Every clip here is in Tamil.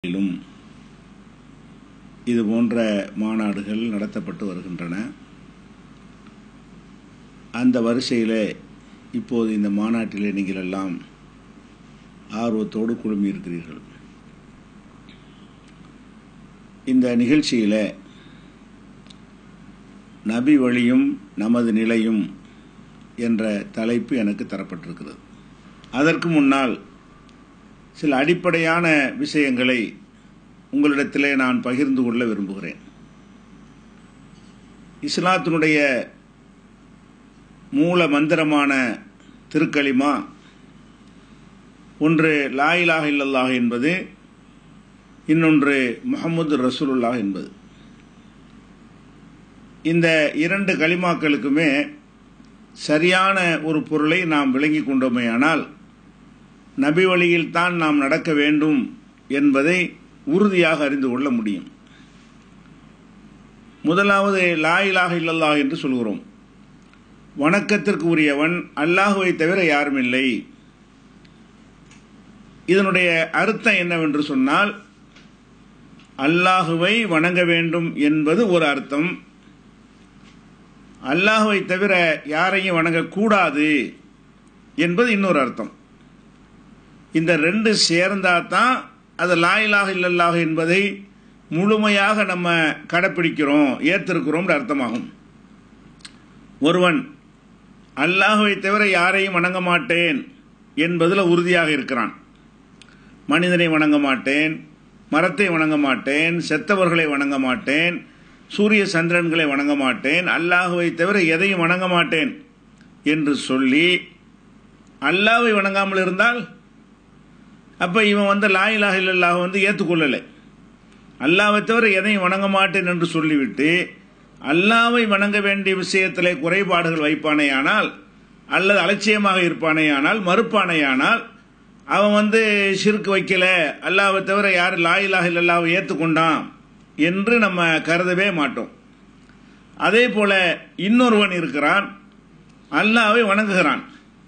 ிலும் இது போன்ற மாநாடுகள் நடத்தப்பட்டு வருகின்றன அந்த வரிசையில் இப்போது இந்த மாநாட்டிலே நீங்கள் எல்லாம் ஆர்வத்தோடு குழுமியிருக்கிறீர்கள் இந்த நிகழ்ச்சியில் நபி வழியும் நமது நிலையும் என்ற தலைப்பு எனக்கு தரப்பட்டிருக்கிறது அதற்கு முன்னால் சில அடிப்படையான விஷயங்களை உங்களிடத்திலே நான் பகிர்ந்து கொள்ள விரும்புகிறேன் இஸ்லாத்தினுடைய மூல மந்திரமான திருக்களிமா ஒன்று லாயிலாக இல்லல்லாஹ் என்பது இன்னொன்று முகமது ரசூலுல்லாஹ் என்பது இந்த இரண்டு களிமாக்களுக்குமே சரியான ஒரு பொருளை நாம் விளங்கி கொண்டோமேயானால் நபி வழியில் தான் நாம் நடக்க வேண்டும் என்பதை உறுதியாக அறிந்து கொள்ள முடியும் முதலாவது லாயிலாக இல்லல்லாஹ் என்று சொல்கிறோம் வணக்கத்திற்கு உரியவன் அல்லாஹுவை தவிர யாரும் இல்லை இதனுடைய அர்த்தம் என்னவென்று சொன்னால் அல்லாஹுவை வணங்க வேண்டும் என்பது ஒரு அர்த்தம் அல்லாஹுவை தவிர யாரையும் வணங்கக்கூடாது என்பது இன்னொரு அர்த்தம் இந்த ரெண்டு சேர்ந்தா தான் அது லாயிலாக இல்லல்லாக என்பதை முழுமையாக நம்ம கடைப்பிடிக்கிறோம் ஏற்றிருக்கிறோம் அர்த்தமாகும் ஒருவன் அல்லாஹுவை தவிர யாரையும் வணங்க மாட்டேன் என்பதில் உறுதியாக இருக்கிறான் மனிதனை வணங்க மாட்டேன் மரத்தை வணங்க மாட்டேன் செத்தவர்களை வணங்க மாட்டேன் சூரிய சந்திரன்களை வணங்க மாட்டேன் அல்லாஹுவை தவிர எதையும் வணங்க மாட்டேன் என்று சொல்லி அல்லாவை வணங்காமல் இருந்தால் அப்போ இவன் வந்து லாயிலாக இல்லல்லாக வந்து ஏற்றுக்கொள்ளலை அல்லாவை தவிர எதையும் வணங்க மாட்டேன் என்று சொல்லிவிட்டு அல்லாவை வணங்க வேண்டிய விஷயத்திலே குறைபாடுகள் வைப்பானேயானால் அல்லது அலட்சியமாக இருப்பானேயானால் மறுப்பானேயானால் அவன் வந்து சிறுக்கு வைக்கல அல்லாவை தவிர யார் லாயிலாக இல்லல்லாவை ஏற்றுக்கொண்டான் என்று நம்ம கருதவே மாட்டோம் அதே போல இன்னொருவன் இருக்கிறான் அல்லாவை வணங்குகிறான்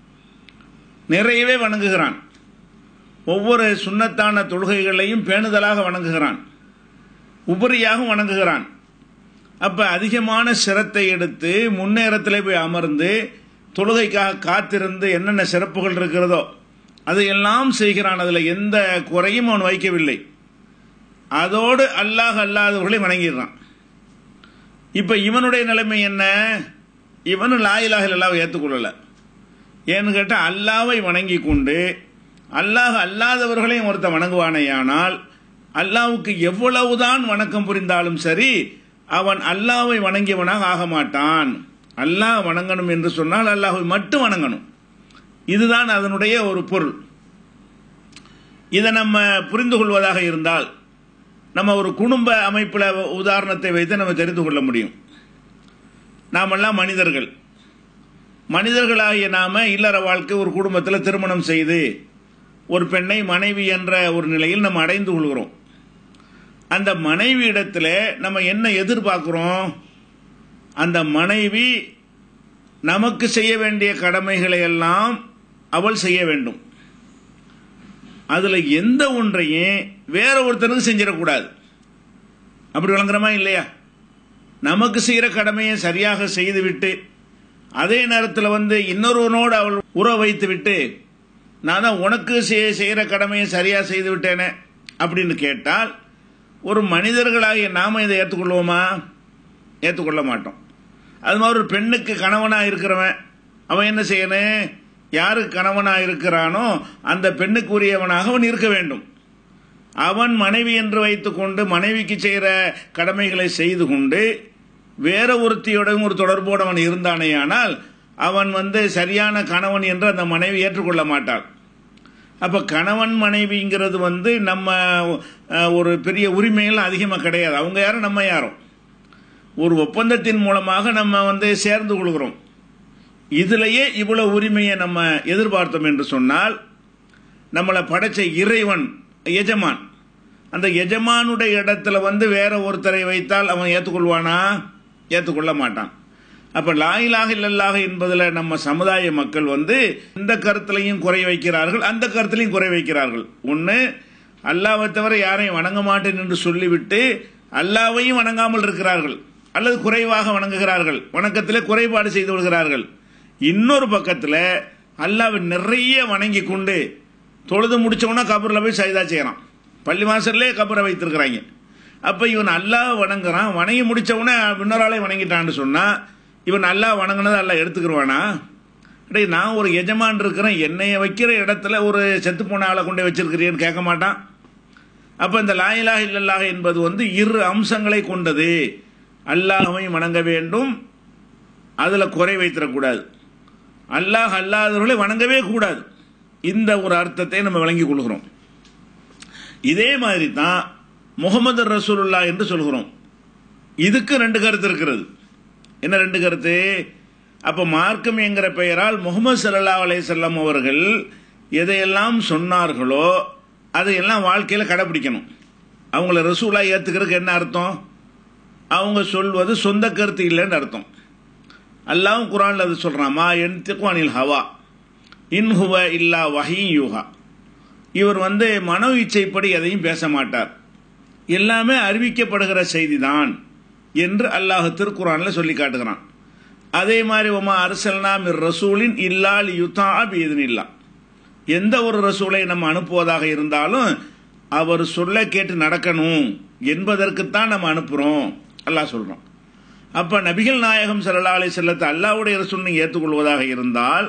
நிறையவே வணங்குகிறான் ஒவ்வொரு சுண்ணத்தான தொழுகைகளையும் பேணுதலாக வணங்குகிறான் உபரியாக வணங்குகிறான் அப்ப அதிகமான சிரத்தை எடுத்து முன்னேறத்தில் போய் அமர்ந்து தொழுகைக்காக காத்திருந்து என்னென்ன சிறப்புகள் இருக்கிறதோ அதையெல்லாம் செய்கிறான் அதில் எந்த குறையும் அவன் வைக்கவில்லை அதோடு அல்லாஹ் அல்லாதவர்களை வணங்கிடுறான் இப்ப இவனுடைய நிலைமை என்ன இவனும் லாயிலாக அல்லாவை ஏற்றுக்கொள்ளல ஏன்னு கேட்டால் அல்லாவை வணங்கி கொண்டு அல்லாஹ் அல்லாதவர்களையும் ஒருத்த வணங்குவானேயானால் அல்லாவுக்கு எவ்வளவுதான் வணக்கம் புரிந்தாலும் சரி அவன் அல்லாவை வணங்கியவனாக ஆக மாட்டான் அல்லாஹ் வணங்கணும் என்று சொன்னால் அல்லாஹை மட்டும் வணங்கணும் இதுதான் அதனுடைய ஒரு பொருள் இதை நம்ம புரிந்து கொள்வதாக இருந்தால் நம்ம ஒரு குடும்ப அமைப்பில் உதாரணத்தை வைத்து நம்ம தெரிந்து கொள்ள முடியும் நாமெல்லாம் மனிதர்கள் மனிதர்களாகிய நாம இல்லற வாழ்க்கை ஒரு குடும்பத்தில் திருமணம் செய்து ஒரு பெண்ணை மனைவி என்ற ஒரு நிலையில் நம்ம அடைந்து கொள்கிறோம் அந்த மனைவி இடத்துல நம்ம என்ன எதிர்பார்க்கிறோம் அந்த மனைவி நமக்கு செய்ய வேண்டிய கடமைகளை எல்லாம் அவள் செய்ய வேண்டும் அதுல எந்த ஒன்றையும் வேற ஒருத்தனுக்கு செஞ்சிடக்கூடாது அப்படி வழங்குறமா இல்லையா நமக்கு செய்கிற கடமையை சரியாக செய்துவிட்டு அதே நேரத்தில் வந்து இன்னொருவனோடு அவள் உறவு வைத்து விட்டு நான் தான் உனக்கு செய்கிற கடமையை சரியாக செய்து விட்டேனே அப்படின்னு கேட்டால் ஒரு மனிதர்களாகிய நாம இதை ஏற்றுக்கொள்வோமா ஏற்றுக்கொள்ள மாட்டோம் அது மாதிரி ஒரு பெண்ணுக்கு கணவனாக இருக்கிறவன் அவன் என்ன செய்யணும் யாருக்கு கணவனாக இருக்கிறானோ அந்த பெண்ணுக்கு உரியவனாக அவன் இருக்க வேண்டும் அவன் மனைவி என்று வைத்துக்கொண்டு மனைவிக்கு செய்கிற கடமைகளை செய்து கொண்டு வேற ஒருத்தியோடும் ஒரு தொடர்போடு அவன் இருந்தானேயானால் அவன் வந்து சரியான கணவன் என்று அந்த மனைவி ஏற்றுக்கொள்ள மாட்டாள் அப்போ கணவன் மனைவிங்கிறது வந்து நம்ம ஒரு பெரிய உரிமைகள் அதிகமாக கிடையாது அவங்க யாரும் நம்ம யாரும் ஒரு ஒப்பந்தத்தின் மூலமாக நம்ம வந்து சேர்ந்து கொள்கிறோம் இதுலேயே இவ்வளவு உரிமையை நம்ம எதிர்பார்த்தோம் என்று சொன்னால் நம்மளை படைச்ச இறைவன் எஜமான் அந்த எஜமானுடைய இடத்துல வந்து வேற ஒருத்தரை வைத்தால் அவன் ஏற்றுக்கொள்வானா ஏற்றுக்கொள்ள மாட்டான் அப்ப லாயிலாக இல்லல்லாக என்பதில் நம்ம சமுதாய மக்கள் வந்து இந்த கருத்திலையும் குறை வைக்கிறார்கள் அந்த கருத்திலையும் குறை வைக்கிறார்கள் ஒன்று அல்லாவை தவிர யாரையும் வணங்க மாட்டேன் என்று சொல்லிவிட்டு அல்லாவையும் வணங்காமல் இருக்கிறார்கள் அல்லது குறைவாக வணங்குகிறார்கள் வணக்கத்திலே குறைபாடு செய்து விடுகிறார்கள் இன்னொரு பக்கத்தில் அல்லாவை நிறைய வணங்கி கொண்டு தொழுது முடிச்சவனா கபரில் போய் சைதா செய்யறான் பள்ளி வாசல்லே கபரை வைத்திருக்கிறாங்க அப்போ இவன் அல்லாஹ் வணங்குறான் வணங்கி முடிச்சவனே இன்னொரு ஆளை வணங்கிட்டான்னு சொன்னால் இவன் அல்லாஹ் வணங்கினதை அல்ல எடுத்துக்கிடுவானா டேய் நான் ஒரு எஜமான் இருக்கிறேன் என்னைய வைக்கிற இடத்துல ஒரு செத்து போன ஆளை கொண்டு வச்சிருக்கிறீன்னு கேட்க மாட்டான் அப்போ இந்த லாயிலா இல்லல்லாஹ் என்பது வந்து இரு அம்சங்களை கொண்டது அல்லாஹையும் வணங்க வேண்டும் அதில் குறை வைத்திடக்கூடாது அல்லாஹ் அல்லாதவர்களை வணங்கவே கூடாது இந்த ஒரு அர்த்தத்தை நம்ம விளங்கிக் கொள்கிறோம் இதே மாதிரி தான் முகமது ரசூலுல்லா என்று சொல்கிறோம் இதுக்கு ரெண்டு கருத்து இருக்கிறது என்ன ரெண்டு கருத்து அப்போ மார்க்கம் என்கிற பெயரால் முகமது சல்லா அலை செல்லம் அவர்கள் எதையெல்லாம் சொன்னார்களோ அதையெல்லாம் வாழ்க்கையில் கடைப்பிடிக்கணும் அவங்கள ரசூலா ஏற்றுக்கிறதுக்கு என்ன அர்த்தம் அவங்க சொல்வது சொந்த கருத்து இல்லைன்னு அர்த்தம் அல்லாவும் குரானில் அது சொல்கிறான் மா என் திக்வானில் ஹவா இன்ஹுவ இல்லா வஹி யூஹா இவர் வந்து மனோ இச்சைப்படி எதையும் பேச மாட்டார் எல்லாமே அறிவிக்கப்படுகிற செய்தி தான் என்று அல்லாஹ் திருக்குறானில் சொல்லி காட்டுகிறான் அதே மாதிரி ஒமா அரசல்னா மிர் ரசூலின் இல்லால் யுத்தா இல்லா எந்த ஒரு ரசூலை நம்ம அனுப்புவதாக இருந்தாலும் அவர் சொல்ல கேட்டு நடக்கணும் என்பதற்குத்தான் நம்ம அனுப்புகிறோம் அல்லாஹ் சொல்கிறோம் அப்போ நபிகள் நாயகம் சல்லா அலி செல்லத்தை அல்லாவுடைய ரசூல் நீங்கள் ஏற்றுக்கொள்வதாக இருந்தால்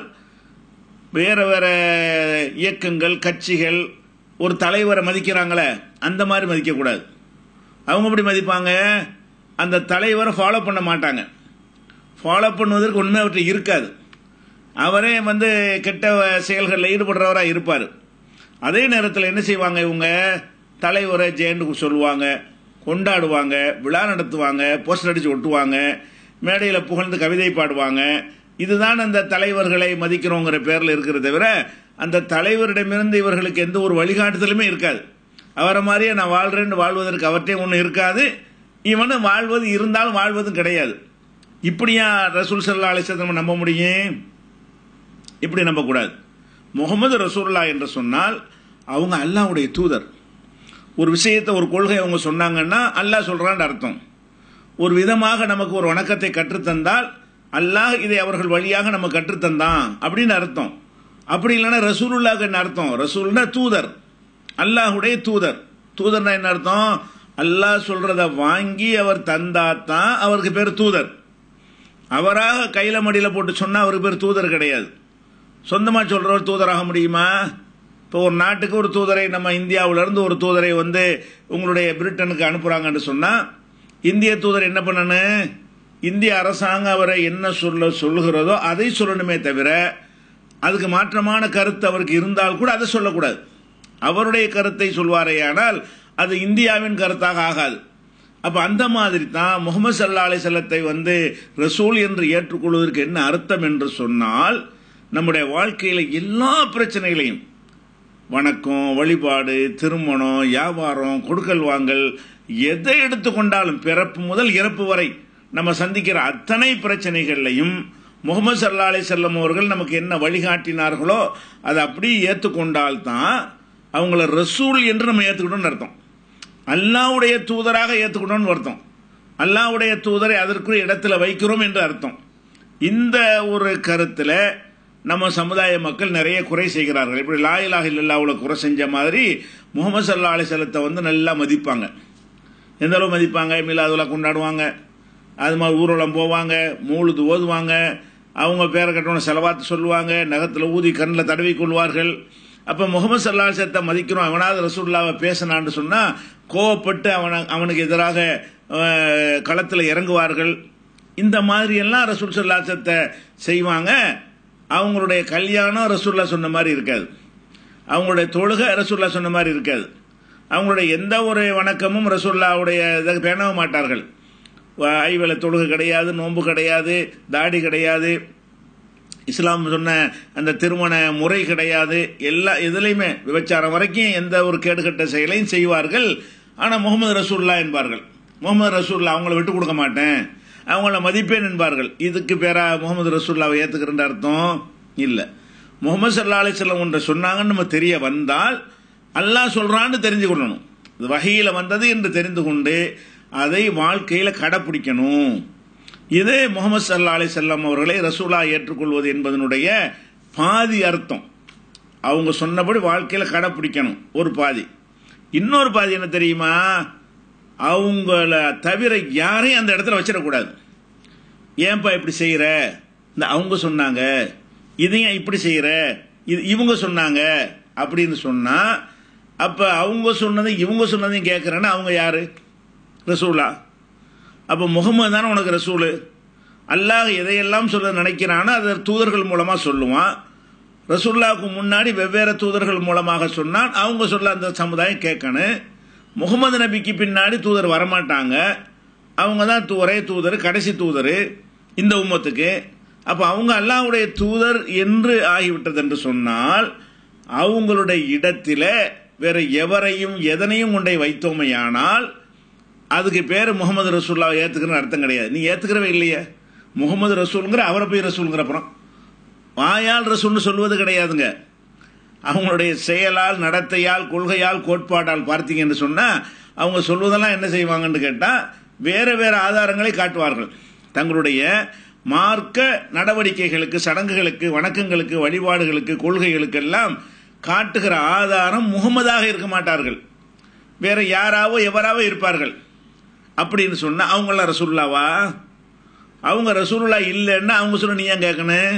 வேற வேற இயக்கங்கள் கட்சிகள் ஒரு தலைவரை மதிக்கிறாங்களே அந்த மாதிரி மதிக்கக்கூடாது அவங்க எப்படி மதிப்பாங்க அந்த தலைவரை ஃபாலோ பண்ண மாட்டாங்க ஃபாலோ பண்ணுவதற்கு உண்மை அவற்றை இருக்காது அவரே வந்து கெட்ட செயல்களில் ஈடுபடுறவராக இருப்பார் அதே நேரத்தில் என்ன செய்வாங்க இவங்க தலைவரை ஜெயண்டு சொல்லுவாங்க கொண்டாடுவாங்க விழா நடத்துவாங்க போஸ்டர் அடித்து ஒட்டுவாங்க மேடையில் புகழ்ந்து கவிதை பாடுவாங்க இதுதான் அந்த தலைவர்களை மதிக்கிறோங்கிற பேரில் இருக்கிற தவிர அந்த தலைவரிடமிருந்து இவர்களுக்கு எந்த ஒரு வழிகாட்டுதலுமே இருக்காது அவரை மாதிரியே நான் வாழ்றேன்னு வாழ்வதற்கு அவர்கிட்டே ஒன்றும் இருக்காது இவனும் வாழ்வது இருந்தாலும் வாழ்வதும் கிடையாது இப்படியா ரசூல் சல்லா அலிசத்தை நம்ப முடியும் இப்படி நம்பக்கூடாது முகமது ரசூல்லா என்று சொன்னால் அவங்க அல்லாவுடைய தூதர் ஒரு விஷயத்தை ஒரு கொள்கை அவங்க சொன்னாங்கன்னா அல்லாஹ் சொல்கிறான்னு அர்த்தம் ஒரு விதமாக நமக்கு ஒரு வணக்கத்தை கற்றுத்தந்தால் அல்லாஹ் இதை அவர்கள் வழியாக நம்ம கற்றுத்தந்தான் அப்படின்னு அர்த்தம் அப்படி இல்லைன்னா ரசூலுல்லாக்கு என்ன அர்த்தம் ரசூல்னா தூதர் அல்லாஹுடைய தூதர் தூதர்னா என்ன அர்த்தம் அல்லாஹ் சொல்றத வாங்கி அவர் தந்தா தான் அவருக்கு பேர் தூதர் அவராக கையில மடியில போட்டு சொன்னா அவருக்கு பேர் தூதர் கிடையாது சொந்தமா சொல்றவர் தூதராக முடியுமா இப்போ ஒரு நாட்டுக்கு ஒரு தூதரை நம்ம இந்தியாவிலிருந்து ஒரு தூதரை வந்து உங்களுடைய பிரிட்டனுக்கு அனுப்புறாங்கன்னு சொன்னா இந்திய தூதர் என்ன பண்ணணும் இந்திய அரசாங்கம் அவரை என்ன சொல்ல சொல்லுகிறதோ அதை சொல்லணுமே தவிர அதுக்கு மாற்றமான கருத்து அவருக்கு இருந்தால் கூட அதை சொல்லக்கூடாது அவருடைய கருத்தை சொல்வாரேயானால் அது இந்தியாவின் கருத்தாக ஆகாது அப்ப அந்த மாதிரி தான் முகமது சல்லா அலி செல்லத்தை வந்து ரசூல் என்று ஏற்றுக்கொள்வதற்கு என்ன அர்த்தம் என்று சொன்னால் நம்முடைய வாழ்க்கையில எல்லா பிரச்சனைகளையும் வணக்கம் வழிபாடு திருமணம் வியாபாரம் கொடுக்கல் வாங்கல் எதை எடுத்துக்கொண்டாலும் பிறப்பு முதல் இறப்பு வரை நம்ம சந்திக்கிற அத்தனை பிரச்சனைகள்லையும் முகமது சல்லா அலி செல்லம் அவர்கள் நமக்கு என்ன வழிகாட்டினார்களோ அதை அப்படியே ஏற்றுக்கொண்டால் தான் அவங்கள ரசூல் என்று நம்ம ஏற்றுக்கிட்டோம்னு அர்த்தம் அல்லாவுடைய தூதராக ஏற்றுக்கணும்னு அர்த்தம் அல்லாவுடைய தூதரை அதற்குரிய இடத்துல வைக்கிறோம் என்று அர்த்தம் இந்த ஒரு கருத்தில் நம்ம சமுதாய மக்கள் நிறைய குறை செய்கிறார்கள் இப்படி லாயிலாக இல்லாவில் குறை செஞ்ச மாதிரி முகமது சல்லா அலிசல்லத்தை வந்து நல்லா மதிப்பாங்க எந்த அளவு மதிப்பாங்க மிலாதுலா கொண்டாடுவாங்க அது மாதிரி ஊர்வலம் போவாங்க மூழுது ஓதுவாங்க அவங்க பேரை கட்டண செலவாத்து சொல்லுவாங்க நகத்தில் ஊதி கண்ணில் தடவி கொள்வார்கள் அப்போ முகமது சல்லா சத்தை மதிக்கிறோம் அவனாவது ரசூல்லாவை பேசினான்னு சொன்னால் கோவப்பட்டு அவனை அவனுக்கு எதிராக களத்தில் இறங்குவார்கள் இந்த மாதிரியெல்லாம் ரசூல் சல்லா சத்தை செய்வாங்க அவங்களுடைய கல்யாணம் ரசூல்லா சொன்ன மாதிரி இருக்காது அவங்களுடைய தொழுகை ரசூல்லா சொன்ன மாதிரி இருக்காது அவங்களுடைய எந்த ஒரு வணக்கமும் ரசூல்லாவுடைய இதை பேணவ மாட்டார்கள் ஐவேல தொழுகை கிடையாது நோன்பு கிடையாது தாடி கிடையாது இஸ்லாம் சொன்ன அந்த திருமண முறை கிடையாது எல்லா இதுலையுமே விபச்சாரம் வரைக்கும் எந்த ஒரு கேடுகட்ட செயலையும் செய்வார்கள் ஆனால் முகமது ரசூல்லா என்பார்கள் முகமது ரசூல்லா அவங்கள விட்டு கொடுக்க மாட்டேன் அவங்கள மதிப்பேன் என்பார்கள் இதுக்கு பேரா முகமது ரசூல்லாவை ஏற்றுக்கிறன்ற அர்த்தம் இல்லை முகமது சல்லா அலிஸ்லாம் ஒன்றை சொன்னாங்கன்னு நம்ம தெரிய வந்தால் அல்லாஹ் சொல்றான்னு தெரிஞ்சு கொள்ளணும் இது வகையில வந்தது என்று தெரிந்து கொண்டு அதை வாழ்க்கையில கடைப்பிடிக்கணும் இது முகமது சல்லா அலி செல்லம் அவர்களை ரசூலா ஏற்றுக்கொள்வது என்பதனுடைய பாதி அர்த்தம் அவங்க சொன்னபடி வாழ்க்கையில கடைப்பிடிக்கணும் ஒரு பாதி இன்னொரு பாதி என்ன தெரியுமா அவங்கள தவிர யாரையும் அந்த இடத்துல வச்சிடக்கூடாது ஏன்பா இப்படி செய்யற இந்த அவங்க சொன்னாங்க இதையும் இப்படி செய்யற இது இவங்க சொன்னாங்க அப்படின்னு சொன்னா அப்ப அவங்க சொன்னதை இவங்க சொன்னதையும் கேட்கறேன்னா அவங்க யாரு ரசூலா அப்ப முகமது தானே உனக்கு ரசூலு அல்லாஹ் எதையெல்லாம் சொல்ல நினைக்கிறானோ அதை தூதர்கள் மூலமா சொல்லுவான் ரசூல்லாவுக்கு முன்னாடி வெவ்வேறு தூதர்கள் மூலமாக சொன்னால் அவங்க சொல்ல அந்த சமுதாயம் கேட்கணும் முகமது நபிக்கு பின்னாடி தூதர் வரமாட்டாங்க அவங்க தான் ஒரே தூதர் கடைசி தூதர் இந்த உம்மத்துக்கு அப்ப அவங்க அல்லாஹ்வுடைய தூதர் என்று ஆகிவிட்டது என்று சொன்னால் அவங்களுடைய இடத்தில வேற எவரையும் எதனையும் கொண்டே வைத்தோமையானால் அதுக்கு பேர் முகமது ரசூல்லா ஏத்துக்கிறன்னு அர்த்தம் கிடையாது நீ ஏத்துக்கிறவே இல்லையே முகமது ரசூலுங்கிற அவரை போய் ரசூலுங்கிற அப்புறம் வாயால் ரசூல்னு சொல்வது கிடையாதுங்க அவங்களுடைய செயலால் நடத்தையால் கொள்கையால் கோட்பாட்டால் பார்த்தீங்கன்னு சொன்னா அவங்க சொல்வதெல்லாம் என்ன செய்வாங்கன்னு கேட்டா வேற வேற ஆதாரங்களை காட்டுவார்கள் தங்களுடைய மார்க்க நடவடிக்கைகளுக்கு சடங்குகளுக்கு வணக்கங்களுக்கு வழிபாடுகளுக்கு கொள்கைகளுக்கு எல்லாம் காட்டுகிற ஆதாரம் முகமதாக இருக்க மாட்டார்கள் வேற யாராவோ எவராவோ இருப்பார்கள் அப்படின்னு சொன்னா அவங்களாம் ரசூல்லாவா அவங்க ரசூலுல்லா இல்லைன்னா அவங்க சொல்ல நீ ஏன் கேட்கணும்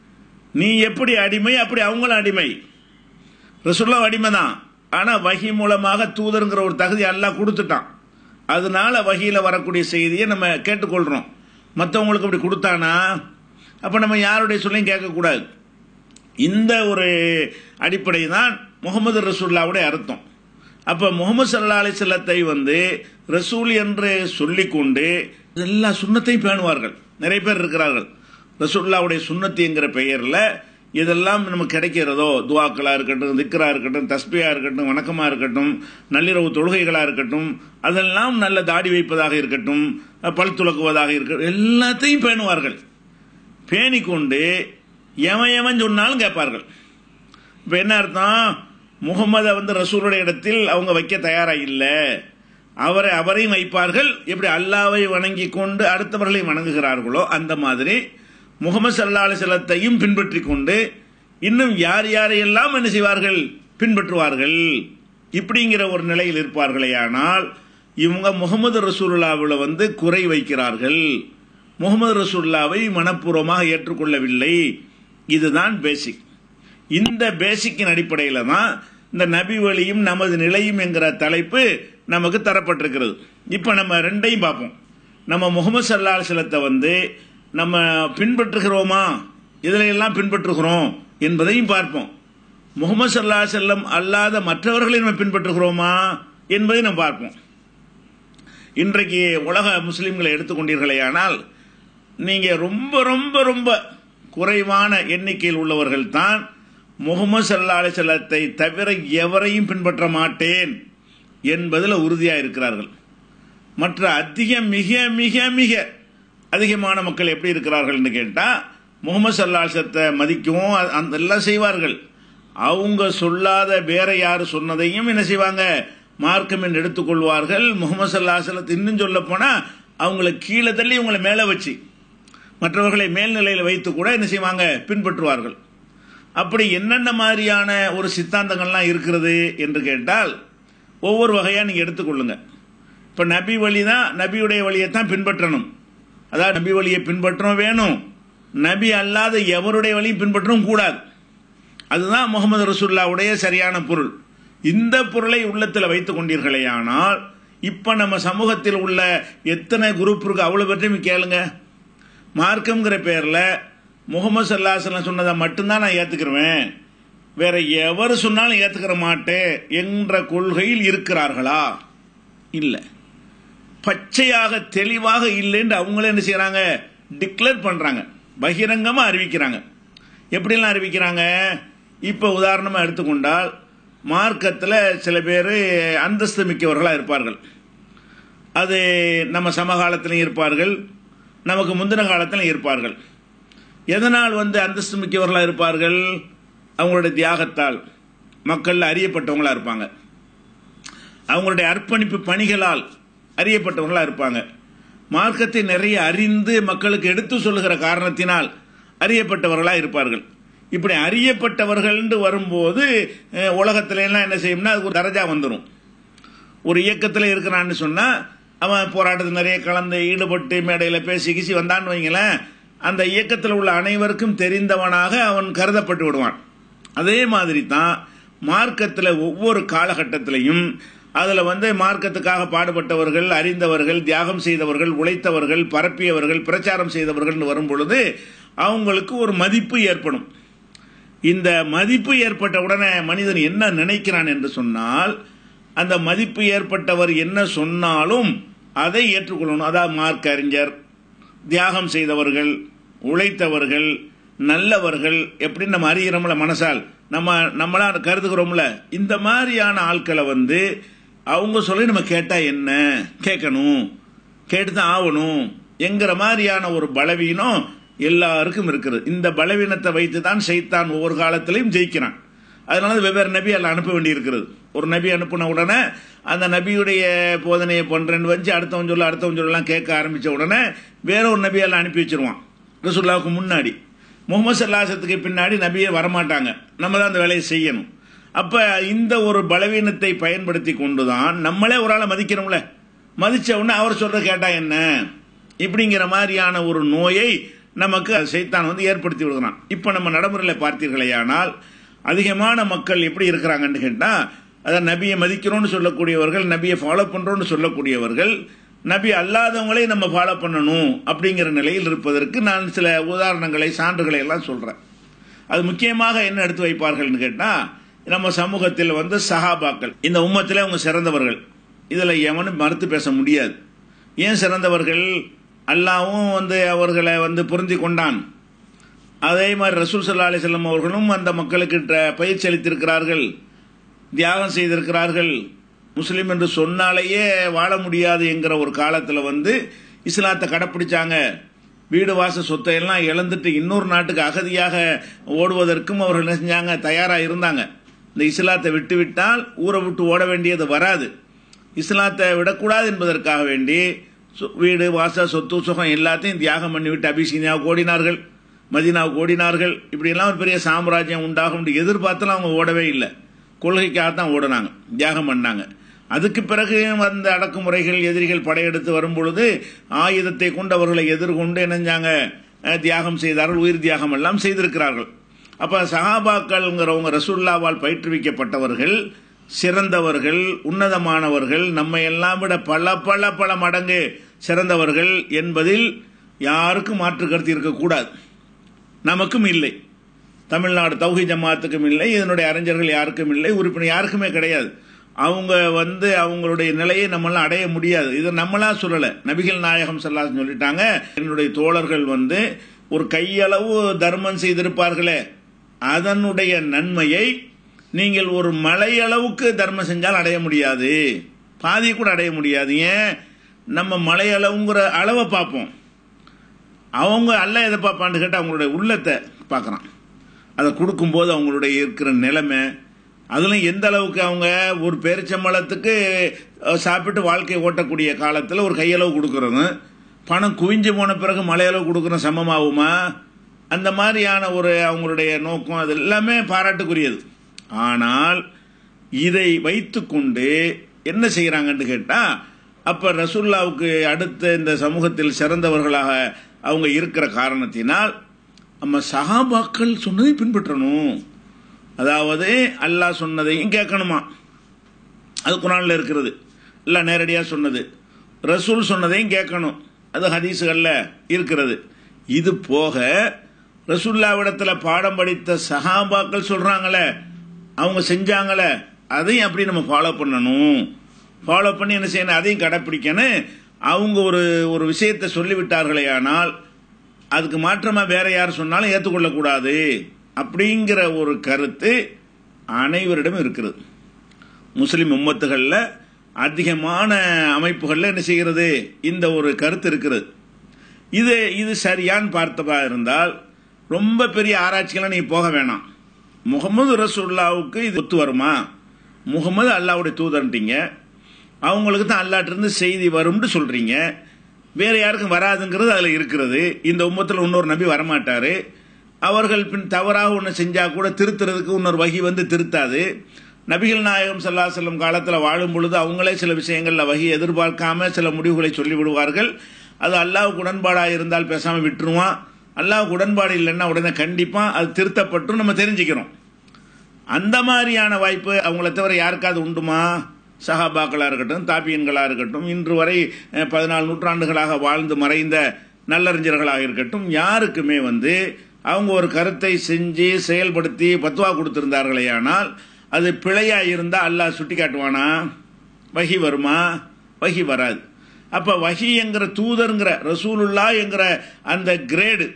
நீ எப்படி அடிமை அப்படி அவங்களும் அடிமை ரசூல்லா அடிமை தான் ஆனா வகி மூலமாக தூதருங்கிற ஒரு தகுதி அல்லாஹ் கொடுத்துட்டான் அதனால வகியில வரக்கூடிய செய்தியை நம்ம கேட்டுக்கொள்றோம் மற்றவங்களுக்கு அப்படி கொடுத்தானா அப்ப நம்ம யாருடைய சொல்லையும் கேட்கக்கூடாது இந்த ஒரு அடிப்படை தான் முகமது ரசூல்லாவுடைய அர்த்தம் அப்ப முகமது சல்லா அலி செல்லத்தை வந்து ரசூல் என்று சொல்லிக்கொண்டு எல்லா சுண்ணத்தையும் பேணுவார்கள் நிறைய பேர் இருக்கிறார்கள் ரசூல்லாவுடைய சுண்ணத்தி என்கிற பெயர்ல இதெல்லாம் நமக்கு கிடைக்கிறதோ துவாக்களா இருக்கட்டும் திக்கரா இருக்கட்டும் தஸ்பியா இருக்கட்டும் வணக்கமா இருக்கட்டும் நள்ளிரவு தொழுகைகளா இருக்கட்டும் அதெல்லாம் நல்ல தாடி வைப்பதாக இருக்கட்டும் பல் துலக்குவதாக இருக்கட்டும் எல்லாத்தையும் பேணுவார்கள் பேணிக்கொண்டு எவன் எவன் சொன்னாலும் கேட்பார்கள் இப்ப என்ன அர்த்தம் முகமதை வந்து ரசூலுடைய இடத்தில் அவங்க வைக்க தயாரா இல்லை அவரை அவரையும் வைப்பார்கள் எப்படி அல்லாவை வணங்கி கொண்டு அடுத்தவர்களை வணங்குகிறார்களோ அந்த மாதிரி முகமது சல்லா அலிசல்லத்தையும் பின்பற்றி கொண்டு இன்னும் யார் யாரையெல்லாம் என்ன செய்வார்கள் பின்பற்றுவார்கள் இப்படிங்கிற ஒரு நிலையில் இருப்பார்களே ஆனால் இவங்க முகமது ரசூல்லாவில் வந்து குறை வைக்கிறார்கள் முகமது ரசூல்லாவை மனப்பூர்வமாக ஏற்றுக்கொள்ளவில்லை இதுதான் பேசிக் இந்த பேசிக்கின் அடிப்படையில் தான் இந்த நபி வழியும் நமது நிலையும் என்கிற தலைப்பு நமக்கு தரப்பட்டிருக்கிறது இப்போ நம்ம ரெண்டையும் பார்ப்போம் நம்ம முகமது சல்லா சிலத்தை வந்து நம்ம பின்பற்றுகிறோமா இதில் எல்லாம் பின்பற்றுகிறோம் என்பதையும் பார்ப்போம் முகமது சல்லா செல்லம் அல்லாத மற்றவர்களை நம்ம பின்பற்றுகிறோமா என்பதை நம்ம பார்ப்போம் இன்றைக்கு உலக முஸ்லிம்களை எடுத்துக்கொண்டீர்களே ஆனால் நீங்க ரொம்ப ரொம்ப ரொம்ப குறைவான எண்ணிக்கையில் உள்ளவர்கள் தான் முகமது சல்லா அலிசல்லத்தை தவிர எவரையும் பின்பற்ற மாட்டேன் என்பதில் உறுதியாக இருக்கிறார்கள் மற்ற அதிக மிக மிக மிக அதிகமான மக்கள் எப்படி இருக்கிறார்கள் என்று கேட்டால் முகமது சல்லாசத்தை மதிக்கவும் அந்த எல்லாம் செய்வார்கள் அவங்க சொல்லாத வேற யார் சொன்னதையும் என்ன செய்வாங்க மார்க்கம் என்று எடுத்துக்கொள்வார்கள் முகமது சல்லாசலத்தை இன்னும் சொல்ல போனா அவங்கள கீழே தள்ளி இவங்களை மேலே வச்சு மற்றவர்களை மேல்நிலையில் வைத்து கூட என்ன செய்வாங்க பின்பற்றுவார்கள் அப்படி என்னென்ன மாதிரியான ஒரு சித்தாந்தங்கள்லாம் இருக்கிறது என்று கேட்டால் ஒவ்வொரு வகையாக நீங்கள் எடுத்துக்கொள்ளுங்க இப்போ நபி வழி தான் நபியுடைய வழியை தான் பின்பற்றணும் அதாவது நபி வழியை பின்பற்றவும் வேணும் நபி அல்லாத எவருடைய வழியும் பின்பற்றவும் கூடாது அதுதான் முகமது ரசூல்லாவுடைய சரியான பொருள் இந்த பொருளை உள்ளத்தில் வைத்துக் கொண்டீர்களே ஆனால் இப்ப நம்ம சமூகத்தில் உள்ள எத்தனை குரூப் இருக்கு அவ்வளவு பற்றியும் கேளுங்க மார்க்கம்ங்கிற பேர்ல முகமது சல்லாசலம் சொன்னதை மட்டும்தான் நான் ஏத்துக்கிறேன் வேற எவர் சொன்னாலும் ஏத்துக்கிற மாட்டேன் என்ற கொள்கையில் இருக்கிறார்களா இல்லை பச்சையாக தெளிவாக இல்லைன்னு அவங்களே என்ன செய்யறாங்க டிக்ளேர் பண்றாங்க பகிரங்கமா அறிவிக்கிறாங்க எப்படிலாம் அறிவிக்கிறாங்க இப்ப உதாரணமா எடுத்துக்கொண்டால் மார்க்கத்தில் சில பேர் அந்தஸ்து மிக்கவர்களாக இருப்பார்கள் அது நம்ம சமகாலத்திலையும் இருப்பார்கள் நமக்கு முந்தின காலத்திலும் இருப்பார்கள் எதனால் வந்து அந்தஸ்து மிக்கவர்களாக இருப்பார்கள் அவங்களுடைய தியாகத்தால் மக்கள் அறியப்பட்டவங்களா இருப்பாங்க அவங்களுடைய அர்ப்பணிப்பு பணிகளால் அறியப்பட்டவங்களா இருப்பாங்க மார்க்கத்தை நிறைய அறிந்து மக்களுக்கு எடுத்து சொல்லுகிற காரணத்தினால் அறியப்பட்டவர்களா இருப்பார்கள் இப்படி அறியப்பட்டவர்கள் வரும்போது அஹ், உலகத்துல எல்லாம் என்ன செய்யும்னா அதுக்கு ஒரு தரஜா வந்துடும் ஒரு இயக்கத்தில் இருக்கிறான்னு சொன்னா அவன் போராட்டத்தில் நிறைய கலந்து ஈடுபட்டு மேடையில் பேசி கிசி வந்தான்னு வைங்களேன் அந்த இயக்கத்தில் உள்ள அனைவருக்கும் தெரிந்தவனாக அவன் கருதப்பட்டு விடுவான் அதே மாதிரி தான் மார்க்கத்தில் ஒவ்வொரு காலகட்டத்திலையும் அதில் வந்து மார்க்கத்துக்காக பாடுபட்டவர்கள் அறிந்தவர்கள் தியாகம் செய்தவர்கள் உழைத்தவர்கள் பரப்பியவர்கள் பிரச்சாரம் செய்தவர்கள் வரும் பொழுது அவங்களுக்கு ஒரு மதிப்பு ஏற்படும் இந்த மதிப்பு ஏற்பட்ட உடனே மனிதன் என்ன நினைக்கிறான் என்று சொன்னால் அந்த மதிப்பு ஏற்பட்டவர் என்ன சொன்னாலும் அதை ஏற்றுக்கொள்ளணும் அதாவது மார்க் அறிஞர் தியாகம் செய்தவர்கள் உழைத்தவர்கள் நல்லவர்கள் எப்படி நம்ம அறிகிறோம்ல மனசால் நம்ம நம்மளா கருதுகிறோம்ல இந்த மாதிரியான ஆட்களை வந்து அவங்க சொல்லி நம்ம கேட்டா என்ன கேட்கணும் கேட்டு தான் ஆகணும் என்கிற மாதிரியான ஒரு பலவீனம் எல்லாருக்கும் இருக்கிறது இந்த பலவீனத்தை வைத்து தான் சைத்தான் ஒவ்வொரு காலத்திலையும் ஜெயிக்கிறான் அதனால வெவ்வேறு நபி எல்லாம் அனுப்ப வேண்டியிருக்கிறது ஒரு நபி அனுப்பின உடனே அந்த நபியுடைய போதனையை பண்றேன்னு வச்சு அடுத்தவன் சொல்ல அடுத்தவன் சொல்லலாம் கேட்க ஆரம்பிச்ச உடனே வேற ஒரு நபி எல்லாம் அனுப்பி வச்சிருவான் ரசூல்லாவுக்கு முன்னாடி முகமது சல்லாசத்துக்கு பின்னாடி நபியே வரமாட்டாங்க நம்ம தான் அந்த வேலையை செய்யணும் அப்ப இந்த ஒரு பலவீனத்தை பயன்படுத்தி கொண்டுதான் நம்மளே ஒரு ஆளை மதிக்கிறோம்ல மதிச்ச உடனே அவர் சொல்ற கேட்டா என்ன இப்படிங்கிற மாதிரியான ஒரு நோயை நமக்கு சைத்தான் வந்து ஏற்படுத்தி விடுகிறான் இப்ப நம்ம நடைமுறையில் பார்த்தீர்களேயானால் அதிகமான மக்கள் எப்படி இருக்கிறாங்கன்னு கேட்டா அதான் நபியை மதிக்கிறோம்னு சொல்லக்கூடியவர்கள் நபியை ஃபாலோ பண்றோம்னு சொல்லக்கூடியவர்கள் நபி அல்லாதவங்களே நம்ம ஃபாலோ பண்ணணும் அப்படிங்கிற நிலையில் இருப்பதற்கு நான் சில உதாரணங்களை சான்றுகளை எல்லாம் சொல்றேன் அது முக்கியமாக என்ன எடுத்து வைப்பார்கள்னு கேட்டா நம்ம சமூகத்தில் வந்து சஹாபாக்கள் இந்த உம்மத்தில் அவங்க சிறந்தவர்கள் இதுல எவனும் மறுத்து பேச முடியாது ஏன் சிறந்தவர்கள் அல்லாவும் வந்து அவர்களை வந்து பொருந்தி கொண்டான் அதே மாதிரி ரசூல் சல்லா அலிசல்லம் அவர்களும் அந்த மக்களுக்கு ட- பயிற்சி அளித்திருக்கிறார்கள் தியாகம் செய்திருக்கிறார்கள் முஸ்லீம் என்று சொன்னாலேயே வாழ முடியாது என்கிற ஒரு காலத்தில் வந்து இஸ்லாத்தை கடைப்பிடிச்சாங்க வீடு வாச சொத்தை எல்லாம் இழந்துட்டு இன்னொரு நாட்டுக்கு அகதியாக ஓடுவதற்கும் அவர்கள் என்ன செஞ்சாங்க தயாராக இருந்தாங்க இந்த இஸ்லாத்தை விட்டு விட்டால் ஊரை விட்டு ஓட வேண்டியது வராது இஸ்லாத்தை விடக்கூடாது என்பதற்காக வேண்டி சு- வீடு வாச சொத்து சுகம் எல்லாத்தையும் தியாகம் பண்ணிவிட்டு அபிசீனியாவுக்கு ஓடினார்கள் மதீனாவுக்கு ஓடினார்கள் இப்படியெல்லாம் ஒரு பெரிய சாம்ராஜ்யம் உண்டாகும் என்று எதிர்பார்த்தாலும் அவங்க ஓடவே இல்லை கொள்கைக்காக தான் ஓடினாங்க தியாகம் பண்ணாங்க அதுக்கு பிறகு வந்த அடக்குமுறைகள் எதிரிகள் படையெடுத்து வரும் பொழுது ஆயுதத்தை கொண்டு அவர்களை எதிர்கொண்டு இணைஞ்சாங்க அஹ், தியாகம் செய்தார்கள் உயிர் தியாகம் எல்லாம் செய்திருக்கிறார்கள் அப்ப சஹாபாக்கள்ங்கிறவங்க ரசூல்லாவால் பயிற்றுவிக்கப்பட்டவர்கள் சிறந்தவர்கள் உன்னதமானவர்கள் நம்மை எல்லாம் விட பல பல பல மடங்கு சிறந்தவர்கள் என்பதில் யாருக்கும் மாற்று கருத்து இருக்கக்கூடாது நமக்கும் இல்லை தமிழ்நாடு தௌஹி ஜமாத்துக்கும் இல்லை இதனுடைய அறிஞர்கள் யாருக்கும் இல்லை உறுப்பினர் யாருக்குமே கிடையாது அவங்க வந்து அவங்களுடைய நிலையை நம்மளாம் அடைய முடியாது இது நம்மளா சொல்லல நபிகள் நாயகம் சல்லாஸ் சொல்லிட்டாங்க என்னுடைய தோழர்கள் வந்து ஒரு கையளவு தர்மம் செய்திருப்பார்களே அதனுடைய நன்மையை நீங்கள் ஒரு மலையளவுக்கு தர்மம் செஞ்சால் அடைய முடியாது பாதி கூட அடைய முடியாது ஏன் நம்ம மலையளவுங்கிற அளவை பார்ப்போம் அவங்க அல்ல எதை பார்ப்பான்னு கேட்டால் அவங்களுடைய உள்ளத்தை பார்க்குறான் அதை கொடுக்கும்போது அவங்களுடைய இருக்கிற நிலைமை அதிலும் எந்த அளவுக்கு அவங்க ஒரு பேரிச்சம்பழத்துக்கு அஹ், சாப்பிட்டு வாழ்க்கையை ஓட்டக்கூடிய காலத்தில் ஒரு கையளவு கொடுக்கறது பணம் குவிஞ்சு போன பிறகு மலையளவு கொடுக்குற சமமாகுமா அந்த மாதிரியான ஒரு அவங்களுடைய நோக்கம் அது எல்லாமே பாராட்டுக்குரியது ஆனால் இதை வைத்துக்கொண்டு என்ன செய்கிறாங்கன்னு கேட்டால் அப்போ ரசூல்லாவுக்கு அடுத்த இந்த சமூகத்தில் சிறந்தவர்களாக அவங்க இருக்கிற காரணத்தினால் நம்ம சஹாபாக்கள் சொன்னதை பின்பற்றணும் அதாவது அல்லாஹ் சொன்னதையும் கேட்கணுமா அது குரானில் இருக்கிறது இல்லை நேரடியாக சொன்னது ரசூல் சொன்னதையும் கேட்கணும் அது ஹதீஸுகளில் இருக்கிறது இது போக ரசூல்லாவிடத்தில் பாடம் படித்த சஹாபாக்கள் சொல்கிறாங்களே அவங்க செஞ்சாங்களே அதையும் அப்படி நம்ம ஃபாலோ பண்ணணும் ஃபாலோ பண்ணி என்ன செய்யணும் அதையும் கடைப்பிடிக்கணும் அவங்க ஒரு ஒரு விஷயத்தை சொல்லிவிட்டார்களே ஆனால் அதுக்கு மாற்றமா வேற யார் சொன்னாலும் ஏற்றுக்கொள்ளக்கூடாது அப்படிங்கிற ஒரு கருத்து அனைவரிடம் இருக்கிறது முஸ்லிம் உம்மத்துகளில் அதிகமான அமைப்புகளில் என்ன செய்கிறது இந்த ஒரு கருத்து இருக்கிறது இது இது சரியான்னு பார்த்ததா இருந்தால் ரொம்ப பெரிய ஆராய்ச்சிக்கெல்லாம் நீ போக வேணாம் முகமது ரசூல்லாவுக்கு இது ஒத்து வருமா முகமது அல்லாவுடைய தூதர்ன்ட்டீங்க அவங்களுக்கு தான் அல்லாட்டிருந்து செய்தி வரும்னு சொல்றீங்க வேற யாருக்கும் வராதுங்கிறது அதில் இருக்கிறது இந்த உம்மத்தில் இன்னொரு நபி வரமாட்டாரு அவர்கள் பின் தவறாக ஒன்று செஞ்சா கூட திருத்துறதுக்கு இன்னொரு வகி வந்து திருத்தாது நபிகள் நாயகம் சல்லா செல்லம் காலத்தில் வாழும் பொழுது அவங்களே சில விஷயங்களில் வகி எதிர்பார்க்காம சில முடிவுகளை சொல்லி விடுவார்கள் அது அல்லாவுக்கு உடன்பாடாக இருந்தால் பேசாமல் விட்டுருவான் அல்லாவுக்கு உடன்பாடு இல்லைன்னா உடனே கண்டிப்பாக அது திருத்தப்பட்டும் நம்ம தெரிஞ்சுக்கிறோம் அந்த மாதிரியான வாய்ப்பு அவங்கள தவிர யாருக்காவது உண்டுமா சஹாபாக்களாக இருக்கட்டும் தாபியன்களாக இருக்கட்டும் இன்று வரை அஹ், பதினாலு நூற்றாண்டுகளாக வாழ்ந்து மறைந்த நல்லறிஞர்களாக இருக்கட்டும் யாருக்குமே வந்து அவங்க ஒரு கருத்தை செஞ்சு செயல்படுத்தி பத்துவா கொடுத்திருந்தார்களே ஆனால் அது பிழையா இருந்தா அல்லாஹ் சுட்டி காட்டுவானா வகி வருமா வகி வராது அப்ப வகி என்கிற தூதர்ங்கிற ரசூலுல்லா என்கிற அந்த கிரேடு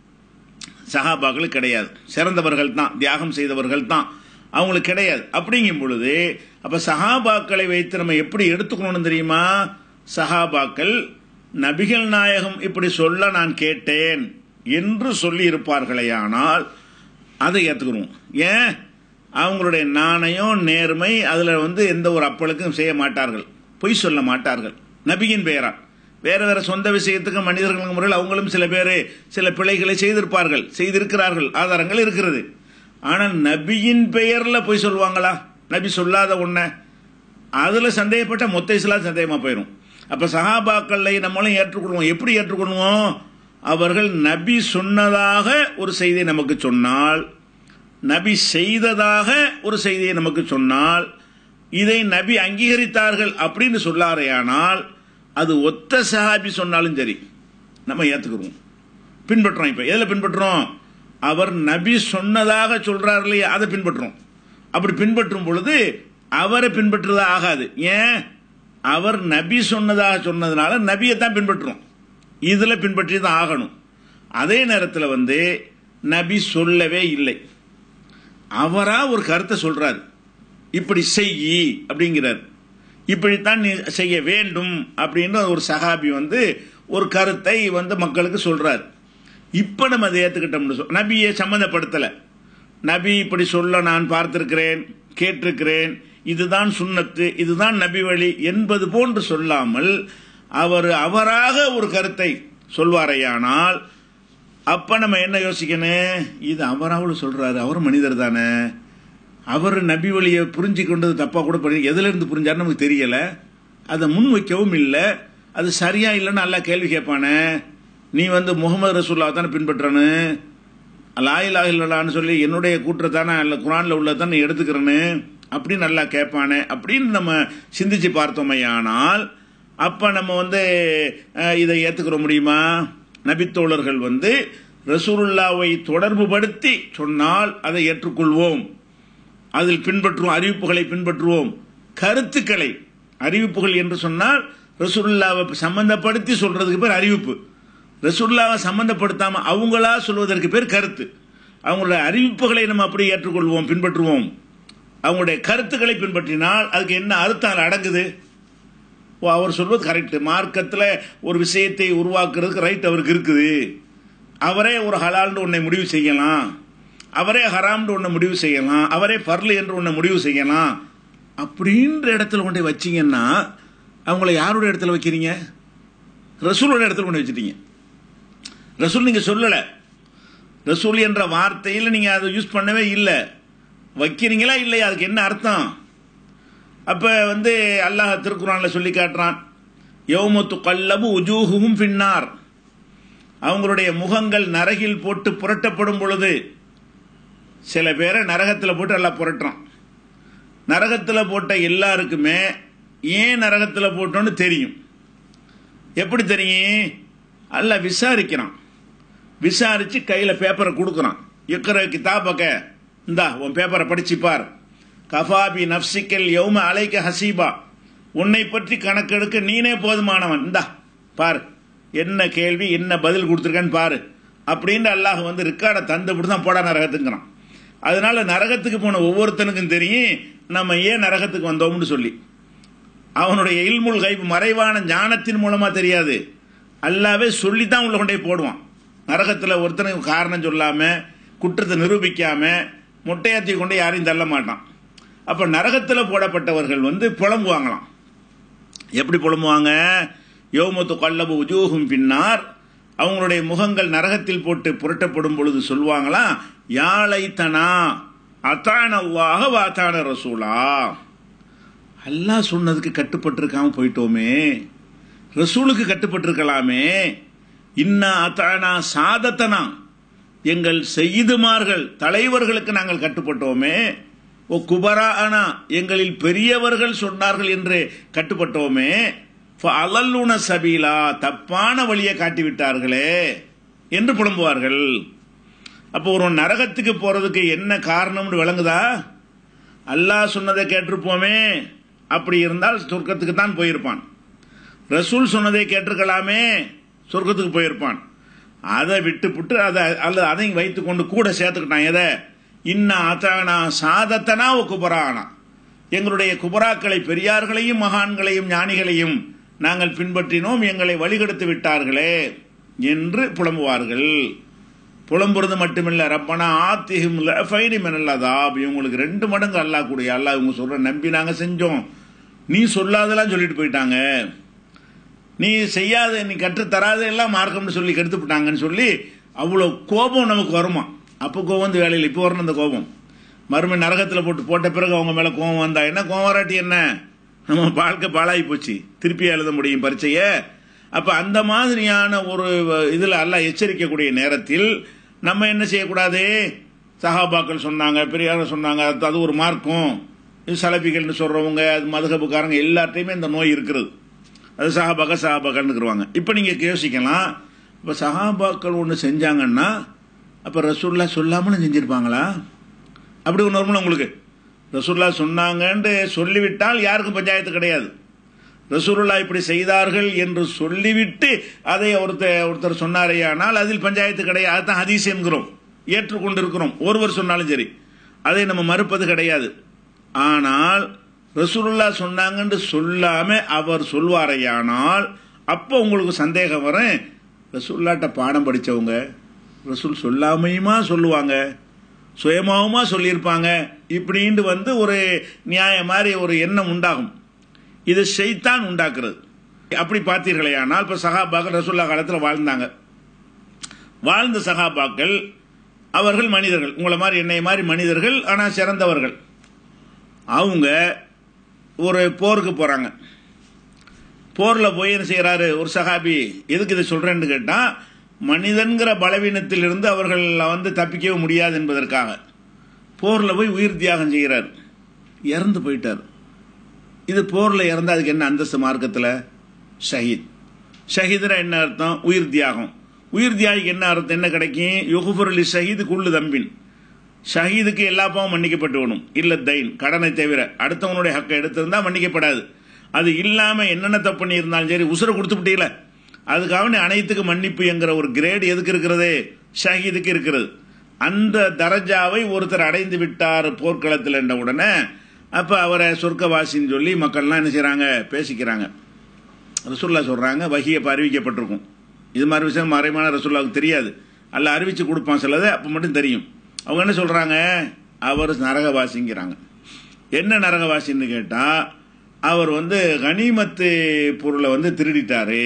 சஹாபாக்களுக்கு கிடையாது சிறந்தவர்கள் தான் தியாகம் செய்தவர்கள் தான் அவங்களுக்கு கிடையாது அப்படிங்கும் பொழுது அப்ப சஹாபாக்களை வைத்து நம்ம எப்படி எடுத்துக்கணும்னு தெரியுமா சஹாபாக்கள் நபிகள் நாயகம் இப்படி சொல்ல நான் கேட்டேன் என்று சொல்லி இருப்பார்களேயானால் அதை ஏத்துக்கிறோம் ஏன் அவங்களுடைய நாணயம் நேர்மை அதுல வந்து எந்த ஒரு அப்பளுக்கும் செய்ய மாட்டார்கள் பொய் சொல்ல மாட்டார்கள் நபியின் பெயரால் வேற வேற சொந்த விஷயத்துக்கு மனிதர்கள் முறையில் அவங்களும் சில பேர் சில பிழைகளை செய்திருப்பார்கள் செய்திருக்கிறார்கள் ஆதாரங்கள் இருக்கிறது ஆனால் நபியின் பெயர்ல பொய் சொல்லுவாங்களா நபி சொல்லாத ஒன்ன அதுல சந்தேகப்பட்ட மொத்த இஸ்லாம் சந்தேகமா போயிடும் அப்ப சஹாபாக்களை நம்மளும் ஏற்றுக்கொள்வோம் எப்படி ஏற்றுக்கொள்வோம் அவர்கள் நபி சொன்னதாக ஒரு செய்தியை நமக்கு சொன்னால் நபி செய்ததாக ஒரு செய்தியை நமக்கு சொன்னால் இதை நபி அங்கீகரித்தார்கள் அப்படின்னு சொல்லாரையானால் அது ஒத்த சஹாபி சொன்னாலும் சரி நம்ம ஏத்துக்கிறோம் பின்பற்றுறோம் இப்ப எதுல பின்பற்றுறோம் அவர் நபி சொன்னதாக சொல்றார் இல்லையா அதை பின்பற்றுறோம் அப்படி பின்பற்றும் பொழுது அவரை பின்பற்றுறதா ஆகாது ஏன் அவர் நபி சொன்னதாக சொன்னதுனால நபியை தான் பின்பற்றுறோம் இதுல பின்பற்றி தான் ஆகணும் அதே நேரத்தில் வந்து நபி சொல்லவே இல்லை அவரா ஒரு கருத்தை சொல்றாரு இப்படி செய்யி அப்படிங்கிறார் இப்படித்தான் நீ செய்ய வேண்டும் அப்படின்னு ஒரு சகாபி வந்து ஒரு கருத்தை வந்து மக்களுக்கு சொல்றார் இப்ப நம்ம அதை ஏத்துக்கிட்டோம்னு சொல் நபியை சம்மந்தப்படுத்தல நபி இப்படி சொல்ல நான் பார்த்திருக்கிறேன் கேட்டிருக்கிறேன் இதுதான் சுண்ணத்து இதுதான் நபி வழி என்பது போன்று சொல்லாமல் அவர் அவராக ஒரு கருத்தை சொல்வாரையானால் அப்ப நம்ம என்ன யோசிக்கணும் இது அவராவது சொல்றாரு அவர் மனிதர் தானே அவர் நபி வழியை புரிஞ்சு கொண்டது தப்பா கூட பண்ணி எதுல இருந்து புரிஞ்சாரு நமக்கு தெரியல அதை முன் வைக்கவும் இல்லை அது சரியா இல்லைன்னு அல்லா கேள்வி கேட்பானே நீ வந்து முகமது ரசூல்லா தானே பின்பற்றனு லாயிலா இல்லலான்னு சொல்லி என்னுடைய கூற்றை தானே அல்ல குரான்ல உள்ளதான் நீ எடுத்துக்கிறேன்னு அப்படின்னு நல்லா கேட்பானே அப்படின்னு நம்ம சிந்திச்சு பார்த்தோமையானால் அப்ப நம்ம வந்து அஹ், இதை ஏத்துக்கிற முடியுமா நபித்தோழர்கள் வந்து ரசூலுல்லாவை தொடர்புபடுத்தி சொன்னால் அதை ஏற்றுக்கொள்வோம் அதில் பின்பற்றுவோம் அறிவிப்புகளை பின்பற்றுவோம் கருத்துக்களை அறிவிப்புகள் என்று சொன்னால் ரசூலுல்லாவை சம்பந்தப்படுத்தி சொல்றதுக்கு பேர் அறிவிப்பு ரசூலுல்லாவை சம்பந்தப்படுத்தாம அவங்களா சொல்வதற்கு பேர் கருத்து அவங்களுடைய அறிவிப்புகளை நம்ம அப்படியே ஏற்றுக்கொள்வோம் பின்பற்றுவோம் அவங்களுடைய கருத்துக்களை பின்பற்றினால் அதுக்கு என்ன அர்த்தம் அதுல அடங்குது ஓ அவர் சொல்வது கரெக்ட் மார்க்கத்தில் ஒரு விஷயத்தை உருவாக்குறதுக்கு ரைட் அவருக்கு இருக்குது அவரே ஒரு ஹலால்னு ஒன்றை முடிவு செய்யலாம் அவரே ஹராம்னு ஒன்றை முடிவு செய்யலாம் அவரே பர்லு என்று ஒன்றை முடிவு செய்யலாம் அப்படின்ற இடத்துல கொண்டு போய் வச்சீங்கன்னா அவங்கள யாருடைய இடத்துல வைக்கிறீங்க ரசூலோட இடத்துல கொண்டு வச்சிட்டீங்க ரசூல் நீங்க சொல்லல ரசூல் என்ற வார்த்தையில் நீங்க அதை யூஸ் பண்ணவே இல்லை வைக்கிறீங்களா இல்லையா அதுக்கு என்ன அர்த்தம் அப்ப வந்து அல்லாஹ் திருக்குறான்ல சொல்லி காட்டுறான் யௌமத்து கல்லபு உஜூஹும் பின்னார் அவங்களுடைய முகங்கள் நரகில் போட்டு புரட்டப்படும் பொழுது சில பேரை நரகத்தில் போட்டு எல்லாம் புரட்டுறான் நரகத்தில் போட்ட எல்லாருக்குமே ஏன் நரகத்தில் போட்டோன்னு தெரியும் எப்படி தெரியும் அல்ல விசாரிக்கிறான் விசாரிச்சு கையில பேப்பரை கொடுக்குறான் இக்கிற கிதாபக்க இந்தா உன் பேப்பரை படிச்சு பார் கஃபாபி நப்சிக்கல் யௌம அலைக்க ஹசீபா உன்னை பற்றி கணக்கெடுக்க நீனே போதுமானவன் இந்தா பார் என்ன கேள்வி என்ன பதில் கொடுத்துருக்கேன்னு பாரு அப்படின்னு அல்லாஹ் வந்து ரிக்கார்டை தந்துவிட்டு தான் போடா நரகத்துங்கிறான் அதனால நரகத்துக்கு போன ஒவ்வொருத்தனுக்கும் தெரியும் நம்ம ஏன் நரகத்துக்கு வந்தோம்னு சொல்லி அவனுடைய இல்முல் கைப்பு மறைவான ஞானத்தின் மூலமா தெரியாது அல்லாவே சொல்லித்தான் உள்ள கொண்டே போடுவான் நரகத்தில் ஒருத்தனுக்கு காரணம் சொல்லாம குற்றத்தை நிரூபிக்காம மொட்டையாத்தி கொண்டு யாரையும் தள்ள மாட்டான் அப்போ நரகத்தில் போடப்பட்டவர்கள் வந்து புலம்புவாங்களாம் எப்படி புலம்புவாங்க யோமத்து கல்லபு உஜூகும் பின்னார் அவங்களுடைய முகங்கள் நரகத்தில் போட்டு புரட்டப்படும் பொழுது சொல்லுவாங்களாம் யாழை தனா அத்தான அல்லாஹ வாத்தான ரசூலா அல்லாஹ் சொன்னதுக்கு கட்டுப்பட்டிருக்காம போயிட்டோமே ரசூலுக்கு கட்டுப்பட்டிருக்கலாமே இன்னா அத்தானா சாதத்தனா எங்கள் செய்துமார்கள் தலைவர்களுக்கு நாங்கள் கட்டுப்பட்டோமே ஓ குபரா ஆனா எங்களில் பெரியவர்கள் சொன்னார்கள் என்று கட்டுப்பட்டோமே அலல்லுன சபீலா தப்பான வழியை காட்டிவிட்டார்களே என்று புலம்புவார்கள் அப்போ ஒரு நரகத்துக்கு போறதுக்கு என்ன காரணம்னு விளங்குதா அல்லாஹ் சொன்னதை கேட்டிருப்போமே அப்படி இருந்தால் சொர்க்கத்துக்கு தான் போயிருப்பான் ரசூல் சொன்னதை கேட்டிருக்கலாமே சொர்க்கத்துக்கு போயிருப்பான் அதை விட்டுப்புட்டு அதை அல்லது அதையும் வைத்துக்கொண்டு கூட சேர்த்துக்கிட்டான் எதை இன்ன அத்தானா சாதத்தனா ஓ குபரானா எங்களுடைய குபராக்களை பெரியார்களையும் மகான்களையும் ஞானிகளையும் நாங்கள் பின்பற்றினோம் எங்களை வழிகெடுத்து விட்டார்களே என்று புலம்புவார்கள் புலம்புறது மட்டுமில்ல ரப்பனா ஆத்திகும் ஃபைனி மெனல்லாதாப் இவங்களுக்கு ரெண்டு மடங்கு அல்லாஹ் கூடிய அல்லாஹ் இவங்க சொல்ற நம்பி நாங்க செஞ்சோம் நீ சொல்லாதெல்லாம் சொல்லிட்டு போயிட்டாங்க நீ செய்யாத நீ கற்றுத்தராத எல்லாம் மார்க்கம்னு சொல்லி கெடுத்து விட்டாங்கன்னு சொல்லி அவ்வளோ கோபம் நமக்கு வருமா அப்போ கோபம் வந்து வேலையில் இப்போ வரணும் அந்த கோபம் மறுமை நரகத்தில் போட்டு போட்ட பிறகு அவங்க மேலே கோபம் வந்தா என்ன கோபம் வராட்டி என்ன நம்ம வாழ்க்கை பாழாகி போச்சு திருப்பி எழுத முடியும் பரீட்சையை அப்போ அந்த மாதிரியான ஒரு இதில் அல்ல எச்சரிக்கக்கூடிய நேரத்தில் நம்ம என்ன செய்யக்கூடாது சஹாபாக்கள் சொன்னாங்க பெரியார் சொன்னாங்க அது ஒரு மார்க்கம் இது சலபிகள்னு சொல்றவங்க அது மதுகப்புக்காரங்க எல்லார்ட்டையுமே இந்த நோய் இருக்கிறது அது சஹாபாக்க சஹாபாக்கள்னுக்குருவாங்க இப்போ நீங்கள் யோசிக்கலாம் இப்போ சஹாபாக்கள் ஒன்று செஞ்சாங்கன்னா அப்போ ரசூல்லா சொல்லாமலும் செஞ்சிருப்பாங்களா அப்படி ஒன்று வரும்ல உங்களுக்கு ரசூல்லா சொன்னாங்கன்னு சொல்லிவிட்டால் யாருக்கும் பஞ்சாயத்து கிடையாது ரசூலுல்லா இப்படி செய்தார்கள் என்று சொல்லிவிட்டு அதை ஒருத்தர் ஒருத்தர் சொன்னாரேயானால் அதில் பஞ்சாயத்து கிடையாது அதுதான் ஹதீஸ் என்கிறோம் ஏற்றுக்கொண்டிருக்கிறோம் ஒருவர் சொன்னாலும் சரி அதை நம்ம மறுப்பது கிடையாது ஆனால் ரசூலுல்லா சொன்னாங்கன்னு சொல்லாம அவர் சொல்வாரையானால் அப்போ உங்களுக்கு சந்தேகம் வரும் ரசூல்லாட்ட பாடம் படித்தவங்க ரசூல் சொல்லாமையுமா சொல்லுவாங்க சுயமாவுமா சொல்லியிருப்பாங்க இப்படின்ட்டு வந்து ஒரு நியாய மாதிரி ஒரு எண்ணம் உண்டாகும் இது செய்தான் உண்டாக்குறது அப்படி பார்த்தீர்களேயானால் இப்போ சகாபாக்கள் ரசூல்லா காலத்தில் வாழ்ந்தாங்க வாழ்ந்த சகாபாக்கள் அவர்கள் மனிதர்கள் உங்களை மாதிரி என்னை மாதிரி மனிதர்கள் ஆனால் சிறந்தவர்கள் அவங்க ஒரு போருக்கு போகிறாங்க போரில் போய் என்ன செய்கிறாரு ஒரு சகாபி எதுக்கு இதை சொல்கிறேன்னு கேட்டால் மனிதன்கிற பலவீனத்திலிருந்து அவர்கள் வந்து தப்பிக்கவே முடியாது என்பதற்காக போரில் போய் உயிர் தியாகம் செய்கிறார் இறந்து போயிட்டார் இது போரில் இறந்தா அதுக்கு என்ன அந்தஸ்து மார்க்கத்தில் ஷஹீத் ஷஹீதுனா என்ன அர்த்தம் உயிர் தியாகம் உயிர் தியாகிக்கு என்ன அர்த்தம் என்ன கிடைக்கும் யுகுபுரலி ஷஹீது குள்ளு தம்பின் ஷஹீதுக்கு எல்லா பாவம் மன்னிக்கப்பட்டு வேணும் இல்ல தைன் கடனை தவிர அடுத்தவனுடைய ஹக்கை எடுத்திருந்தா மன்னிக்கப்படாது அது இல்லாம என்னென்ன தப்பு பண்ணி இருந்தாலும் சரி உசுரை கொடுத்து விட்டீங்கள அதுக்காக அனைத்துக்கு மன்னிப்பு என்கிற ஒரு கிரேட் எதுக்கு இருக்கிறது ஷஹீதுக்கு இருக்கிறது அந்த தரஜாவை ஒருத்தர் அடைந்து விட்டார் போர்க்களத்தில் என்ற உடனே அப்ப அவரை சொர்க்கவாசின்னு சொல்லி மக்கள்லாம் என்ன செய்யறாங்க பேசிக்கிறாங்க ரசுல்லா சொல்றாங்க வகியை அறிவிக்கப்பட்டிருக்கும் இது மாதிரி விஷயம் மறைமான ரசுல்லாவுக்கு தெரியாது அல்ல அறிவிச்சு கொடுப்பான் சிலது அப்போ மட்டும் தெரியும் அவங்க என்ன சொல்றாங்க அவர் நரகவாசிங்கிறாங்க என்ன நரகவாசின்னு கேட்டா அவர் வந்து கனிமத்து பொருளை வந்து திருடிட்டாரு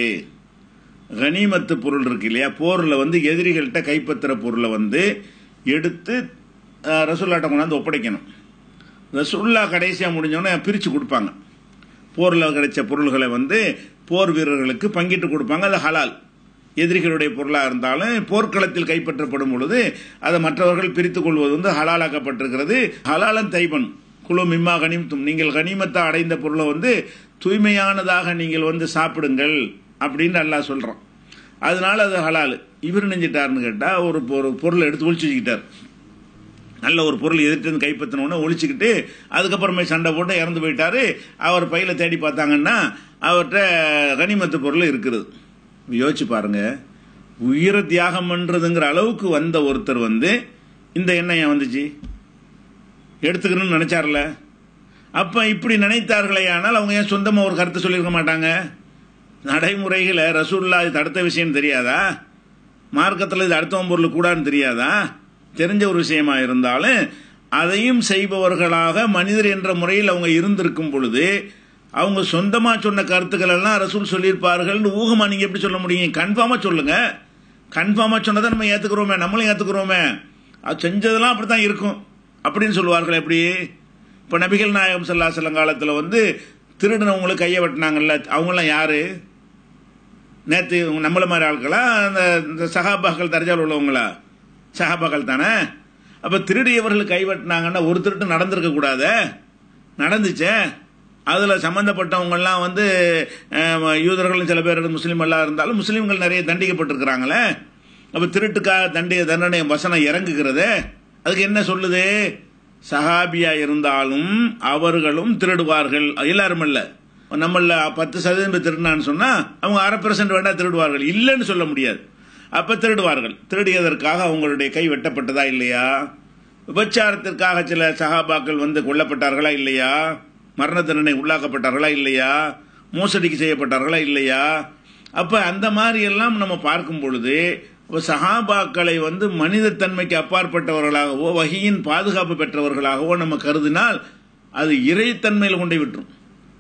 கனிமத்து பொருள் இருக்கு இல்லையா போரில் வந்து எதிரிகள்கிட்ட கைப்பற்றுற பொருளை வந்து எடுத்து ரசுல்லாட்ட கொண்டாந்து ஒப்படைக்கணும் ரசுல்லா கடைசியாக முடிஞ்சோடனே பிரித்து கொடுப்பாங்க போரில் கிடைச்ச பொருள்களை வந்து போர் வீரர்களுக்கு பங்கிட்டு கொடுப்பாங்க அது ஹலால் எதிரிகளுடைய பொருளாக இருந்தாலும் போர்க்களத்தில் கைப்பற்றப்படும் பொழுது அதை மற்றவர்கள் பிரித்துக் கொள்வது வந்து ஹலாலாக்கப்பட்டிருக்கிறது ஹலாலன் தைபன் குழு மிம்மா கனிமத்தும் நீங்கள் கனிமத்தை அடைந்த பொருளை வந்து தூய்மையானதாக நீங்கள் வந்து சாப்பிடுங்கள் அப்படின்னு அல்லாஹ் சொல்கிறான் அதனால அது ஹலால் இவர் நெஞ்சிட்டாருன்னு கேட்டால் ஒரு பொருளை எடுத்து ஒழிச்சு வச்சுக்கிட்டார் நல்ல ஒரு பொருள் எதிர்த்து கைப்பற்றினோடனே ஒழிச்சுக்கிட்டு அதுக்கப்புறமே சண்டை போட்டு இறந்து போயிட்டாரு அவர் பையில தேடி பார்த்தாங்கன்னா அவர்கிட்ட கனிமத்து பொருள் இருக்கிறது யோசிச்சு பாருங்க உயிரை தியாகம் பண்றதுங்கிற அளவுக்கு வந்த ஒருத்தர் வந்து இந்த எண்ணெய் ஏன் வந்துச்சு எடுத்துக்கணும்னு நினைச்சார்ல அப்ப இப்படி நினைத்தார்களே ஆனால் அவங்க ஏன் சொந்தமா ஒரு கருத்தை சொல்லியிருக்க மாட்டாங்க நடைமுறைகளை ரசூல்லா இது அடுத்த விஷயம் தெரியாதா மார்க்கத்தில் இது அடுத்தவன் பொருள் கூடான்னு தெரியாதா தெரிஞ்ச ஒரு விஷயமா இருந்தாலும் அதையும் செய்பவர்களாக மனிதர் என்ற முறையில் அவங்க இருந்திருக்கும் பொழுது அவங்க சொந்தமா சொன்ன கருத்துக்கள் எல்லாம் ரசூல் சொல்லியிருப்பார்கள் ஊகமா நீங்க எப்படி சொல்ல முடியும் கன்ஃபார்மா சொல்லுங்க கன்ஃபார்மா சொன்னதை நம்ம ஏத்துக்கிறோமே நம்மளும் ஏத்துக்கிறோமே அது செஞ்சதெல்லாம் அப்படித்தான் இருக்கும் அப்படின்னு சொல்லுவார்கள் எப்படி இப்ப நபிகள் நாயகம் சல்லா செல்லம் காலத்துல வந்து திருடினவங்களுக்கு கையை வெட்டினாங்கல்ல அவங்களாம் யாரு நேற்று நம்மள மாதிரி ஆட்களா அந்த இந்த சகாபாக்கள் தரஜால் உள்ளவங்களா சகாபாக்கள் தானே அப்ப திருடியவர்கள் கைவெட்டினாங்கன்னா ஒரு திருட்டு நடந்திருக்க கூடாதே நடந்துச்சே அதுல சம்பந்தப்பட்டவங்கெல்லாம் வந்து அஹ், யூதர்களும் சில பேர் முஸ்லீம் எல்லாம் இருந்தாலும் முஸ்லீம்கள் நிறைய தண்டிக்கப்பட்டிருக்கிறாங்களே அப்ப திருட்டுக்காக தண்டிய தண்டனை வசனம் இறங்குகிறதே அதுக்கு என்ன சொல்லுது சஹாபியா இருந்தாலும் அவர்களும் திருடுவார்கள் எல்லாரும் இல்ல நம்மள பத்து சதவீதம் பேர் திருடினான்னு சொன்னா அவங்க அரை பெர்சன்ட் வேண்டாம் திருடுவார்கள் இல்லைன்னு சொல்ல முடியாது அப்ப திருடுவார்கள் திருடியதற்காக அவங்களுடைய கை வெட்டப்பட்டதா இல்லையா விபச்சாரத்திற்காக சில சகாபாக்கள் வந்து கொல்லப்பட்டார்களா இல்லையா மரண தண்டனை உள்ளாக்கப்பட்டார்களா இல்லையா மோசடிக்கு செய்யப்பட்டார்களா இல்லையா அப்ப அந்த மாதிரி எல்லாம் நம்ம பார்க்கும் பொழுது அப்ப சஹாபாக்களை வந்து மனிதத்தன்மைக்கு அப்பாற்பட்டவர்களாகவோ வகையின் பாதுகாப்பு பெற்றவர்களாகவோ நம்ம கருதினால் அது இறைத்தன்மையில் கொண்டு விட்டுரும்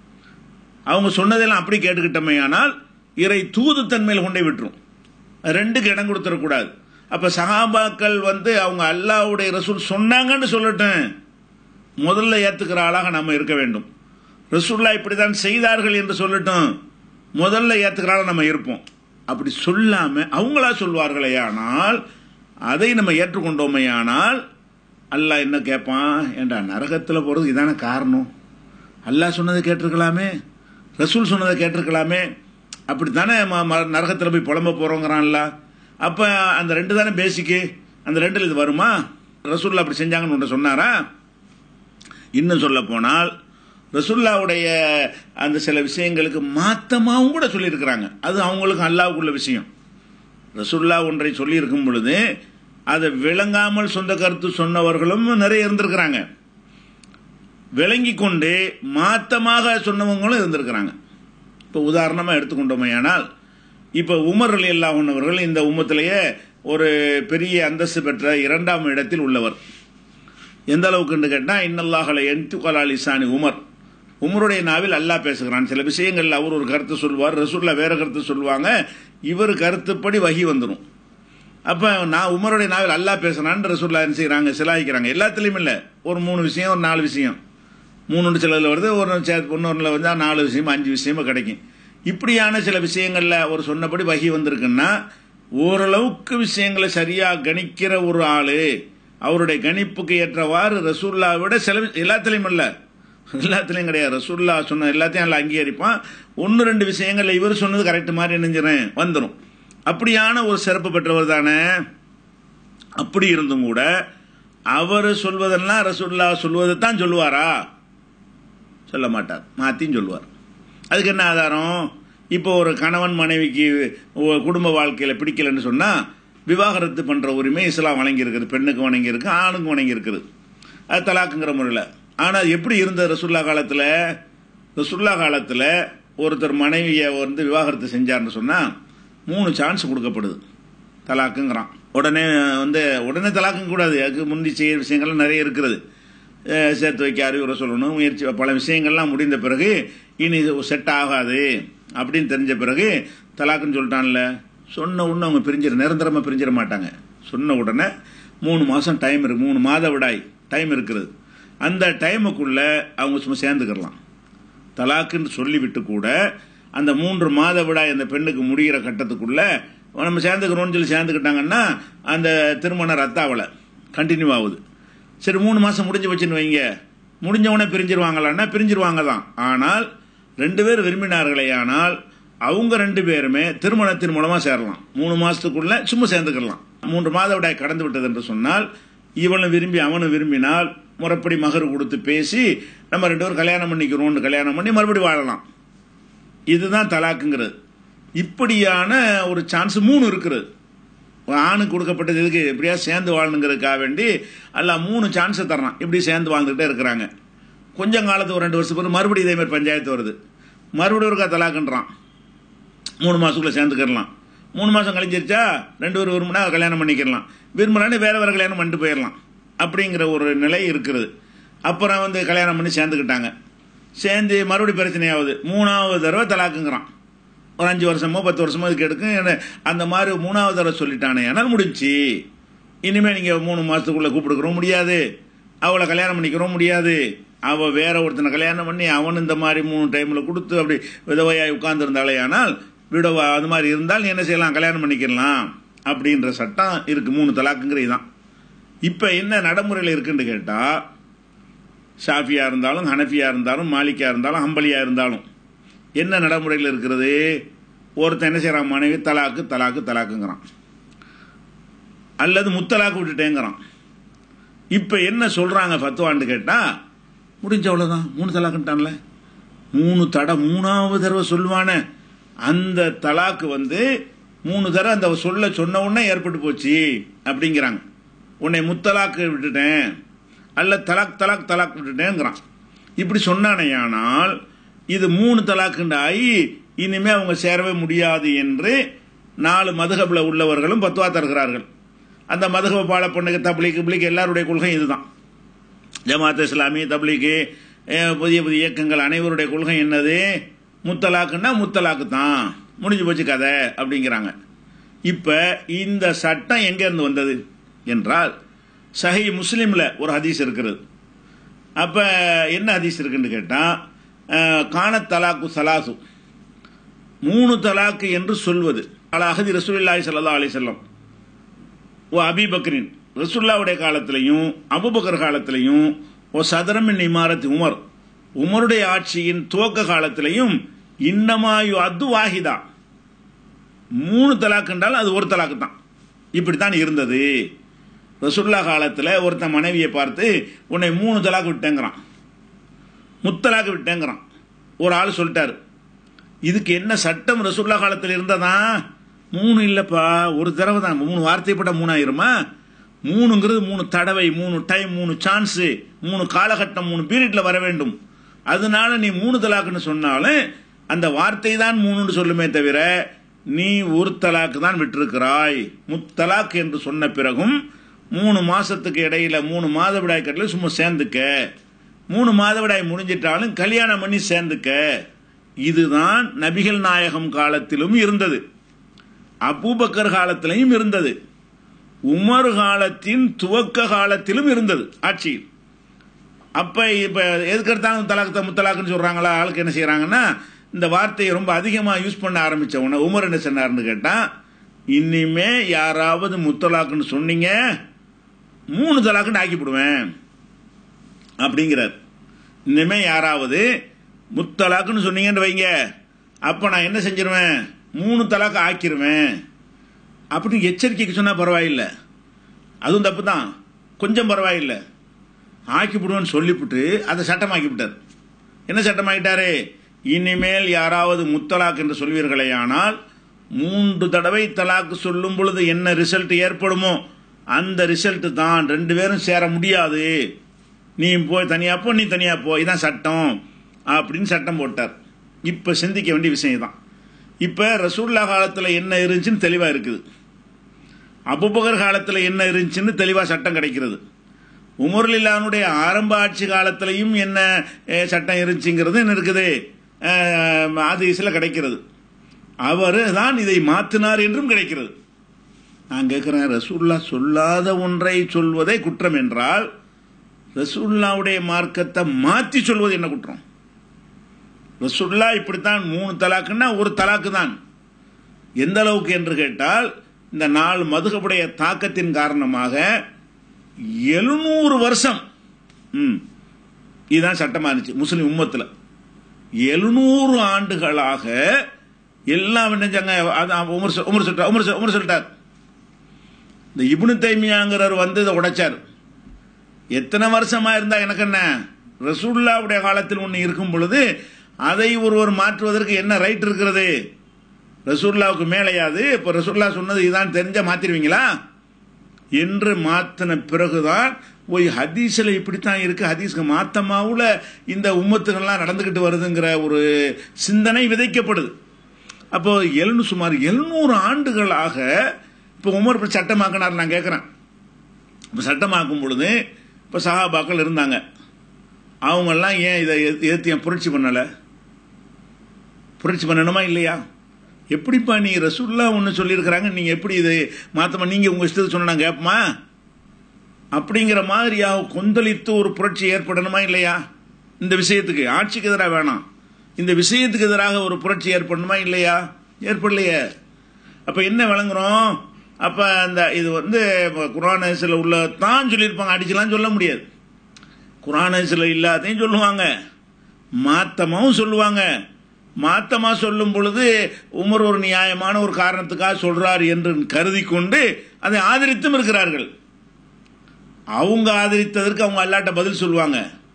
அவங்க சொன்னதெல்லாம் அப்படி கேட்டுக்கிட்டோமே ஆனால் இறை தூது தன்மையில் கொண்டே விட்டுரும் ரெண்டுக்கு இடம் கொடுத்துடக்கூடாது அப்ப சஹாபாக்கள் வந்து அவங்க அல்லாவுடைய ரசூல் சொன்னாங்கன்னு சொல்லட்டும் முதல்ல ஏத்துக்கிற ஆளாக நாம இருக்க வேண்டும் ரசூல்லா இப்படித்தான் செய்தார்கள் என்று சொல்லட்டும் முதல்ல ஏத்துக்கிற ஆளா நம்ம இருப்போம் அப்படி சொல்லாம அவங்களா சொல்வார்களே ஆனால் அதை நம்ம ஏற்றுக்கொண்டோமே ஆனால் அல்லாஹ் என்ன கேட்பான் ஏண்டா நரகத்தில் போறதுக்கு இதான காரணம் அல்லாஹ் சொன்னதை கேட்டிருக்கலாமே ரசூல் சொன்னதை கேட்டிருக்கலாமே அப்படித்தானே ம- ம- நரகத்துல போய் புலம்ப போறோங்கிறான்ல அப்ப அந்த ரெண்டு தானே பேசிக்கு அந்த ரெண்டுல இது வருமா ரசூல்லா அப்படி செஞ்சாங்கன்னு ஒன்று சொன்னாரா இன்னும் சொல்ல போனால் ரசுல்லாவுடைய அந்த சில விஷயங்களுக்கு மாத்தமாவும் கூட சொல்லியிருக்கிறாங்க அது அவங்களுக்கு அல்லாவுக்குள்ள விஷயம் ரசுல்லா ஒன்றை சொல்லியிருக்கும் பொழுது அதை விளங்காமல் சொந்த கருத்து சொன்னவர்களும் நிறைய இருந்திருக்கிறாங்க விளங்கி கொண்டு மாத்தமாக சொன்னவங்களும் இருந்திருக்கிறாங்க இப்போ உதாரணமாக எடுத்துக்கொண்டோமையானால் இப்போ உமர் அலி அல்லா அவர்கள் இந்த உம்மத்திலேயே ஒரு பெரிய அந்தஸ்து பெற்ற இரண்டாம் இடத்தில் உள்ளவர் எந்த அளவுக்குன்னு கேட்டால் இன்னல்லாஹலை என்து கலால் இசானி உமர் உமருடைய நாவில் அல்லாஹ் பேசுகிறான் சில விஷயங்கள்ல அவர் ஒரு கருத்து சொல்வார் ரசூல்லா வேற கருத்து சொல்லுவாங்க இவர் கருத்துப்படி வகி வந்துடும் அப்ப நான் உமருடைய நாவில் அல்லாஹ் பேசுறான்னு ரசூல்லா என்ன செய்யறாங்க சிலாய்க்கிறாங்க எல்லாத்துலயும் இல்ல ஒரு மூணு விஷயம் ஒரு நாலு விஷயம் மூணு சிலதுல வருது ஒரு சே- இன்னொன்னுல வந்து நாலு விஷயம் அஞ்சு விஷயமா கிடைக்கும் இப்படியான சில விஷயங்கள்ல ஒரு சொன்னபடி வகி வந்திருக்குன்னா ஓரளவுக்கு விஷயங்களை சரியா கணிக்கிற ஒரு ஆளு அவருடைய கணிப்புக்கு ஏற்றவாறு ரசூல்லா விட சில எல்லாத்துலயும் இல்ல எல்லாத்துலயும் கிடையாது ரசூல்லா சொன்ன எல்லாத்தையும் அல்ல அங்கீகரிப்பான் ஒன்னு ரெண்டு விஷயங்கள்ல இவர் சொன்னது கரெக்ட் மாதிரி நினைஞ்சிறேன் வந்துடும் அப்படியான ஒரு சிறப்பு பெற்றவர் தானே அப்படி இருந்தும் கூட அவர் சொல்வதெல்லாம் ரசூல்லா சொல்வதை தான் சொல்லுவாரா சொல்ல மாட்டார் மாத்தியும் சொல்லுவார் அதுக்கு என்ன ஆதாரம் இப்போ ஒரு கணவன் மனைவிக்கு ஒ- குடும்ப வாழ்க்கையில பிடிக்கலன்னு சொன்னா விவாகரத்து பண்ற உரிமை இஸ்லாம் வழங்கி இருக்குது பெண்ணுக்கு வணங்கி இருக்கு ஆணுக்கும் வணங்கி இருக்குது அது தலாக்குங்கிற முறையில் ஆனா அது எப்படி இருந்தது ரசுல்லா காலத்துல ரசுல்லா காலத்துல ஒருத்தர் மனைவியை வந்து விவாகரத்து செஞ்சார்னு சொன்னா மூணு சான்ஸ் கொடுக்கப்படுது தலாக்குங்கிறான் உடனே வந்து உடனே தலாக்கும் கூடாது அதுக்கு முந்தி செய்ய விஷயங்கள்லாம் நிறைய இருக்கிறது அஹ் சேர்த்து வைக்க அறிவுரை சொல்லணும் முயற்சி பல விஷயங்கள்லாம் முடிந்த பிறகு இனி செட் ஆகாது அப்படின்னு தெரிஞ்ச பிறகு தலாக்குன்னு சொல்லிட்டான்ல சொன்ன உடனே அவங்க பிரிஞ்சிட நிரந்தரமாக பிரிஞ்சிட மாட்டாங்க சொன்ன உடனே மூணு மாதம் டைம் இருக்கு மூணு மாத விடாய் டைம் இருக்கிறது அந்த டைமுக்குள்ள அவங்க சும்மா சேர்ந்துக்கிறலாம் தலாக்குன்னு சொல்லிவிட்டு கூட அந்த மூன்று மாத விடாய் அந்த பெண்ணுக்கு முடிகிற கட்டத்துக்குள்ள நம்ம சேர்ந்துக்கிறோம்னு சொல்லி சேர்ந்துக்கிட்டாங்கன்னா அந்த திருமணம் ரத்தாவலை கண்டினியூ ஆகுது சரி மூணு மாசம் முடிஞ்சு வச்சுன்னு வைங்க முடிஞ்ச உடனே பிரிஞ்சிருவாங்களான்னா பிரிஞ்சிருவாங்க தான் ஆனால் ரெண்டு பேர் விரும்பினார்களே ஆனால் அவங்க ரெண்டு பேருமே திருமணத்தின் மூலமா சேரலாம் மூணு மாசத்துக்குள்ள சும்மா சேர்ந்துக்கலாம் மூன்று மாத விடாய் கடந்து விட்டது என்று சொன்னால் இவனும் விரும்பி அவனும் விரும்பினால் முறைப்படி மகர் கொடுத்து பேசி நம்ம ரெண்டு பேரும் கல்யாணம் பண்ணிக்கிறோம்னு கல்யாணம் பண்ணி மறுபடியும் வாழலாம் இதுதான் தலாக்குங்கிறது இப்படியான ஒரு சான்ஸ் மூணு இருக்கிறது ஒரு ஆணுக்கு கொடுக்கப்பட்டது இதுக்கு எப்படியா சேர்ந்து வாழணுங்கிறதுக்காக வேண்டி அல்ல மூணு சான்ஸை தர்றான் இப்படி சேர்ந்து வாழ்ந்துகிட்டே இருக்கிறாங்க கொஞ்சம் காலத்து ஒரு ரெண்டு வருஷம் பிறகு மறுபடியும் இதே மாதிரி பஞ்சாயத்து வருது மறுபடியும் ஒருக்கா தலாக்குன்றான் மூணு மாசத்துக்குள்ள சேர்ந்துக்கிடலாம் மூணு மாசம் கழிஞ்சிருச்சா ரெண்டு பேரும் விரும்பினா கல்யாணம் பண்ணிக்கிடலாம் விரும்பினானே வேற வேற கல்யாணம் பண்ணிட்டு போயிடலாம் அப்படிங்கிற ஒரு நிலை இருக்கிறது அப்புறம் வந்து கல்யாணம் பண்ணி சேர்ந்துக்கிட்டாங்க சேர்ந்து மறுபடி பிரச்சனையாகுது மூணாவது தடவை தலாக்குங்கிறான் ஒரு அஞ்சு வருஷமோ பத்து வருஷமோ இதுக்கு எடுக்கும் ஏன்னா, அந்த மாதிரி மூணாவது தடவை சொல்லிட்டானே ஆனால் முடிஞ்சு இனிமேல் நீங்கள் மூணு மாதத்துக்குள்ளே கூப்பிடுக்கிறோம் முடியாது அவளை கல்யாணம் பண்ணிக்கிறோம் முடியாது அவள் வேற ஒருத்தனை கல்யாணம் பண்ணி அவன் இந்த மாதிரி மூணு டைமில் கொடுத்து அப்படி விதவையாய் உட்கார்ந்துருந்தாலே ஆனால் விடவா அது மாதிரி இருந்தால் நீ என்ன செய்யலாம் கல்யாணம் பண்ணிக்கலாம் அப்படின்ற சட்டம் இருக்குது மூணு தலாக்குங்கிற இதுதான் இப்போ என்ன நடைமுறையில் இருக்குன்னு கேட்டால் ஷாஃபியா இருந்தாலும் ஹனஃபியா இருந்தாலும் மாலிக்கா இருந்தாலும் ஹம்பலியா இருந்தாலும் என்ன நடைமுறையில் இருக்கிறது ஒருத்தன் என்ன செய்கிறான் மனைவி தலாக்கு தலாக்கு தலாக்குங்கிறான் அல்லது முத்தலாக்கு விட்டுட்டேங்கிறான் இப்போ என்ன சொல்கிறாங்க ஃபத்துவான்னு கேட்டால் முடிஞ்ச அவ்வளோதான் மூணு தலாக்குன்ட்டான்ல மூணு தடை மூணாவது தடவை சொல்லுவானே அந்த தலாக்கு வந்து மூணு தடவை அந்த சொல்ல சொன்ன உடனே ஏற்பட்டு போச்சு அப்படிங்கிறாங்க உன்னை முத்தலாக்கு விட்டுட்டேன் அல்ல தலாக் தலாக் தலாக் விட்டுட்டேங்கிறான் இப்படி சொன்னானேயானால் இது மூணு தலாக்குண்டு ஆகி இனிமே அவங்க சேரவே முடியாது என்று நாலு மதுகபில் உள்ளவர்களும் பத்துவா தருகிறார்கள் அந்த மதுகப பால பொண்ணுக்கு தப்லீக் கிப்லீக் எல்லாருடைய கொள்கை இதுதான் ஜமாத் இஸ்லாமி தப்லீக்கு அஹ், புதிய புதிய இயக்கங்கள் அனைவருடைய கொள்கை என்னது முத்தலாக்குன்னா முத்தலாக்கு தான் முடிஞ்சு போச்சு கதை அப்படிங்கிறாங்க இப்போ இந்த சட்டம் எங்கேருந்து வந்தது என்றால் சஹி முஸ்லீமில் ஒரு ஹதீஸ் இருக்கிறது அப்போ என்ன ஹதீஸ் இருக்குன்னு கேட்டால் காண தலாக்கு சலாசு மூணு தலாக்கு என்று சொல்வது அல அகதி ரசூலுல்லாஹி ஸல்லல்லாஹு அலைஹி வஸல்லம் ஓ அபிபக்ரின் ரசுல்லாவுடைய காலத்திலையும் அபுபக்கர் காலத்திலையும் ஓ சதரமின் இமாரத் உமர் உமருடைய ஆட்சியின் துவக்க காலத்திலையும் இன்னமாயு அத்து வாஹிதா மூணு தலாக் என்றால் அது ஒரு தலாக்கு தான் இப்படித்தான் இருந்தது ரசுல்லா காலத்தில் ஒருத்தன் மனைவியை பார்த்து உன்னை மூணு தலாக்கு விட்டேங்கிறான் முத்தலாக்கு விட்டேங்கிறான் ஒரு ஆள் சொல்லிட்டாரு இதுக்கு என்ன சட்டம் ரசுல்லா காலத்தில் இருந்ததா மூணு இல்லைப்பா ஒரு தடவை தான் மூணு வார்த்தைப்பட்ட மூணாயிருமா மூணுங்கிறது மூணு தடவை மூணு டைம் மூணு சான்ஸு மூணு காலகட்டம் மூணு பீரியட்ல வர வேண்டும் அதனால நீ மூணு தலாக்குன்னு சொன்னாலும் அந்த வார்த்தை தான் மூணுன்னு சொல்லுமே தவிர நீ ஒரு தலாக்கு தான் விட்டிருக்கிறாய் முத்தலாக் என்று சொன்ன பிறகும் மூணு மாசத்துக்கு இடையில மூணு மாதவிடாய் கட்டில சும்மா சேர்ந்துக்க மூணு மாதவிடாய் முடிஞ்சிட்டாலும் கல்யாணம் பண்ணி சேர்ந்துக்க இதுதான் நபிகள் நாயகம் காலத்திலும் இருந்தது அபூபக்கர் காலத்திலையும் இருந்தது உமர் காலத்தின் துவக்க காலத்திலும் இருந்தது ஆட்சியில் அப்ப இப்ப எதுக்கெடுத்தாலும் தலாக்கு முத்தலாக்குன்னு சொல்றாங்களா ஆளுக்கு என்ன செய்யறாங்கன்னா இந்த வார்த்தையை ரொம்ப அதிகமா யூஸ் பண்ண ஆரம்பிச்ச உடனே உமர் என்ன சொன்னார்னு கேட்டா இனிமே யாராவது முத்தலாக்குன்னு சொன்னீங்க மூணு தலாக்குன்னு ஆக்கிவிடுவேன் அப்படிங்கிறார் இனிமே யாராவது முத்தலாக்குன்னு சொன்னீங்கன்னு வைங்க அப்ப நான் என்ன செஞ்சிருவேன் மூணு தலாக்கு ஆக்கிருவேன் அப்படின்னு எச்சரிக்கைக்கு சொன்னா பரவாயில்லை அதுவும் தப்பு தான் கொஞ்சம் பரவாயில்லை ஆக்கிவிடுவேன்னு சொல்லிவிட்டு அதை சட்டமாக்கி விட்டார் என்ன சட்டமாக்கிட்டாரு இனிமேல் யாராவது முத்தலாக் என்று சொல்வீர்களே ஆனால் மூன்று தடவை தலாக்கு சொல்லும் பொழுது என்ன ரிசல்ட் ஏற்படுமோ அந்த ரிசல்ட் தான் ரெண்டு பேரும் சேர முடியாது நீ போய் தனியா போ நீ தனியா போ இதான் சட்டம் அப்படின்னு சட்டம் போட்டார் இப்ப சிந்திக்க வேண்டிய விஷயம் தான் இப்ப ரசூல்லா காலத்துல என்ன இருந்துச்சுன்னு தெளிவா இருக்குது அபுபகர் காலத்துல என்ன இருந்துச்சுன்னு தெளிவா சட்டம் கிடைக்கிறது உமர்லில்லானுடைய ஆரம்ப ஆட்சி காலத்திலையும் என்ன அஹ், சட்டம் இருந்துச்சுங்கிறது என்ன இருக்குது ஆதிசில கிடைக்கிறது அவர் தான் இதை மாற்றினார் என்றும் கிடைக்கிறது நான் கேட்கிறேன் ரசூல்லா சொல்லாத ஒன்றை சொல்வதே குற்றம் என்றால் ரசூல்லாவுடைய மார்க்கத்தை மாற்றி சொல்வது என்ன குற்றம் ரசூல்லா இப்படித்தான் மூணு தலாக்குன்னா ஒரு தலாக்கு தான் எந்த அளவுக்கு என்று கேட்டால் இந்த நாலு மதுகப்புடைய தாக்கத்தின் காரணமாக எழுநூறு வருஷம் ம் இதுதான் சட்டமா இருந்துச்சு முஸ்லிம் உம்மத்தில் எழுநூறு ஆண்டுகளாக எல்லாம் நினைச்சாங்க அதான் உமர் சொல்- உமர் சொல்லிட்டார் உமர் சொல்- உமர் சொல்லிட்டார் இந்த இப்னு தைமியாங்கிறவர் வந்து இதை உடைச்சார் எத்தனை வருஷமா இருந்தா எனக்கு என்ன ரசூல்லாவுடைய காலத்தில் ஒன்று இருக்கும் பொழுது அதை ஒருவர் மாற்றுவதற்கு என்ன ரைட் இருக்கிறது ரசூல்லாவுக்கு மேலேயாது இப்போ ரசூல்லா சொன்னது இதான் தெரிஞ்சா மாத்திருவீங்களா என்று மாத்தின பிறகுதான் ஓய் ஹதீஸில் இப்படித்தான் இருக்கு ஹதீஸ்க்கு மாத்தமாவுல இந்த உம்மத்துகள்லாம் நடந்துகிட்டு வருதுங்கிற ஒரு சிந்தனை விதைக்கப்படுது அப்போ எழுநூ சுமார் எழுநூறு ஆண்டுகளாக இப்போ உமர் இப்படி சட்டமாக்கினார் நான் கேட்குறேன் இப்போ சட்டமாக்கும் பொழுது இப்போ சகாபாக்கள் இருந்தாங்க அவங்கெல்லாம் ஏன் இதை எதிர்த்து ஏன் புரட்சி பண்ணலை புரட்சி பண்ணணுமா இல்லையா எப்படிப்பா நீ ரசூல்லா ஒன்று சொல்லியிருக்கிறாங்க நீங்கள் எப்படி இது மாத்தமா நீங்கள் உங்கள் இஷ்டத்துக்கு சொன்னா கேட்போமா அப்படிங்கிற மாதிரியா கொந்தளித்து ஒரு புரட்சி ஏற்படணுமா இல்லையா இந்த விஷயத்துக்கு ஆட்சிக்கு எதிராக வேணாம் இந்த விஷயத்துக்கு எதிராக ஒரு புரட்சி ஏற்படணுமா இல்லையா ஏற்படலையே அப்போ என்ன விளங்குறோம் அப்போ அந்த இது வந்து குரானசில் உள்ள தான் சொல்லியிருப்பாங்க அடிச்சலாம் சொல்ல முடியாது குரானசில் இல்லாதையும் சொல்லுவாங்க மாத்தமாவும் சொல்லுவாங்க மாத்தமா சொல்லும் பொழுது உமர் ஒரு நியாயமான ஒரு காரணத்துக்காக சொல்றார் என்று கருதி கொண்டு அதை ஆதரித்தும் இருக்கிறார்கள் அவங்க ஆதரித்ததற்கு அவங்க அல்லாட்ட பதில் சொல்லுவாங்க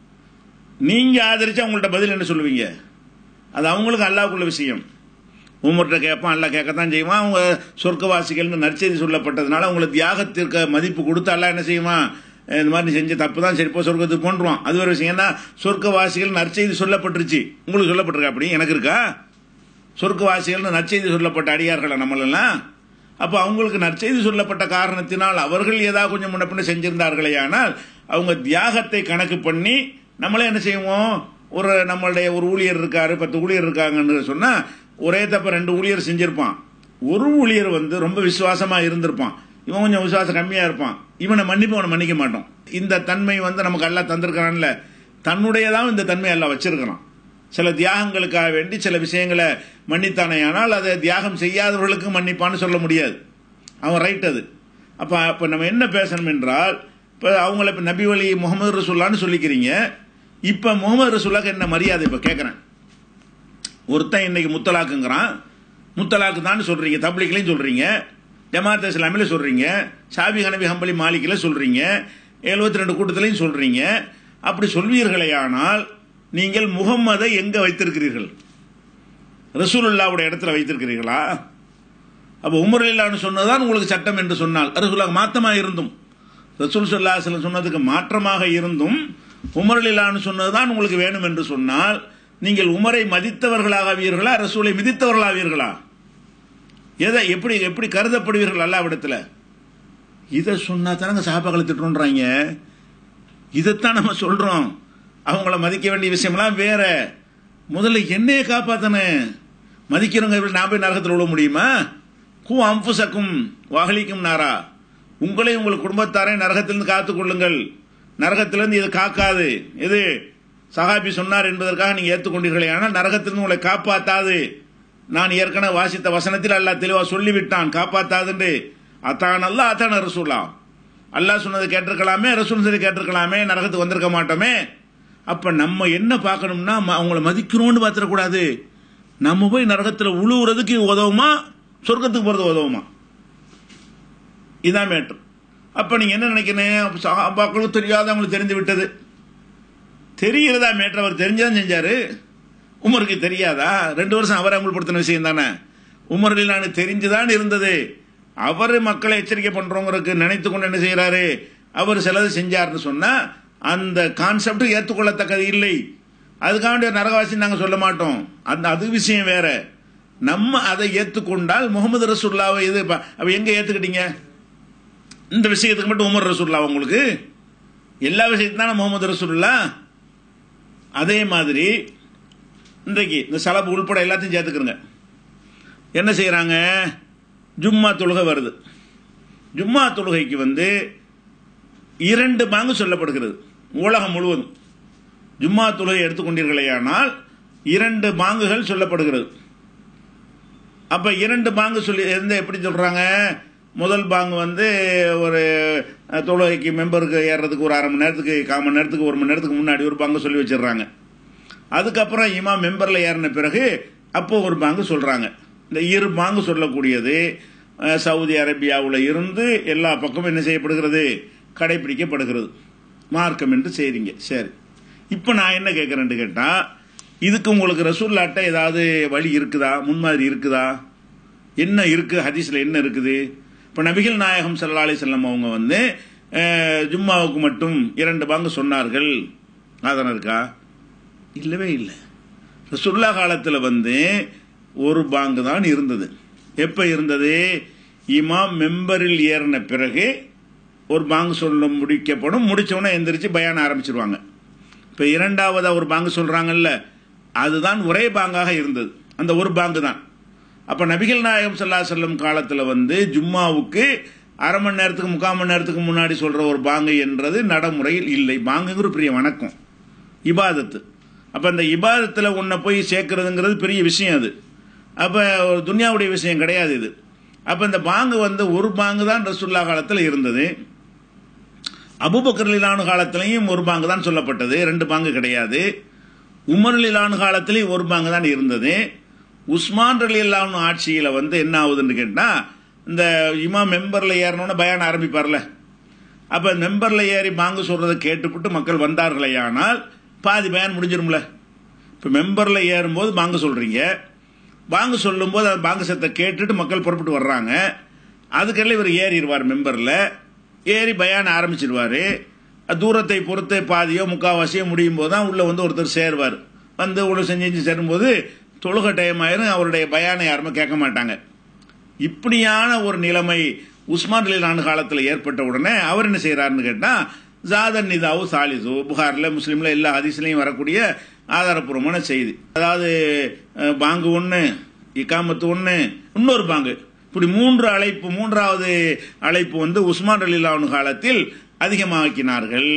நீங்க ஆதரிச்சு அவங்கள்ட்ட பதில் என்ன சொல்லுவீங்க அது அவங்களுக்கு அல்லாவுக்குள்ள விஷயம் உமர்கிட்ட கேட்பான் அல்லா கேட்கத்தான் செய்வான் அவங்க சொர்க்கவாசிகள்னு நற்செய்தி சொல்லப்பட்டதுனால அவங்களுக்கு தியாகத்திற்கு மதிப்பு கொடுத்து அல்லா என்ன செய்வான் இந்த மாதிரி நீ செஞ்ச தப்பு தான் சரி போ சொர்க்கத்துக்கு போன்றுவான் அது ஒரு விஷயம் ஏன்னா சொர்க்கவாசிகள் நற்செய்தி சொல்லப்பட்டுருச்சு உங்களுக்கு சொல்லப்பட்டிருக்கா அப்படி எனக்கு இருக்கா சொர்க்கவாசிகள்னு நற்செய்தி சொல்லப்பட்ட அடியார்களை நம்மளெல்லாம் அப்போ அவங்களுக்கு நற்செய்தி சொல்லப்பட்ட காரணத்தினால் அவர்கள் ஏதாவது கொஞ்சம் முன்னப்பின்ன செஞ்சிருந்தார்களே ஆனால் அவங்க தியாகத்தை கணக்கு பண்ணி நம்மளே என்ன செய்வோம் ஒரு நம்மளுடைய ஒரு ஊழியர் இருக்காரு பத்து ஊழியர் இருக்காங்கன்னு சொன்னா ஒரே தப்ப ரெண்டு ஊழியர் செஞ்சிருப்பான் ஒரு ஊழியர் வந்து ரொம்ப விசுவாசமா இருந்திருப்பான் இவன் கொஞ்சம் விசுவாசம் கம்மியா இருப்பான் இவனை மன்னிப்பு அவனை மன்னிக்க மாட்டோம் இந்த தன்மை வந்து நமக்கு எல்லாம் தந்திருக்கிறான்ல தன்னுடையதான் இந்த தன்மை எல்லாம் வச்சிருக்கிறான் சில தியாகங்களுக்காக வேண்டி சில விஷயங்களை மன்னித்தானே ஆனால் அதை தியாகம் செய்யாதவர்களுக்கு மன்னிப்பான்னு சொல்ல முடியாது அவன் ரைட் அது அப்போ அப்போ நம்ம என்ன பேசணும் என்றால் இப்போ அவங்கள இப்போ நபி வழி முகமது ரசூல்லான்னு சொல்லிக்கிறீங்க இப்போ முகமது ரசூல்லாக்கு என்ன மரியாதை இப்போ கேட்குறேன் ஒருத்தன் இன்னைக்கு முத்தலாக்குங்கிறான் முத்தலாக்கு தான் சொல்றீங்க தப்ளிக்லையும் சொல்றீங்க ஜமாத் இஸ்லாமில சொல்றீங்க ஷாபி ஹனபி ஹம்பலி மாலிக்கில் சொல்றீங்க எழுபத்தி ரெண்டு கூட்டத்திலையும் சொல்றீங்க அப்படி சொல்வீர்களே ஆனால் நீங்கள் முகம்மதை எங்க வைத்திருக்கிறீர்கள் ரசூலுல்லாவுடைய இடத்துல வைத்திருக்கிறீர்களா அப்போ உமர் இல்லான்னு சொன்னதான் உங்களுக்கு சட்டம் என்று சொன்னால் ரசூல்லா மாத்தமாக இருந்தும் ரசூல் சொல்லா சொன்னதுக்கு மாற்றமாக இருந்தும் உமர் இல்லான்னு சொன்னதுதான் உங்களுக்கு வேணும் என்று சொன்னால் நீங்கள் உமரை மதித்தவர்களாகவீர்களா ரசூலை மிதித்தவர்களாவீர்களா எதை எப்படி எப்படி கருதப்படுவீர்கள் அல்லாவிடத்தில் இதை சொன்னா தானங்க சகாபாக்களை திட்டுன்றாங்க இதைத்தான் நம்ம சொல்றோம் அவங்கள மதிக்க வேண்டிய விஷயம்லாம் வேற முதல்ல என்னைய காப்பாத்தனே மதிக்கிறவங்க நான் போய் நரகத்தில் விட முடியுமா கூ அம்புசக்கும் வாகலிக்கும் நாரா உங்களையும் உங்கள் குடும்பத்தாரை நரகத்திலிருந்து காத்துக் கொள்ளுங்கள் நரகத்திலிருந்து இது காக்காது இது சஹாபி சொன்னார் என்பதற்காக நீங்க ஏற்றுக்கொண்டீர்களே ஆனால் நரகத்திலிருந்து உங்களை காப்பாத்தாது நான் ஏற்கனவே வாசித்த வசனத்தில் அல்லாஹ் தெளிவா சொல்லிவிட்டான் காப்பாத்தாதுன்னு அத்தான் அல்ல அத்தான ரசூலா அல்லாஹ் சொன்னதை கேட்டிருக்கலாமே ரசூல் சொன்னதை கேட்டிருக்கலாமே நரகத்துக்கு வந்திருக்க மாட்டோமே அப்ப நம்ம என்ன பார்க்கணும்னா அவங்கள மதிக்கணும்னு பார்த்துடக்கூடாது நம்ம போய் நரகத்தில் உழுவுறதுக்கு உதவுமா சொர்க்கத்துக்கு போறது உதவுமா இதான் மேட்ரு அப்ப நீங்க என்ன நினைக்கிறேன் சகாபாக்களும் தெரியாத அவங்களுக்கு தெரிந்து விட்டது தெரிகிறதா மேட்ரு அவர் தெரிஞ்சுதான் செஞ்சாரு உமருக்கு தெரியாதா ரெண்டு வருஷம் அவரை அமல்படுத்தின விஷயம் தானே உமர் இல்லான்னு தெரிஞ்சுதான் இருந்தது அவர் மக்களை எச்சரிக்கை பண்றவங்களுக்கு நினைத்து கொண்டு என்ன செய்யறாரு அவர் சிலது செஞ்சார்னு சொன்னா அந்த கான்செப்ட் ஏற்றுக்கொள்ளத்தக்கது இல்லை அதுக்காண்டி நரகவாசி நாங்கள் சொல்ல மாட்டோம் அந்த அது விஷயம் வேற நம்ம அதை ஏற்றுக்கொண்டால் முகமது ரசூல்லாவை இது அப்ப எங்க ஏத்துக்கிட்டீங்க இந்த விஷயத்துக்கு மட்டும் உமர் ரசூல்லா உங்களுக்கு எல்லா விஷயத்துக்கு தானே முகமது ரசூல்லா அதே மாதிரி இன்றைக்கு இந்த செலவு உள்பட எல்லாத்தையும் சேர்த்துக்கிறங்க என்ன செய்யறாங்க ஜும்மா தொழுகை வருது ஜும்மா தொழுகைக்கு வந்து இரண்டு பாங்கு சொல்லப்படுகிறது உலகம் முழுவதும் ஜும்மா தொழுகை எடுத்துக்கொண்டீர்களேயானால் இரண்டு பாங்குகள் சொல்லப்படுகிறது அப்ப இரண்டு பாங்கு சொல்லி எந்த எப்படி சொல்றாங்க முதல் பாங்கு வந்து ஒரு தொழுகைக்கு மெம்பருக்கு ஏறுறதுக்கு ஒரு அரை மணி நேரத்துக்கு கால் மணி நேரத்துக்கு ஒரு மணி நேரத்துக்கு முன்னாடி ஒரு பாங்கு சொல்லி வச்சிடுறாங்க அதுக்கப்புறம் இமா மெம்பர்ல ஏறின பிறகு அப்போ ஒரு பாங்கு சொல்றாங்க இந்த இரு பாங்கு சொல்லக்கூடியது சவுதி அரேபியாவில் இருந்து எல்லா பக்கமும் என்ன செய்யப்படுகிறது கடைபிடிக்கப்படுகிறது மார்க்கம் என்று செய்றீங்க சரி இப்போ நான் என்ன கேட்குறேன்னு கேட்டால் இதுக்கு உங்களுக்கு ரசூல்லாட்ட ஏதாவது வழி இருக்குதா முன்மாதிரி இருக்குதா என்ன இருக்கு ஹதீஸில் என்ன இருக்குது இப்போ நபிகள் நாயகம் சல்லா அலி செல்லம் அவங்க வந்து ஜும்மாவுக்கு மட்டும் இரண்டு பாங்கு சொன்னார்கள் ஆதனம் இருக்கா இல்லவே இல்லை ரசுல்லா காலத்தில் வந்து ஒரு பாங்கு தான் இருந்தது எப்போ இருந்தது இமாம் மெம்பரில் ஏறின பிறகு ஒரு பாங்கு சொல்ல முடிக்கப்படும் முடிச்சவொடனே எந்திரிச்சு பயான ஆரம்பிச்சிருவாங்க இப்போ இரண்டாவதாக ஒரு பாங்கு சொல்கிறாங்கல்ல அதுதான் ஒரே பாங்காக இருந்தது அந்த ஒரு பாங்கு தான் அப்போ நபிகள் நாயகம் சல்லா செல்லம் காலத்தில் வந்து ஜும்மாவுக்கு அரை மணி நேரத்துக்கு முக்கால் மணி நேரத்துக்கு முன்னாடி சொல்கிற ஒரு பாங்கு என்றது நடைமுறையில் இல்லை பாங்குங்கிற பெரிய வணக்கம் இபாதத்து அப்போ அந்த இபாதத்தில் உன்னை போய் சேர்க்கறதுங்கிறது பெரிய விஷயம் அது அப்போ ஒரு துன்யாவுடைய விஷயம் கிடையாது இது அப்போ இந்த பாங்கு வந்து ஒரு பாங்கு தான் ரசுல்லா காலத்தில் இருந்தது அபுபக்கர்லிலானு காலத்திலையும் ஒரு பாங்கு தான் சொல்லப்பட்டது ரெண்டு பாங்கு கிடையாது உமர்லிலானு காலத்திலையும் ஒரு பாங்கு தான் இருந்தது உஸ்மான் ரலிலானு ஆட்சியில் வந்து என்ன ஆகுதுன்னு கேட்டால் இந்த இமா மெம்பரில் ஏறணுன்னு பயான் ஆரம்பிப்பார்ல அப்போ மெம்பரில் ஏறி பாங்கு சொல்கிறத கேட்டுவிட்டு மக்கள் வந்தார்களேயானால் பாதி பயான் முடிஞ்சிரும்ல இப்போ மெம்பரில் ஏறும்போது பாங்கு சொல்கிறீங்க பாங்கு சொல்லும்போது அந்த பாங்கு சத்தை கேட்டுட்டு மக்கள் புறப்பட்டு வர்றாங்க அதுக்கெல்லாம் இவர் ஏறிடுவார் மெம்பரில் ஏறி பயான ஆரம்பிச்சிடுவார் தூரத்தை பொறுத்து பாதியோ முக்கால்வாசியோ முடியும் போது தான் உள்ளே வந்து ஒருத்தர் சேருவார் வந்து உள்ள செஞ்சு சேரும்போது தொழுக டைம் ஆயிரும் அவருடைய பயானை யாருமே கேட்க மாட்டாங்க இப்படியான ஒரு நிலைமை உஸ்மான் அலிலான காலத்தில் ஏற்பட்ட உடனே அவர் என்ன செய்கிறாருன்னு கேட்டால் ஜாதன் நிதாவு சாலிசு புகாரில் முஸ்லீமில் எல்லா ஹதீஸ்லையும் வரக்கூடிய ஆதாரப்பூர்வமான செய்தி அதாவது அஹ், பாங்கு ஒன்று இக்காமத்து ஒன்று இன்னொரு பாங்கு இப்படி மூன்று அழைப்பு மூன்றாவது அழைப்பு வந்து உஸ்மான் அலிலானு காலத்தில் அதிகமாக்கினார்கள்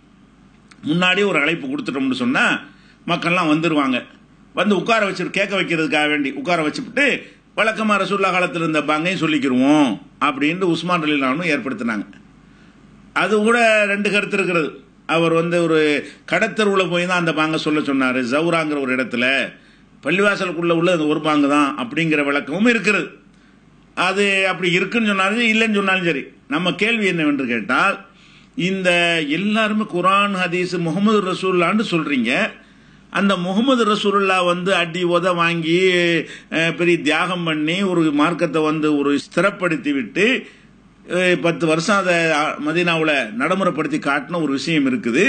முன்னாடி ஒரு அழைப்பு கொடுத்துட்டோம்னு சொன்னால் மக்கள்லாம் வந்துடுவாங்க வந்து உட்கார வச்சு கேட்க வைக்கிறதுக்காக வேண்டி உட்கார வச்சுட்டு வழக்கமாக ரசூல்லா காலத்தில் இருந்த பாங்கையும் சொல்லிக்கிருவோம் அப்படின்ட்டு உஸ்மான் அலிலானும் ஏற்படுத்தினாங்க அது கூட ரெண்டு கருத்து இருக்கிறது அவர் வந்து ஒரு கடத்தருவில் போய் தான் அந்த பாங்க சொல்ல சொன்னார் ஜவுராங்கிற ஒரு இடத்துல பள்ளிவாசலுக்குள்ள உள்ள அந்த ஒரு பாங்கு தான் அப்படிங்கிற விளக்கமும் இருக்கிறது அது அப்படி இருக்குன்னு சொன்னாலும் இல்லைன்னு சொன்னாலும் சரி நம்ம கேள்வி என்னவென்று கேட்டால் இந்த எல்லாருமே குரான் ஹதீஸ் முகமது ரசூல்லான்னு சொல்றீங்க அந்த முகமது ரசூலுல்லா வந்து அடி உத வாங்கி அஹ், பெரிய தியாகம் பண்ணி ஒரு மார்க்கத்தை வந்து ஒரு ஸ்திரப்படுத்தி விட்டு அஹ், பத்து வருஷம் அதை மதீனாவில் நடைமுறைப்படுத்தி காட்டின ஒரு விஷயம் இருக்குது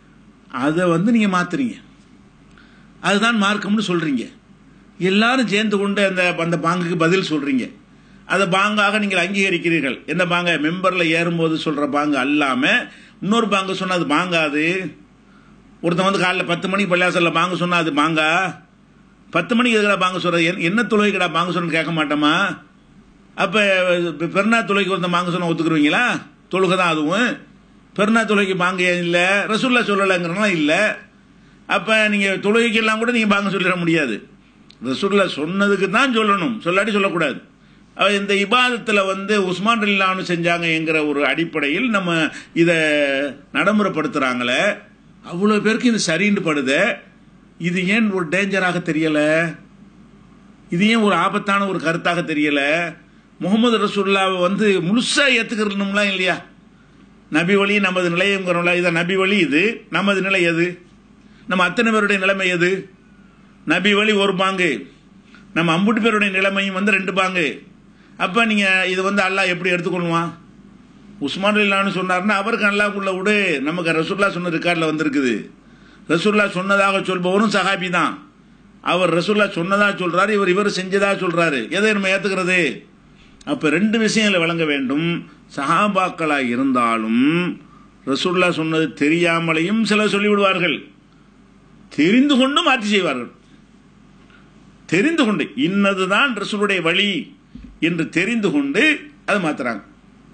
அதை வந்து நீங்கள் மாத்துறீங்க அதுதான் மார்க்கம்னு சொல்றீங்க எல்லாரும் சேர்ந்து கொண்டு அந்த அந்த பாங்குக்கு பதில் சொல்றீங்க அதை பாங்காக நீங்கள் அங்கீகரிக்கிறீர்கள் என்ன பாங்க மெம்பர்ல ஏறும்போது சொல்ற பாங்கு அல்லாம இன்னொரு பாங்கு சொன்னா அது பாங்காது ஒருத்தன் வந்து காலைல பத்து மணிக்கு பள்ளியாசல்ல பாங்கு சொன்னா அது பாங்கா பத்து மணிக்கு எதுக்கடா பாங்க சொல்றது என்ன- என்ன தொழுகைக்கடா பாங்க சொன்னு கேட்க மாட்டோமா அப்ப பெருநா தொழுகைக்கு ஒருத்தன் பாங்க சொன்னா ஒத்துக்குருவீங்களா தொழுகை தான் அதுவும் பெருநா தொழுகைக்கு பாங்க ஏன் இல்லை ரசூல்லா சொல்லலைங்கிறனா இல்லை அப்ப நீங்க தொழுகைக்கெல்லாம் கூட நீங்க பாங்க சொல்லிட முடியாது ரசூல்லா சொன்னதுக்கு தான் சொல்லணும் சொல்லாட்டி சொல்லக்கூடாது அவ இந்த இபாதத்தில் வந்து உஸ்மான் அலிலானு செஞ்சாங்க என்கிற ஒரு அடிப்படையில் நம்ம இதை நடைமுறைப்படுத்துறாங்களே அவ்வளோ பேருக்கு இது சரின்னு படுதே இது ஏன் ஒரு டேஞ்சராக தெரியல இது ஏன் ஒரு ஆபத்தான ஒரு கருத்தாக தெரியல முகமது ரசூல்லாவை வந்து முழுசா ஏத்துக்கிறணும்லாம் இல்லையா நபி வழி நமது நிலையங்கிறோம்ல இதை நபி வழி இது நமது நிலை எது நம்ம அத்தனை பேருடைய நிலைமை எது நபி வழி ஒரு பாங்கு நம்ம அம்புட்டு பேருடைய நிலைமையும் வந்து ரெண்டு பாங்கு அப்ப நீங்க இது வந்து அல்லாஹ் எப்படி எடுத்துக்கொள்வான் உஸ்மான் இல்லான்னு சொன்னார்னா அவருக்கு அல்லாஹ்க்குள்ள விடு நமக்கு ரசூல்லா சொன்ன ரெக்கார்டில் வந்திருக்குது ரசூல்லா சொன்னதாக சொல்பவரும் சஹாபி தான் அவர் ரசூல்லா சொன்னதா சொல்றாரு இவர் இவர் செஞ்சதா சொல்றாரு எதை நம்ம ஏத்துக்கிறது அப்ப ரெண்டு விஷயங்களை வழங்க வேண்டும் சஹாபாக்களா இருந்தாலும் ரசூல்லா சொன்னது தெரியாமலையும் சிலர் சொல்லிவிடுவார்கள் தெரிந்து கொண்டு மாற்றி செய்வார்கள் தெரிந்து கொண்டு இன்னதுதான் ரசூலுடைய வழி என்று தெரிந்து கொண்டு அதை மாத்துறாங்க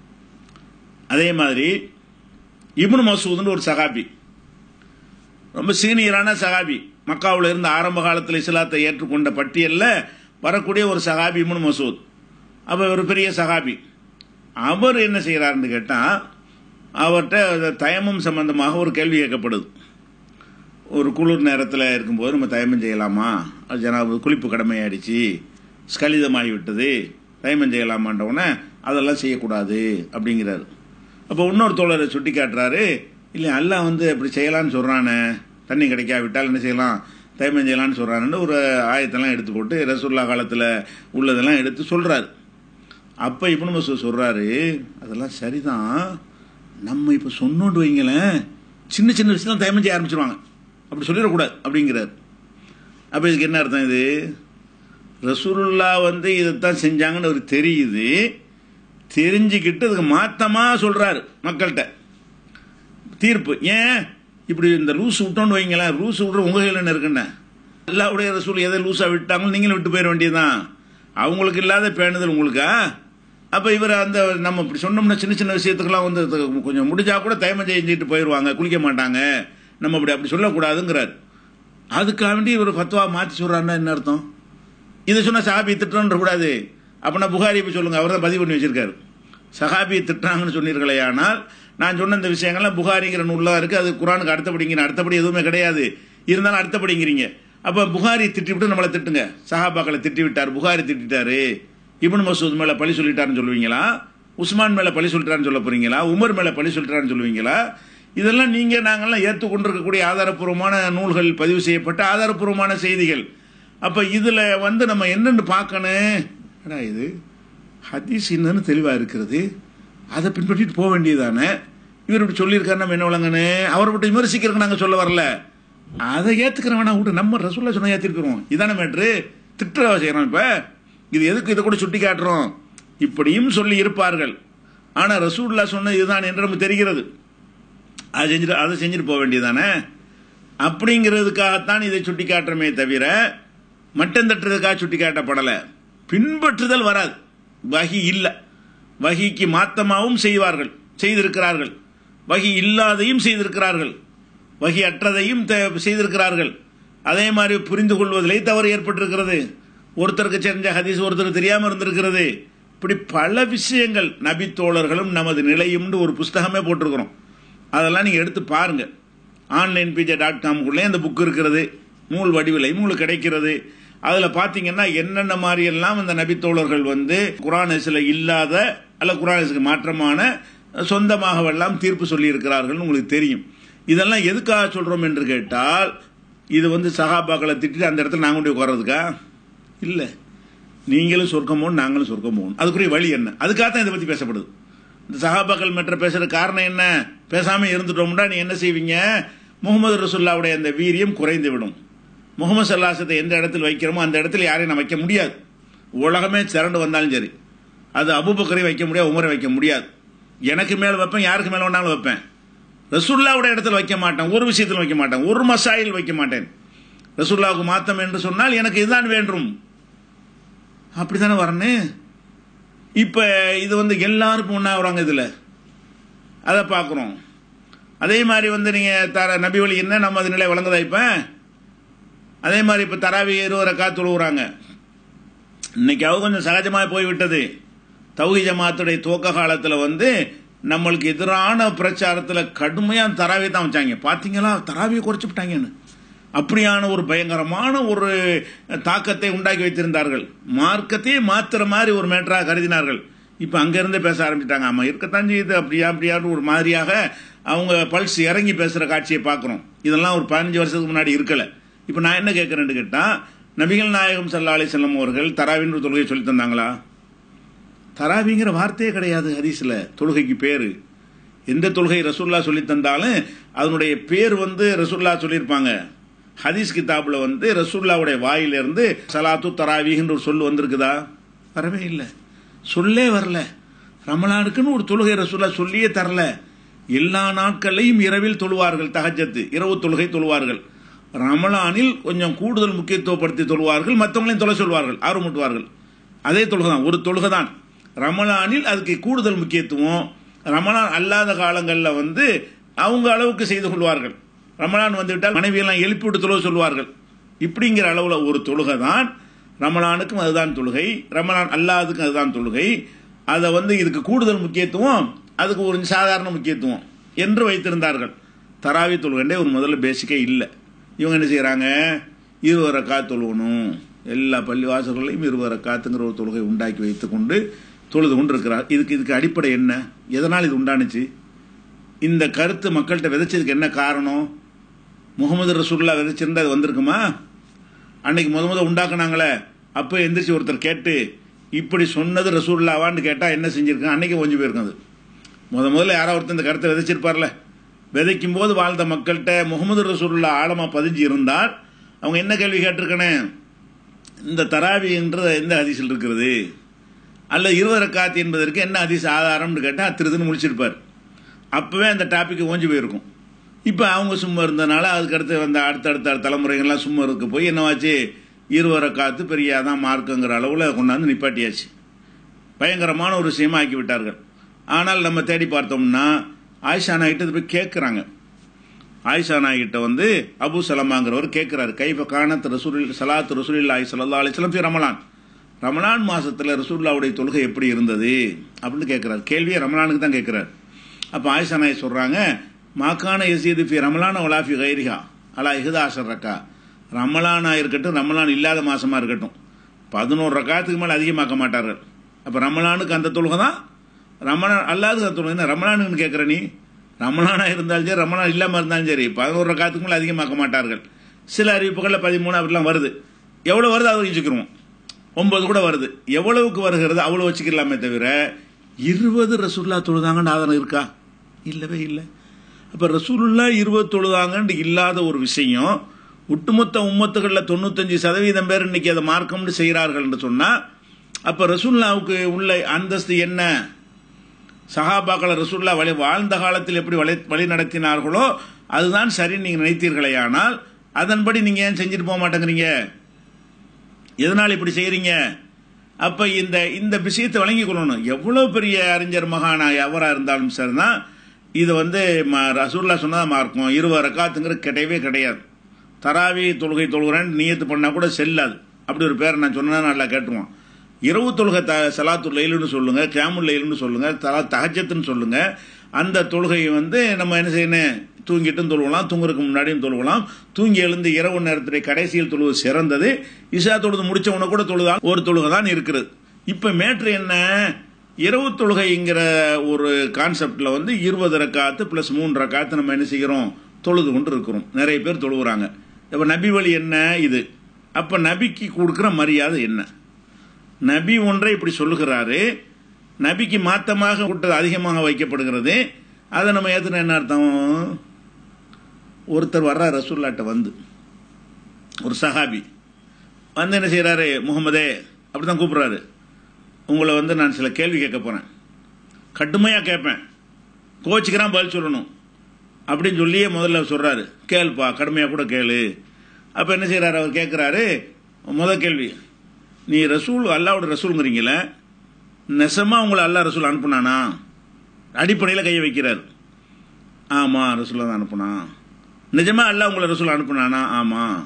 அதே மாதிரி இப்னு மசூதுன்னு ஒரு சகாபி ரொம்ப சீனியரான சகாபி மக்காவில் இருந்த ஆரம்ப காலத்தில் இஸ்லாத்தை ஏற்றுக்கொண்ட பட்டியலில் வரக்கூடிய ஒரு சகாபி இப்னு மசூத் அப்போ ஒரு பெரிய சகாபி அவர் என்ன செய்கிறாருன்னு கேட்டால் அவர்கிட்ட தயமம் சம்பந்தமாக ஒரு கேள்வி கேட்கப்படுது ஒரு குளிர் நேரத்தில் இருக்கும்போது நம்ம தயமம் செய்யலாமா அது ஜனாபு குளிப்பு கடமையாயிடுச்சு ஸ்கலிதமாகி விட்டது தயமம் செய்யலாமான்ற உடனே அதெல்லாம் செய்யக்கூடாது அப்படிங்கிறாரு அப்போ இன்னொரு தோழரை சுட்டி காட்டுறாரு இல்லை அல்லாஹ் வந்து அப்படி செய்யலான்னு சொல்கிறானே தண்ணி கிடைக்காவிட்டால் என்ன செய்யலாம் தயமம் செய்யலாம்னு சொல்கிறான்னு ஒரு ஆயத்தெல்லாம் எடுத்து போட்டு ரசூல்லா காலத்தில் உள்ளதெல்லாம் எடுத்து சொல்கிறாரு அப்போ இப்போ நம்ம சொல்கிறாரு அதெல்லாம் சரிதான் நம்ம இப்போ சொன்னோண்டு வைங்களேன் சின்ன சின்ன விஷயம் தயமம் செய்ய ஆரம்பிச்சிருவாங்க அப்படி சொல்லிடக்கூடாது அப்படிங்கிறார் அப்போ இதுக்கு என்ன அர்த்தம் இது ரசூலுல்லா வந்து இதைத்தான் செஞ்சாங்கன்னு அவருக்கு தெரியுது தெரிஞ்சுக்கிட்டு அதுக்கு மாத்தமாக சொல்கிறாரு மக்கள்கிட்ட தீர்ப்பு ஏன் இப்படி இந்த லூஸ் விட்டோன்னு வைங்களேன் லூஸ் விட்ற உங்கள் கையில் என்ன இருக்குண்ணே அல்லாவுடைய ரசூல் எதை லூஸாக விட்டாங்களோ நீங்களும் விட்டு போயிட வேண்டியதுதான் அவங்களுக்கு இல்லாத பேணுதல் உங்களுக்கா அப்போ இவர் அந்த நம்ம இப்படி சொன்னோம்னா சின்ன சின்ன விஷயத்துக்கெல்லாம் வந்து அது கொஞ்சம் முடிஞ்சா கூட தயமம் செஞ்சுட்டு போயிடுவாங்க குளிக்க மாட்டாங்க நம்ம அப்படி அப்படி சொல்லக்கூடாதுங்கிறார் அதுக்காக வேண்டி இவர் ஃபத்வா மாற்றி சொல்கிறாருன்னா என்ன அர்த்தம் இதை சொன்னால் சஹாபி திட்டம்ன்ற கூடாது அப்படின்னா புகாரி போய் சொல்லுங்க அவர் தான் பதிவு பண்ணி வச்சிருக்காரு சஹாபியை திட்டுறாங்கன்னு சொன்னீர்களே ஆனால் நான் சொன்ன இந்த விஷயங்கள்லாம் புகாரிங்கிற நூலாக இருக்குது அது குரானுக்கு அடுத்தபடிங்கிற அடுத்தபடி எதுவுமே கிடையாது இருந்தாலும் அடுத்தபடிங்கிறீங்க அப்போ புகாரி திட்டிவிட்டு நம்மளை திட்டுங்க சஹாபாக்களை திட்டி விட்டார் புகாரி திட்டாரு இப்னு மசூத் மேலே பழி சொல்லிட்டாருன்னு சொல்லுவீங்களா உஸ்மான் மேலே பழி சொல்லிட்டாருன்னு சொல்ல போறீங்களா உமர் மேலே பழி சொல்லிட்டாருன்னு சொல்லுவீங்களா இதெல்லாம் நீங்கள் நாங்கள்லாம் ஏற்றுக்கொண்டிருக்கக்கூடிய ஆதாரப்பூர்வமான நூல்கள் பதிவு செய்யப்பட்ட ஆதாரப்பூர்வமான செய்திகள் அப்போ இதில் வந்து நம்ம என்னென்னு பார்க்கணும் அடா இது ஹதீஸ் என்னன்னு தெளிவாக இருக்கிறது அதை பின்பற்றிட்டு போக வேண்டியதானே இவர் இப்படி சொல்லியிருக்காரு நம்ம என்ன விளங்கன்னு அவரை விட்டு விமர்சிக்கிறதுக்கு நாங்கள் சொல்ல வரல அதை ஏற்றுக்கிறேன் வேணா விட்டு நம்ம ரசூல்லா சொன்ன ஏற்றிருக்கிறோம் இதானே மேட்ரு திட்டுற செய்கிறோம் இப்போ இது எதுக்கு இதை கூட சுட்டி காட்டுறோம் இப்படியும் சொல்லி இருப்பார்கள் ஆனால் ரசூல்லா சொன்னது இதுதான் என்று நமக்கு தெரிகிறது அதை செஞ்சுட்டு அதை செஞ்சுட்டு போக வேண்டியதானே அப்படிங்கிறதுக்காகத்தான் இதை சுட்டி காட்டுறமே தவிர மட்டம் தட்டுறதுக்காக சுட்டி காட்டப்படலை பின்பற்றுதல் வராது வகி இல்லை வகிக்கு மாத்தமாகவும் செய்வார்கள் செய்திருக்கிறார்கள் வகி இல்லாதையும் செய்திருக்கிறார்கள் வகி அற்றதையும் செய்திருக்கிறார்கள் அதே மாதிரி புரிந்து கொள்வதிலே தவறு ஏற்பட்டிருக்கிறது ஒருத்தருக்கு தெரிஞ்ச ஹதீஸ் ஒருத்தருக்கு தெரியாமல் இருந்திருக்கிறது இப்படி பல விஷயங்கள் நபி தோழர்களும் நமது நிலையும்னு ஒரு புஸ்தகமே போட்டிருக்கிறோம் அதெல்லாம் நீங்கள் எடுத்து பாருங்க ஆன்லைன் பிஜே டாட் காம்குள்ளே அந்த புக் இருக்கிறது நூல் வடிவிலை உங்களுக்கு கிடைக்கிறது அதில் பார்த்தீங்கன்னா என்னென்ன மாதிரியெல்லாம் இந்த நபித்தோழர்கள் வந்து குரானஸில் இல்லாத அல்ல குரானஸுக்கு மாற்றமான சொந்தமாகவெல்லாம் தீர்ப்பு சொல்லியிருக்கிறார்கள் உங்களுக்கு தெரியும் இதெல்லாம் எதுக்காக சொல்கிறோம் என்று கேட்டால் இது வந்து சகாபாக்களை திட்டிட்டு அந்த இடத்துல நாங்கள் கொண்டு உட்கார்றதுக்கா இல்லை நீங்களும் சொர்க்கம் போகணும் நாங்களும் சொர்க்கம் போகணும் அதுக்குரிய வழி என்ன அதுக்காக தான் இதை பற்றி பேசப்படுது இந்த சகாபாக்கள் மற்ற பேசுகிற காரணம் என்ன பேசாமல் இருந்துட்டோம்னா நீ என்ன செய்வீங்க முகமது ரசுல்லாவுடைய அந்த வீரியம் குறைந்து விடும் முகமது சல்லாசத்தை எந்த இடத்தில் வைக்கிறோமோ அந்த இடத்துல யாரையும் நான் வைக்க முடியாது உலகமே திரண்டு வந்தாலும் சரி அது அபுபக்கரையும் வைக்க முடியாது உமரை வைக்க முடியாது எனக்கு மேலே வைப்பேன் யாருக்கு மேலே வேணாலும் வைப்பேன் ரசுல்லாவோட இடத்துல வைக்க மாட்டேன் ஒரு விஷயத்தில் வைக்க மாட்டேன் ஒரு மசாயில் வைக்க மாட்டேன் ரசுல்லாவுக்கு மாத்தம் என்று சொன்னால் எனக்கு இதுதான் வேண்டும் அப்படித்தானே வரணும் இப்போ இது வந்து எல்லாருக்கும் ஒன்றா வராங்க இதில் அதை பார்க்குறோம் அதே மாதிரி வந்து நீங்கள் தர நபி வழி என்ன நம்ம அது நிலை வழங்குதா இப்போ அதே மாதிரி இப்போ தராவி இருபது ரக்கா தொழுகிறாங்க இன்னைக்காவது கொஞ்சம் சகஜமாக போய்விட்டது தௌஹி ஜமாத்துடைய துவக்க காலத்தில் வந்து நம்மளுக்கு எதிரான பிரச்சாரத்தில் கடுமையாக தராவி தான் வச்சாங்க பார்த்தீங்களா தராவியை குறைச்சி விட்டாங்கன்னு அப்படியான ஒரு பயங்கரமான ஒரு தாக்கத்தை உண்டாக்கி வைத்திருந்தார்கள் மார்க்கத்தையே மாத்துற மாதிரி ஒரு மேட்டராக கருதினார்கள் இப்போ அங்கேருந்தே பேச ஆரம்பிச்சிட்டாங்க ஆமாம் இருக்கத்தான் செய்யுது அப்படியா அப்படியான்னு ஒரு மாதிரியாக அவங்க பல்ஸ் இறங்கி பேசுகிற காட்சியை பார்க்குறோம் இதெல்லாம் ஒரு பதினஞ்சு வருஷத்துக்கு முன்னாடி இருக்கலை இப்போ நான் என்ன கேட்குறேன்னு கேட்டால் நபிகள் நாயகம் சல்லா அலி செல்லம் அவர்கள் தராவின்ற தொழுகை சொல்லி தந்தாங்களா தராவிங்கிற வார்த்தையே கிடையாது ஹதீஸில் தொழுகைக்கு பேர் எந்த தொழுகை ரசுல்லா சொல்லி தந்தாலும் அதனுடைய பேர் வந்து ரசுல்லா சொல்லியிருப்பாங்க ஹதீஸ் கிதாபில் வந்து ரசுல்லாவுடைய வாயிலிருந்து சலாத்து தராவிகின்ற ஒரு சொல் வந்திருக்குதா வரவே இல்லை சொல்லே வரல ரமலானுக்குன்னு ஒரு தொழுகை ரசுல்லா சொல்லியே தரல எல்லா நாட்களையும் இரவில் தொழுவார்கள் தகஜத்து இரவு தொழுகை தொழுவார்கள் ரமலானில் கொஞ்சம் கூடுதல் முக்கியத்துவப்படுத்தி தொழுவார்கள் மற்றவங்களையும் தொலை சொல்வார்கள் ஆர்வமூட்டுவார்கள் அதே தொழுகை தான் ஒரு தொழுகை தான் ரமலானில் அதுக்கு கூடுதல் முக்கியத்துவம் ரமலான் அல்லாத காலங்களில் வந்து அவங்க அளவுக்கு செய்து கொள்வார்கள் ரமலான் வந்துவிட்டால் மனைவியெல்லாம் எழுப்பி விட்டு தொழுக சொல்வார்கள் இப்படிங்கிற அளவில் ஒரு தொழுகை தான் ரமலானுக்கும் அதுதான் தொழுகை ரமலான் அல்லாதுக்கும் அதுதான் தொழுகை அதை வந்து இதுக்கு கூடுதல் முக்கியத்துவம் அதுக்கு ஒரு சாதாரண முக்கியத்துவம் என்று வைத்திருந்தார்கள் தராவி தொழுகண்டே ஒரு முதல்ல பேசிக்கே இல்லை இவங்க என்ன செய்கிறாங்க இருவரை காத்து தொழுவணும் எல்லா பள்ளி வாசல்களையும் இருவரை காத்துங்கிற ஒரு தொழுகை உண்டாக்கி வைத்துக்கொண்டு தொழுது கொண்டு இருக்கிறார் இதுக்கு இதுக்கு அடிப்படை என்ன எதனால் இது உண்டானுச்சு இந்த கருத்து மக்கள்கிட்ட விதைச்சதுக்கு என்ன காரணம் முகமது ரசூல்லா விதைச்சிருந்தா அது வந்திருக்குமா அன்னைக்கு முத முத உண்டாக்குனாங்களே அப்போ எந்திரிச்சு ஒருத்தர் கேட்டு இப்படி சொன்னது ரசூல்லாவான்னு கேட்டால் என்ன செஞ்சிருக்காங்க அன்னைக்கு ஒஞ்சு போயிருக்கும் அது முத முதல்ல யாரோ ஒருத்தர் இந்த கருத்தை விதைச்சிருப்பார்ல விதைக்கும் போது வாழ்ந்த மக்கள்கிட்ட முகமது ரசூல்லா ஆழமாக பதிஞ்சு இருந்தால் அவங்க என்ன கேள்வி கேட்டிருக்கனே இந்த தராவின்ற எந்த ஹதீஸில் இருக்கிறது அல்லது இருபது ரக்காத் என்பதற்கு என்ன அதிச ஆதாரம்னு கேட்டால் திருதுன்னு முடிச்சிருப்பார் அப்போவே அந்த டாபிக் ஓஞ்சி போயிருக்கும் இப்போ அவங்க சும்மா இருந்தனால அதுக்கடுத்து வந்த அடுத்தடுத்த தலைமுறைகள்லாம் சும்மா இருக்க போய் என்னவாச்சு இருபது ரக்காத்து பெரிய அதான் மார்க்குங்கிற அளவில் கொண்டாந்து நிப்பாட்டியாச்சு பயங்கரமான ஒரு விஷயமா ஆக்கி விட்டார்கள் ஆனால் நம்ம தேடி பார்த்தோம்னா ஆயிஷா நாய்கிட்ட போய் கேட்குறாங்க ஆயிஷா நாய்கிட்ட வந்து அபு சலமாங்கிறவர் கேட்குறாரு கைஃப காணத் ரசூல் சலாத் ரசூலில்லாஹி ஸல்லல்லாஹு அலைஹி வஸல்லம் ஃபி ரமலான் ரமலான் மாசத்துல ரசூல்லாவுடைய தொழுகை எப்படி இருந்தது அப்படின்னு கேட்குறாரு கேள்வியை ரமலானுக்கு தான் கேட்குறாரு அப்போ ஆயிஷா நாய் சொல்கிறாங்க மாக்கான எசீது ஃபி ரமலான ஒலாஃபி கைரிஹா அலா இஹுதா அஷர் ரக்கா ரமலானா இருக்கட்டும் ரமலான் இல்லாத மாசமா இருக்கட்டும் பதினோரு ரக்காத்துக்கு மேலே அதிகமாக்க மாட்டார்கள் அப்போ ரமலானுக்கு அந்த தொழுகை தான் ரமலான் அல்லாது அந்த தொழுகை என்ன ரமலானுன்னு கேட்குற நீ ரமலானா இருந்தாலும் சரி ரமலான் இல்லாமல் இருந்தாலும் சரி பதினோரு ரக்காத்துக்கு மேலே அதிகமாக்க மாட்டார்கள் சில அறிவிப்புகளில் பதிமூணு அப்படிலாம் வருது எவ்வளோ வருது அதை வச்சுக்கிருவோம் ஒன்பது கூட வருது எவ்வளவுக்கு வருகிறது அவ்வளோ வச்சுக்கலாமே தவிர இருபது ரசூல்லா தொழுதாங்கன்னு ஆதாரம் இருக்கா இல்லவே இல்லை அப்போ ரசூலுல்லா இருபது தொழுதாங்கன்னு இல்லாத ஒரு விஷயம் ஒட்டுமொத்த உம்மத்துகளில் தொண்ணூத்தஞ்சு சதவீதம் பேர் இன்னைக்கு அதை மார்க்கம்னு செய்கிறார்கள் என்று சொன்னால் அப்போ ரசூல்லாவுக்கு உள்ள அந்தஸ்து என்ன சஹாபாக்களை ரசூல்லா வழி வாழ்ந்த காலத்தில் எப்படி வழி வழி நடத்தினார்களோ அதுதான் சரின்னு நீங்கள் நினைத்தீர்களே ஆனால் அதன்படி நீங்கள் ஏன் செஞ்சுட்டு போக மாட்டேங்கிறீங்க எதனால் இப்படி செய்கிறீங்க அப்போ இந்த இந்த விஷயத்தை வழங்கி கொள்ளணும் எவ்வளோ பெரிய அறிஞர் மகானா எவராக இருந்தாலும் சரிதான் இது வந்து ரசூல்லா சொன்னதாக மார்க்கும் இருபது ரக்காத்துங்கிறது கிடையவே கிடையாது தராவி தொழுகை தொழுகிறேன்னு நியத்து பண்ணால் கூட செல்லாது அப்படி ஒரு பேரை நான் சொன்னா நல்லா கேட்டுருவான் இரவு தொழுகை த சலாத்து லைலுன்னு சொல்லுங்க கேமுல் லைலுன்னு சொல்லுங்க தலா தகஜத்துன்னு சொல்லுங்க அந்த தொழுகையை வந்து நம்ம என்ன செய்யணும் தூங்கிட்டும் தொழுவலாம் தூங்குறதுக்கு முன்னாடியும் தொழுவலாம் தூங்கி எழுந்து இரவு நேரத்துடைய கடைசியில் தொழுவது சிறந்தது இஷா தொழுது முடிச்ச உடனே கூட தொழுதான் ஒரு தொழுகை தான் இருக்கிறது இப்போ மேட்ரு என்ன இரவு தொழுகைங்கிற ஒரு கான்செப்டில் வந்து இருபது ரக்காத்து ப்ளஸ் மூணு ரக்காத்து நம்ம என்ன செய்கிறோம் தொழுது கொண்டு இருக்கிறோம் நிறைய பேர் தொழுகிறாங்க இப்போ நபி வழி என்ன இது அப்போ நபிக்கு கொடுக்குற மரியாதை என்ன நபி ஒன்றை இப்படி சொல்லுகிறாரு நபிக்கு மாத்தமாக கூட்டது அதிகமாக வைக்கப்படுகிறது அதை நம்ம ஏற்றுன என்ன அர்த்தம் ஒருத்தர் வர்றார் ரசூல்லாட்ட வந்து ஒரு சஹாபி வந்து என்ன செய்கிறாரு முகமதே அப்படி தான் கூப்பிட்றாரு உங்களை வந்து நான் சில கேள்வி கேட்க போகிறேன் கடுமையாக கேட்பேன் கோச்சிக்கிறான் பதில் சொல்லணும் அப்படின்னு சொல்லியே முதல்ல சொல்கிறாரு கேள்ப்பா கடுமையாக கூட கேளு அப்போ என்ன செய்கிறாரு அவர் கேட்குறாரு முதல் கேள்வி நீ ரசூல் அல்லாவோட ரசூலுங்கிறீங்கள நெசமாக உங்களை அல்லா ரசூல் அனுப்புனானா அடிப்படையில் கையை வைக்கிறார் ஆமாம் ரசூலை தான் அனுப்புனான் நிஜமாக அல்லா உங்களை ரசூல் அனுப்புனானா ஆமாம்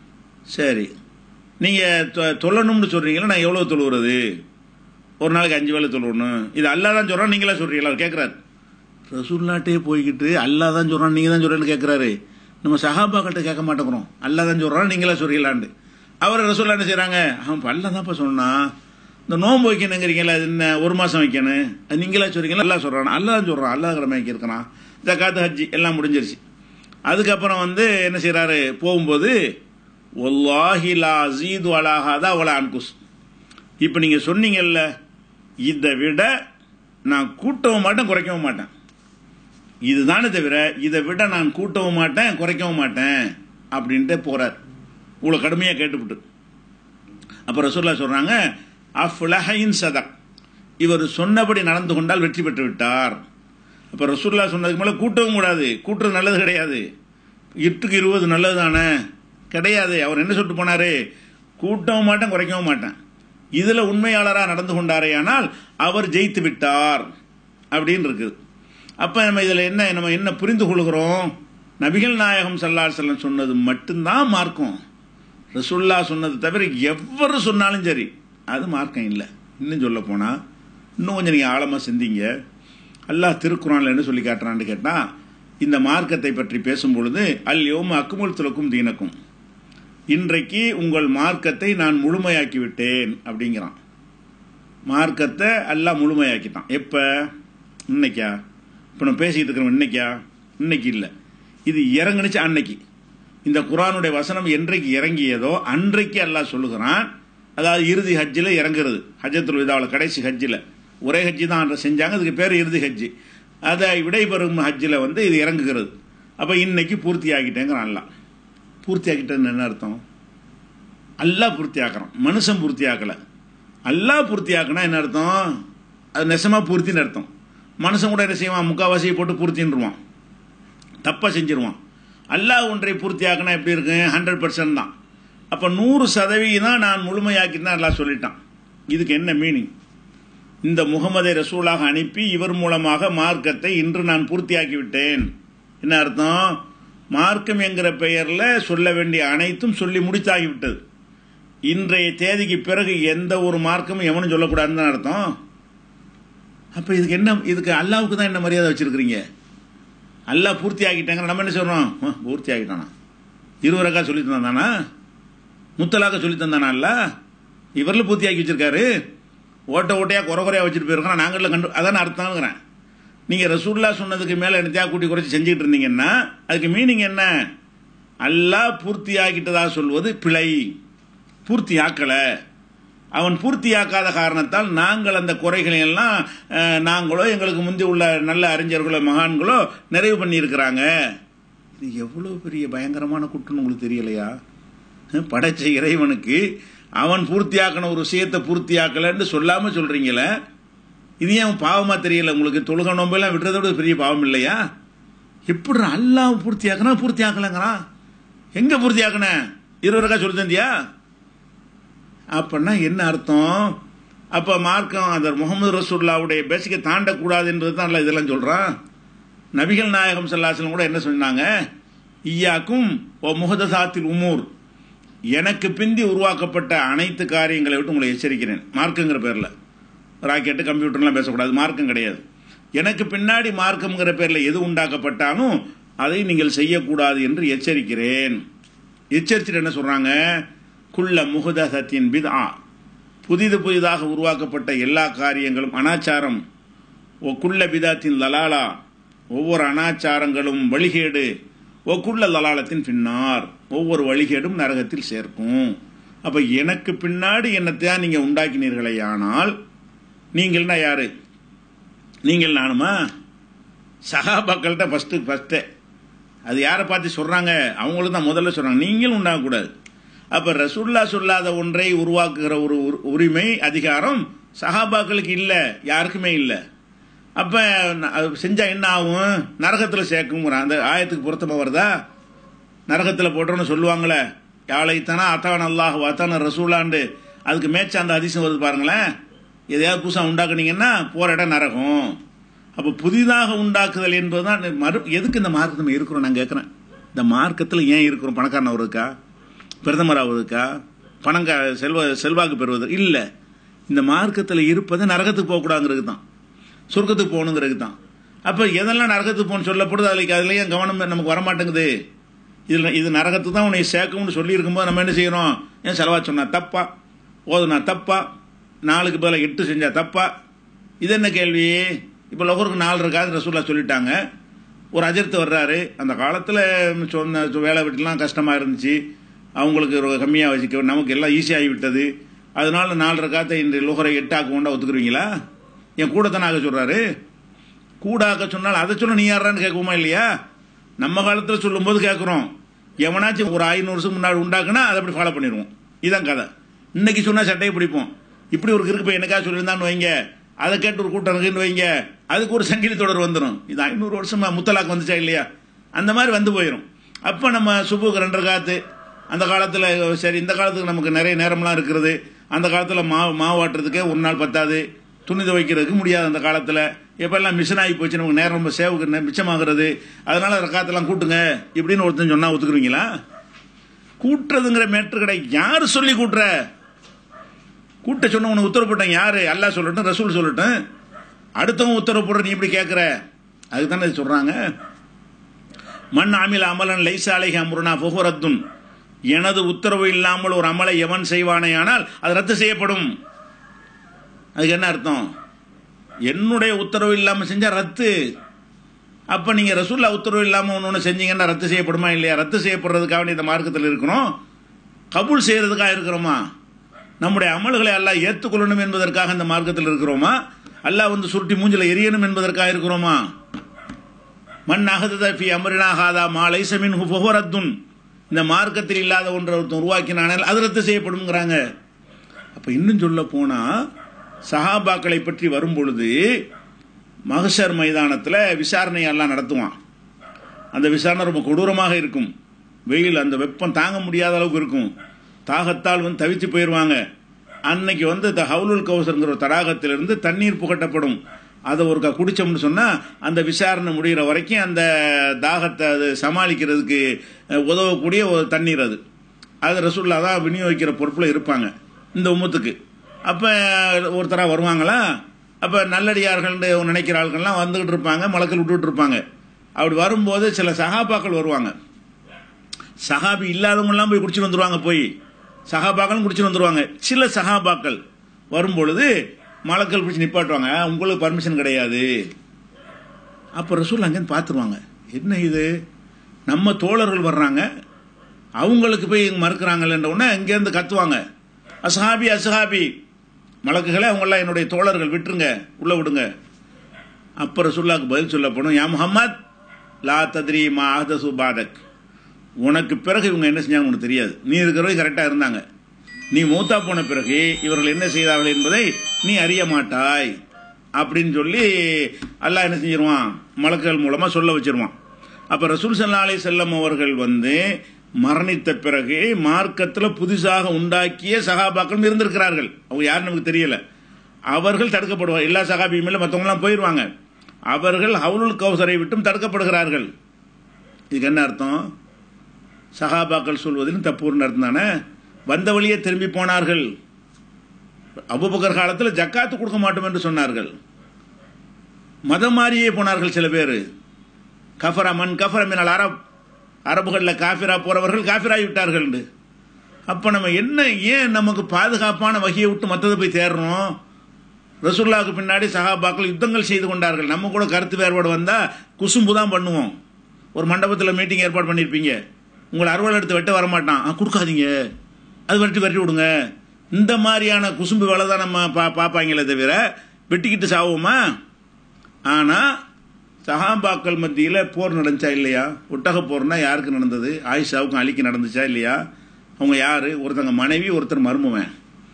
சரி நீங்கள் தொல்லணும்னு சொல்கிறீங்களா நான் எவ்வளோ தொழுவுறது ஒரு நாளைக்கு அஞ்சு வேலை தொழுவணும் இது அல்லா தான் சொல்கிறோம் நீங்களா சொல்கிறீங்களா அவர் கேட்குறாரு ரசூல்லாட்டே போய்கிட்டு அல்லா தான் சொல்கிறான் நீங்கள் தான் சொல்கிறேன்னு கேட்குறாரு நம்ம சஹாபாக்கிட்ட கேட்க மாட்டேங்கிறோம் அல்லா தான் சொல்கிறான் நீங்களா சொல்கிறீங்களான்னு அவர் ரசூல்லா என்ன செய்கிறாங்க அவன் அல்லா தான்ப்பா சொன்னான் இந்த நோன்பு வைக்கணுங்கிறீங்களா அது என்ன ஒரு மாதம் வைக்கணும் அது நீங்களா சொல்கிறீங்களா அல்லா சொல்கிறான் அல்லா தான் சொல்கிறான் அல்லா கிழமை வைக்கிறான் ஜக்காத்து ஹஜ்ஜி எல்லாம் முடிஞ்சிருச்சு அதுக்கப்புறம் வந்து என்ன செய்கிறாரு போகும்போது ஒல்லாஹி லா அசீது அலாஹாதா ஒலா அன்குஸ் இப்போ நீங்கள் சொன்னீங்கல்ல இதை விட நான் கூட்டவும் மாட்டேன் குறைக்கவும் மாட்டேன் இதுதானே தவிர இதை விட நான் கூட்டவும் மாட்டேன் குறைக்கவும் மாட்டேன் அப்படின்ட்டு போறார் இவ்வளோ கடுமையாக கேட்டுவிட்டு அப்போ ரசூல்லா சொல்கிறாங்க அஃப்லஹின் சதக் இவர் சொன்னபடி நடந்து கொண்டால் வெற்றி பெற்று விட்டார் அப்போ ரசூல்லா சொன்னதுக்கு மேலே கூட்டவும் கூடாது கூட்டுறது நல்லது கிடையாது எட்டுக்கு இருபது நல்லது தானே கிடையாது அவர் என்ன சொல்லிட்டு போனாரு கூட்டவும் மாட்டேன் குறைக்கவும் மாட்டேன் இதில் உண்மையாளராக நடந்து கொண்டாரே ஆனால் அவர் ஜெயித்து விட்டார் அப்படின்னு இருக்குது அப்போ நம்ம இதில் என்ன நம்ம என்ன புரிந்து கொள்கிறோம் நபிகள் நாயகம் சல்லாஹ் செல்லம் சொன்னது மட்டும்தான் மார்க்கம் ரசுல்லா சொன்னது தவிர எவ்வளவு சொன்னாலும் சரி அது மார்க்கம் இல்லை இன்னும் சொல்ல போனால் இன்னும் கொஞ்சம் நீங்கள் ஆழமாக சிந்திங்க அல்லாஹ் திருக்குறான்ல என்ன சொல்லி காட்டுறான்னு கேட்டால் இந்த மார்க்கத்தை பற்றி பேசும் பொழுது அல் யோம அக்குமுல் துலக்கும் தீனக்கும் இன்றைக்கு உங்கள் மார்க்கத்தை நான் முழுமையாக்கி விட்டேன் அப்படிங்கிறான் மார்க்கத்தை எல்லாம் முழுமையாக்கிட்டான் எப்போ இன்னைக்கா இப்போ நம்ம பேசிக்கிட்டு இருக்கிறோம் இன்னைக்கா இன்னைக்கு இல்லை இது இறங்குனுச்சு அன்னைக்கு இந்த குரானுடைய வசனம் என்றைக்கு இறங்கியதோ அன்றைக்கு அல்லாஹ் சொல்லுகிறான் அதாவது இறுதி ஹஜ்ஜில் இறங்குறது ஹஜ்ஜத்துல் விதாவில் கடைசி ஹஜ்ஜில் ஒரே ஹஜ்ஜி தான் செஞ்சாங்க அதுக்கு பேர் இறுதி ஹஜ்ஜி அதை விடைபெறும் ஹஜ்ஜில் வந்து இது இறங்குகிறது அப்போ இன்னைக்கு பூர்த்தி ஆகிட்டேங்கிறான் அல்லா பூர்த்தி ஆக்கிட்டேன்னு என்ன அர்த்தம் அல்லா பூர்த்தி ஆக்குறான் மனுஷன் பூர்த்தி ஆக்கலை அல்லாஹ் பூர்த்தியாக்குனா என்ன அர்த்தம் அது நெசமாக பூர்த்தின்னு அர்த்தம் மனுஷன் கூட என்ன செய்வான் முக்காவாசியை போட்டு பூர்த்தின்றுவான் தப்பாக செஞ்சிருவான் அல்லாஹ் ஒன்றை பூர்த்தியாக்குனா எப்படி இருக்கு ஹண்ட்ரட் பர்சன்ட் தான் அப்போ நூறு சதவீதம் நான் முழுமையாக்கி தான் அல்லாஹ் சொல்லிட்டான் இதுக்கு என்ன மீனிங் இந்த முகமதை ரசூலாக அனுப்பி இவர் மூலமாக மார்க்கத்தை இன்று நான் பூர்த்தியாக்கி விட்டேன் என்ன அர்த்தம் மார்க்கம் என்கிற பெயரில் சொல்ல வேண்டிய அனைத்தும் சொல்லி முடித்தாகிவிட்டது இன்றைய தேதிக்கு பிறகு எந்த ஒரு மார்க்கமும் எவனும் சொல்லக்கூடாதுன்னு தான் அர்த்தம் அப்போ இதுக்கு என்ன இதுக்கு அல்லாவுக்கு தான் என்ன மரியாதை வச்சிருக்கிறீங்க அல்லாஹ் பூர்த்தி ஆகிட்டாங்க நம்ம என்ன சொல்கிறோம் ஆ, பூர்த்தி ஆகிட்டானா இருவரக்கா சொல்லி தந்தானா முத்தலாக்க சொல்லி தந்தானா அல்ல இவரில் பூர்த்தி ஆக்கி வச்சிருக்காரு ஓட்ட ஓட்டையாக குறை குறையாக வச்சுட்டு போயிருக்கோம் நாங்களில் கண்டு அதான் அர்த்தம்ங்கிறேன் நீங்கள் ரசூல்லா சொன்னதுக்கு மேலே என்னத்தையா கூட்டி குறைச்சி செஞ்சுக்கிட்டு இருந்தீங்கன்னா அதுக்கு மீனிங் என்ன அல்லாஹ் பூர்த்தி ஆக்கிட்டதா சொல்வது பிழை பூர்த்தி ஆக்கலை அவன் பூர்த்தியாக்காத காரணத்தால் நாங்கள் அந்த குறைகளை எல்லாம் அஹ், நாங்களோ எங்களுக்கு முந்தி உள்ள நல்ல அறிஞர்களோ மகான்களோ நிறைவு பண்ணியிருக்கிறாங்க இது எவ்வளோ பெரிய பயங்கரமான குற்றம்னு உங்களுக்கு தெரியலையா அஹ், படைச்ச இறைவனுக்கு அவன் பூர்த்தியாக்கின ஒரு விஷயத்தை பூர்த்தியாக்கலைன்னு சொல்லாமல் சொல்கிறீங்களே இது ஏன் பாவமாக தெரியல உங்களுக்கு தொழுக நோம்பெல்லாம் விடுறத விட பெரிய பாவம் இல்லையா எப்படி அல்லாஹ் பூர்த்தியாக்கினா பூர்த்தியாக்கலைங்கிறான் எங்கே பூர்த்தியாக்கின இருவருக்கா சொல்லி தந்தியா அப்படின்னா என்ன அர்த்தம் அப்போ மார்க்கம் அந்த முகமது ரசூல்லாவுடைய பேசிக்கை தாண்டக்கூடாது என்பது தான் அல்ல இதெல்லாம் சொல்கிறான் நபிகள் நாயகம் சல்லாசலம் கூட என்ன சொன்னாங்க ஈயாக்கும் ஓ முகதசாத்தில் உமூர் எனக்கு பிந்தி உருவாக்கப்பட்ட அனைத்து காரியங்களை விட்டு உங்களை எச்சரிக்கிறேன் மார்க்குங்கிற பேரில் ராக்கெட்டு கம்ப்யூட்டர்லாம் பேசக்கூடாது மார்க்கம் கிடையாது எனக்கு பின்னாடி மார்க்கம்ங்கிற பேரில் எது உண்டாக்கப்பட்டாலும் அதை நீங்கள் செய்யக்கூடாது என்று எச்சரிக்கிறேன் எச்சரிச்சுட்டு என்ன சொல்கிறாங்க குள்ள முகதசத்தின் பிதா புதிது புதிதாக உருவாக்கப்பட்ட எல்லா காரியங்களும் அனாச்சாரம் ஒ குள்ள பிதாத்தின் லலாலா ஒவ்வொரு அனாச்சாரங்களும் வழிகேடு ஒ குள்ள லலாலத்தின் பின்னார் ஒவ்வொரு வழிகேடும் நரகத்தில் சேர்க்கும் அப்போ எனக்கு பின்னாடி என்னத்தையா நீங்கள் உண்டாக்கினீர்களே ஆனால் நீங்கள்னா யாரு நீங்கள் நானுமா சகாபாக்கள்கிட்ட ஃபஸ்ட்டு ஃபஸ்ட்டு அது யாரை பார்த்து சொல்கிறாங்க அவங்களும் தான் முதல்ல சொல்கிறாங்க நீங்களும் உண்டாகக்கூடாது அப்போ ரசுல்லா சொல்லாத ஒன்றை உருவாக்குகிற ஒரு உரு- உரிமை அதிகாரம் சஹாபாக்களுக்கு இல்லை யாருக்குமே இல்லை அப்போ செஞ்சால் என்ன ஆகும் நரகத்தில் சேர்க்குங்கிறான் அந்த ஆயத்துக்கு பொருத்தமாக வருதா நரகத்தில் போட்டோன்னு சொல்லுவாங்களே யாழைத்தானா அத்தான் அல்லாஹ் அத்தான ரசூலாண்டு அதுக்கு மேட்ச அந்த அதிசயம் வருது பாருங்களேன் எதையாவது புதுசாக உண்டாக்குனீங்கன்னா போகிற இடம் நரகம் அப்போ புதிதாக உண்டாக்குதல் என்பது தான் மறு எதுக்கு இந்த மார்க்கத்தில் நம்ம இருக்கிறோம் நான் கேட்குறேன் இந்த மார்க்கத்தில் ஏன் இருக்கிறோம் பணக்காரன் ஆகுறதுக்கா பிரதமர் ஆகுறதுக்கா பணங்க செல்வ செல்வாக்கு பெறுவது இல்லை இந்த மார்க்கத்தில் இருப்பது நரகத்துக்கு போகக்கூடாதுங்கிறது தான் சொர்க்கத்துக்கு போகணுங்கிறது தான் அப்போ எதெல்லாம் நரகத்துக்கு போகணும்னு சொல்லப்படுது அதுக்கு அதில் ஏன் கவனம் நமக்கு வரமாட்டேங்குது இதில் இது நரகத்துக்கு தான் உன்னை சேர்க்கும்னு சொல்லியிருக்கும்போது நம்ம என்ன செய்கிறோம் ஏன் செலவா சொன்னா தப்பா ஓதுனா தப்பா நாலுக்கு பதிலாக எட்டு செஞ்சா தப்பா இது என்ன கேள்வி இப்போ லோகருக்கு நாலு இருக்காது ரசூல்லா சொல்லிட்டாங்க ஒரு அஜர்த்து வர்றாரு அந்த காலத்தில் சொன்ன வேலை வீட்டுலாம் கஷ்டமாக இருந்துச்சு அவங்களுக்கு ஒரு கம்மியாக வச்சுக்க நமக்கு எல்லாம் ஈஸியாகி விட்டது அதனால நாலு ரக்காத்தை இந்த லோகரை எட்டாக்க கொண்டா ஒத்துக்குருவீங்களா என் கூட தானே ஆக சொல்கிறாரு கூடாக்க சொன்னால் அதை சொல்ல நீ யாரான்னு கேட்குமா இல்லையா நம்ம காலத்தில் சொல்லும்போது கேட்குறோம் எவனாச்சும் ஒரு ஐநூறு வருஷம் முன்னாடி உண்டாக்குனா அதை அப்படி ஃபாலோ பண்ணிடுவோம் இதான் கதை இன்னைக்கு சொன்னால் சட்டையை பிடிப்போம் இப்படி ஒரு கிறுக்கு போய் எனக்கா சொல்லியிருந்தான்னு வைங்க அதை கேட்டு ஒரு கூட்டம் இருக்குன்னு வைங்க அதுக்கு ஒரு சங்கிலி தொடர் வந்துடும் இது ஐநூறு வருஷமா முத்தலாக்கு வந்துச்சா இல்லையா அந்த மாதிரி வந்து போயிடும் அப்போ நம்ம சுபுக்கு ரெண்டரை காத்து அந்த காலத்தில் சரி இந்த காலத்துக்கு நமக்கு நிறைய நேரம்லாம் இருக்கிறது அந்த காலத்தில் மாவு மாவு ஆட்டுறதுக்கே ஒரு நாள் பத்தாது துணி துவைக்கிறதுக்கு முடியாது அந்த காலத்தில் எப்பெல்லாம் மிஷின் ஆகி போச்சு நமக்கு நேரம் ரொம்ப சேவுக்கு நெ- மிச்சமாகிறது அதனால ரக்காத்தெல்லாம் கூட்டுங்க இப்படின்னு ஒருத்தன் சொன்னா ஒத்துக்குறீங்களா கூட்டுறதுங்கிற மேட்ரு கிடையாது யார் சொல்லி கூட்டுற கூட்ட சொன்ன உனக்கு உத்தரவு போட்டாங்க யாரு அல்லாஹ் சொல்லட்டும் ரசூல் சொல்லட்டும் அடுத்தவங்க உத்தரவு போடுற நீ இப்படி கேட்குற அதுக்கு தானே சொல்றாங்க மண் அமில் அமலன் லைசா அலைஹி அம்ருனா ஃபுஹுரத்துன் எனது உத்தரவு இல்லாமல் ஒரு அமலை எவன் செய்வானேயானால் அது ரத்து செய்யப்படும் அதுக்கு என்ன அர்த்தம் என்னுடைய உத்தரவு இல்லாமல் செஞ்சா ரத்து அப்போ நீங்கள் ரசூல்லா உத்தரவு இல்லாமல் ஒன்று ஒன்று செஞ்சீங்கன்னா ரத்து செய்யப்படுமா இல்லையா ரத்து செய்யப்படுறதுக்காக வேண்டி இந்த மார்க்கத்தில் இருக்கிறோம் கபூல் செய்யறதுக்காக இருக்கிறோமா நம்முடைய அமல்களை அல்லாஹ் ஏற்றுக்கொள்ளணும் என்பதற்காக இந்த மார்க்கத்தில் இருக்கிறோமா அல்லாஹ் வந்து சுருட்டி மூஞ்சில எரியணும் என்பதற்காக இருக்கிறோமா மண் அகதத ஃபி அமரினா ஹாதா மா லைஸ மின்ஹு ஃபஹுவ ரத்துன் இந்த மார்க்கத்தில் இல்லாத ஒன்றை ஒருத்தன் உருவாக்கினானால் அது ரத்து செய்யப்படும்ங்கிறாங்க அப்போ இன்னும் சொல்ல போனால் சஹாபாக்களை பற்றி வரும் பொழுது மகசர் மைதானத்தில் விசாரணை எல்லாம் நடத்துவான் அந்த விசாரணை ரொம்ப கொடூரமாக இருக்கும் வெயில் அந்த வெப்பம் தாங்க முடியாத அளவுக்கு இருக்கும் தாகத்தால் வந்து தவிச்சு போயிடுவாங்க அன்னைக்கு வந்து இந்த ஹவுலுல் கௌசருங்கிற ஒரு தடாகத்திலிருந்து தண்ணீர் புகட்டப்படும் அதை ஒரு க- குடிச்சோம்னு சொன்னால் அந்த விசாரணை முடிகிற வரைக்கும் அந்த தாகத்தை அது சமாளிக்கிறதுக்கு அஹ், உதவக்கூடிய ஒரு தண்ணீர் அது அது ரசூல்லா தான் விநியோகிக்கிற பொறுப்பில் இருப்பாங்க இந்த உம்மத்துக்கு அப்போ ஒருத்தராக வருவாங்களா அப்போ நல்லடியார்கள்னு நினைக்கிற ஆட்கள்லாம் வந்துகிட்டு இருப்பாங்க மலக்கள் விட்டுட்டு இருப்பாங்க அப்படி வரும்போது சில சகாபாக்கள் வருவாங்க சஹாபி இல்லாதவங்கலாம் போய் குடிச்சிட்டு வந்துருவாங்க போய் சஹாபாக்களும் குடிச்சிட்டு வந்துருவாங்க சில சஹாபாக்கள் வரும்பொழுது மலக்கள் பிடிச்சி நிப்பாட்டுவாங்க உங்களுக்கு பர்மிஷன் கிடையாது அப்போ ரசூல் அங்கேருந்து பார்த்துருவாங்க என்ன இது நம்ம தோழர்கள் வர்றாங்க அவங்களுக்கு போய் இங்கே மறுக்கிறாங்கன்ற உடனே இங்கேருந்து கத்துவாங்க அஸ்ஹாபி அஸ்ஹாபி மலக்குகளே அவங்களாம் என்னுடைய தோழர்கள் விட்டுருங்க உள்ள விடுங்க அப்போ ரசூல்லாவுக்கு பதில் சொல்ல போனோம் யா முஹம்மத் லா தத்ரி மா அஹதசு பாதக் உனக்கு பிறகு இவங்க என்ன செஞ்சாங்க உனக்கு தெரியாது நீ இருக்கிறவரை கரெக்டாக இருந்தாங்க நீ மூத்தா போன பிறகு இவர்கள் என்ன செய்தார்கள் என்பதை நீ அறிய மாட்டாய் அப்படின்னு சொல்லி அல்லாஹ் என்ன செஞ்சிருவான் மலக்குகள் மூலமாக சொல்ல வச்சிருவான் அப்போ ரசூல் சல்லா அலி செல்லம் அவர்கள் வந்து மரணித்த பிறகு மார்க்கத்தில் புதுசாக உண்டாக்கிய சகாபாக்களும் இருந்திருக்கிறார்கள் அவங்க யாரும் நமக்கு தெரியல அவர்கள் தடுக்கப்படுவார் எல்லா சகாபியும் இல்லை மற்றவங்களாம் போயிடுவாங்க அவர்கள் ஹவுலுல் கௌசரை விட்டும் தடுக்கப்படுகிறார்கள் இதுக்கு என்ன அர்த்தம் சகாபாக்கள் சொல்வதிலும் தப்புன்னு அர்த்தம் தானே வந்த வழியே திரும்பி போனார்கள் அபுபக்கர் காலத்தில் ஜக்காத்து கொடுக்க மாட்டோம் என்று சொன்னார்கள் மதம் மாறியே போனார்கள் சில பேர் கஃபரா மன் கஃபர மினல் அரப் அரபுகளில் காஃபிரா போறவர்கள் காஃபிராகி விட்டார்கள் அப்போ நம்ம என்ன ஏன் நமக்கு பாதுகாப்பான வகையை விட்டு மற்றதை போய் தேடுறோம் ரசூல்லாவுக்கு பின்னாடி சஹாபாக்கள் யுத்தங்கள் செய்து கொண்டார்கள் நம்ம கூட கருத்து வேறுபாடு வந்தால் குசும்பு தான் பண்ணுவோம் ஒரு மண்டபத்தில் மீட்டிங் ஏற்பாடு பண்ணியிருப்பீங்க உங்களை அறுவல் எடுத்து வெட்ட வரமாட்டான் ஆ கொடுக்காதீங்க அது வெட்டி வெட்டி விடுங்க இந்த மாதிரியான குசும்பு வேலை தான் நம்ம பா பார்ப்பாங்களே தவிர வெட்டிக்கிட்டு சாவோமா ஆனால் சஹாபாக்கள் மத்தியில் போர் நடந்துச்சா இல்லையா ஒட்டக போர்னா யாருக்கு நடந்தது ஆயிஷாவுக்கும் அலிக்கு நடந்துச்சா இல்லையா அவங்க யார் ஒருத்தங்க மனைவி ஒருத்தர் மருமவன்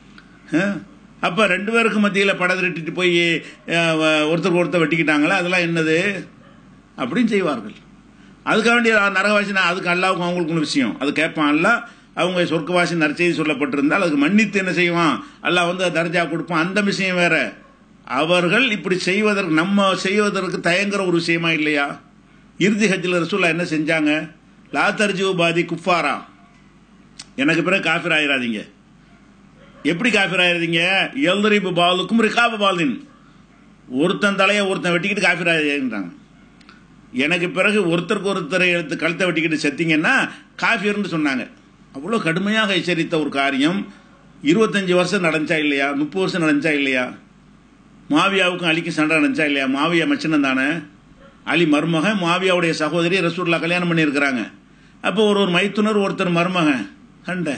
அப்போ ரெண்டு பேருக்கு மத்தியில் படம் திரட்டிட்டு போய் அஹ், ஒருத்தருக்கு ஒருத்தர் வெட்டிக்கிட்டாங்களா அதெல்லாம் என்னது அப்படின்னு செய்வார்கள் அதுக்காக வேண்டிய நரகவாசி நான் அதுக்கு அல்லாவுக்கும் அவங்களுக்கும் விஷயம் அது கேட்பான் அல்ல அவங்க சொர்க்கவாசி நற்செய்தி சொல்லப்பட்டிருந்தால் அதுக்கு மன்னித்து என்ன செய்வான் அல்லாஹ் வந்து தர்ஜா கொடுப்பான் அந்த விஷயம் வேற அவர்கள் இப்படி செய்வதற்கு நம்ம செய்வதற்கு தயங்குற ஒரு விஷயமா இல்லையா இறுதி ஹஜ்ஜில் ரசூல்லா என்ன செஞ்சாங்க லா தர்ஜிவு பாதி குஃபாரா எனக்கு பிறகு காஃபிர் ஆயிராதீங்க எப்படி காஃபிர் ஆயிராதீங்க எல்தரிபு பாலுக்கும் ரிகாபு பாலின் ஒருத்தன் தலையை ஒருத்தன் வெட்டிக்கிட்டு காஃபிர் ஆகிறாங்க எனக்கு பிறகு ஒருத்தருக்கு ஒருத்தரை எடுத்து கழுத்தை வெட்டிக்கிட்டு செத்தீங்கன்னா காஃபியர்னு சொன்னாங்க அவ்வளோ கடுமையாக எச்சரித்த ஒரு காரியம் இருபத்தஞ்சி வருஷம் நடந்துச்சா இல்லையா முப்பது வருஷம் நடந்துச்சா இல்லையா மாவியாவுக்கும் அலிக்கும் சண்டை நடந்துச்சா இல்லையா மாவியா மச்சினம் தானே அலி மருமகன் மாவியாவுடைய சகோதரி ரசூல்லா கல்யாணம் பண்ணியிருக்கிறாங்க அப்போ ஒரு ஒரு மைத்துனர் ஒருத்தர் மருமகன் கண்ட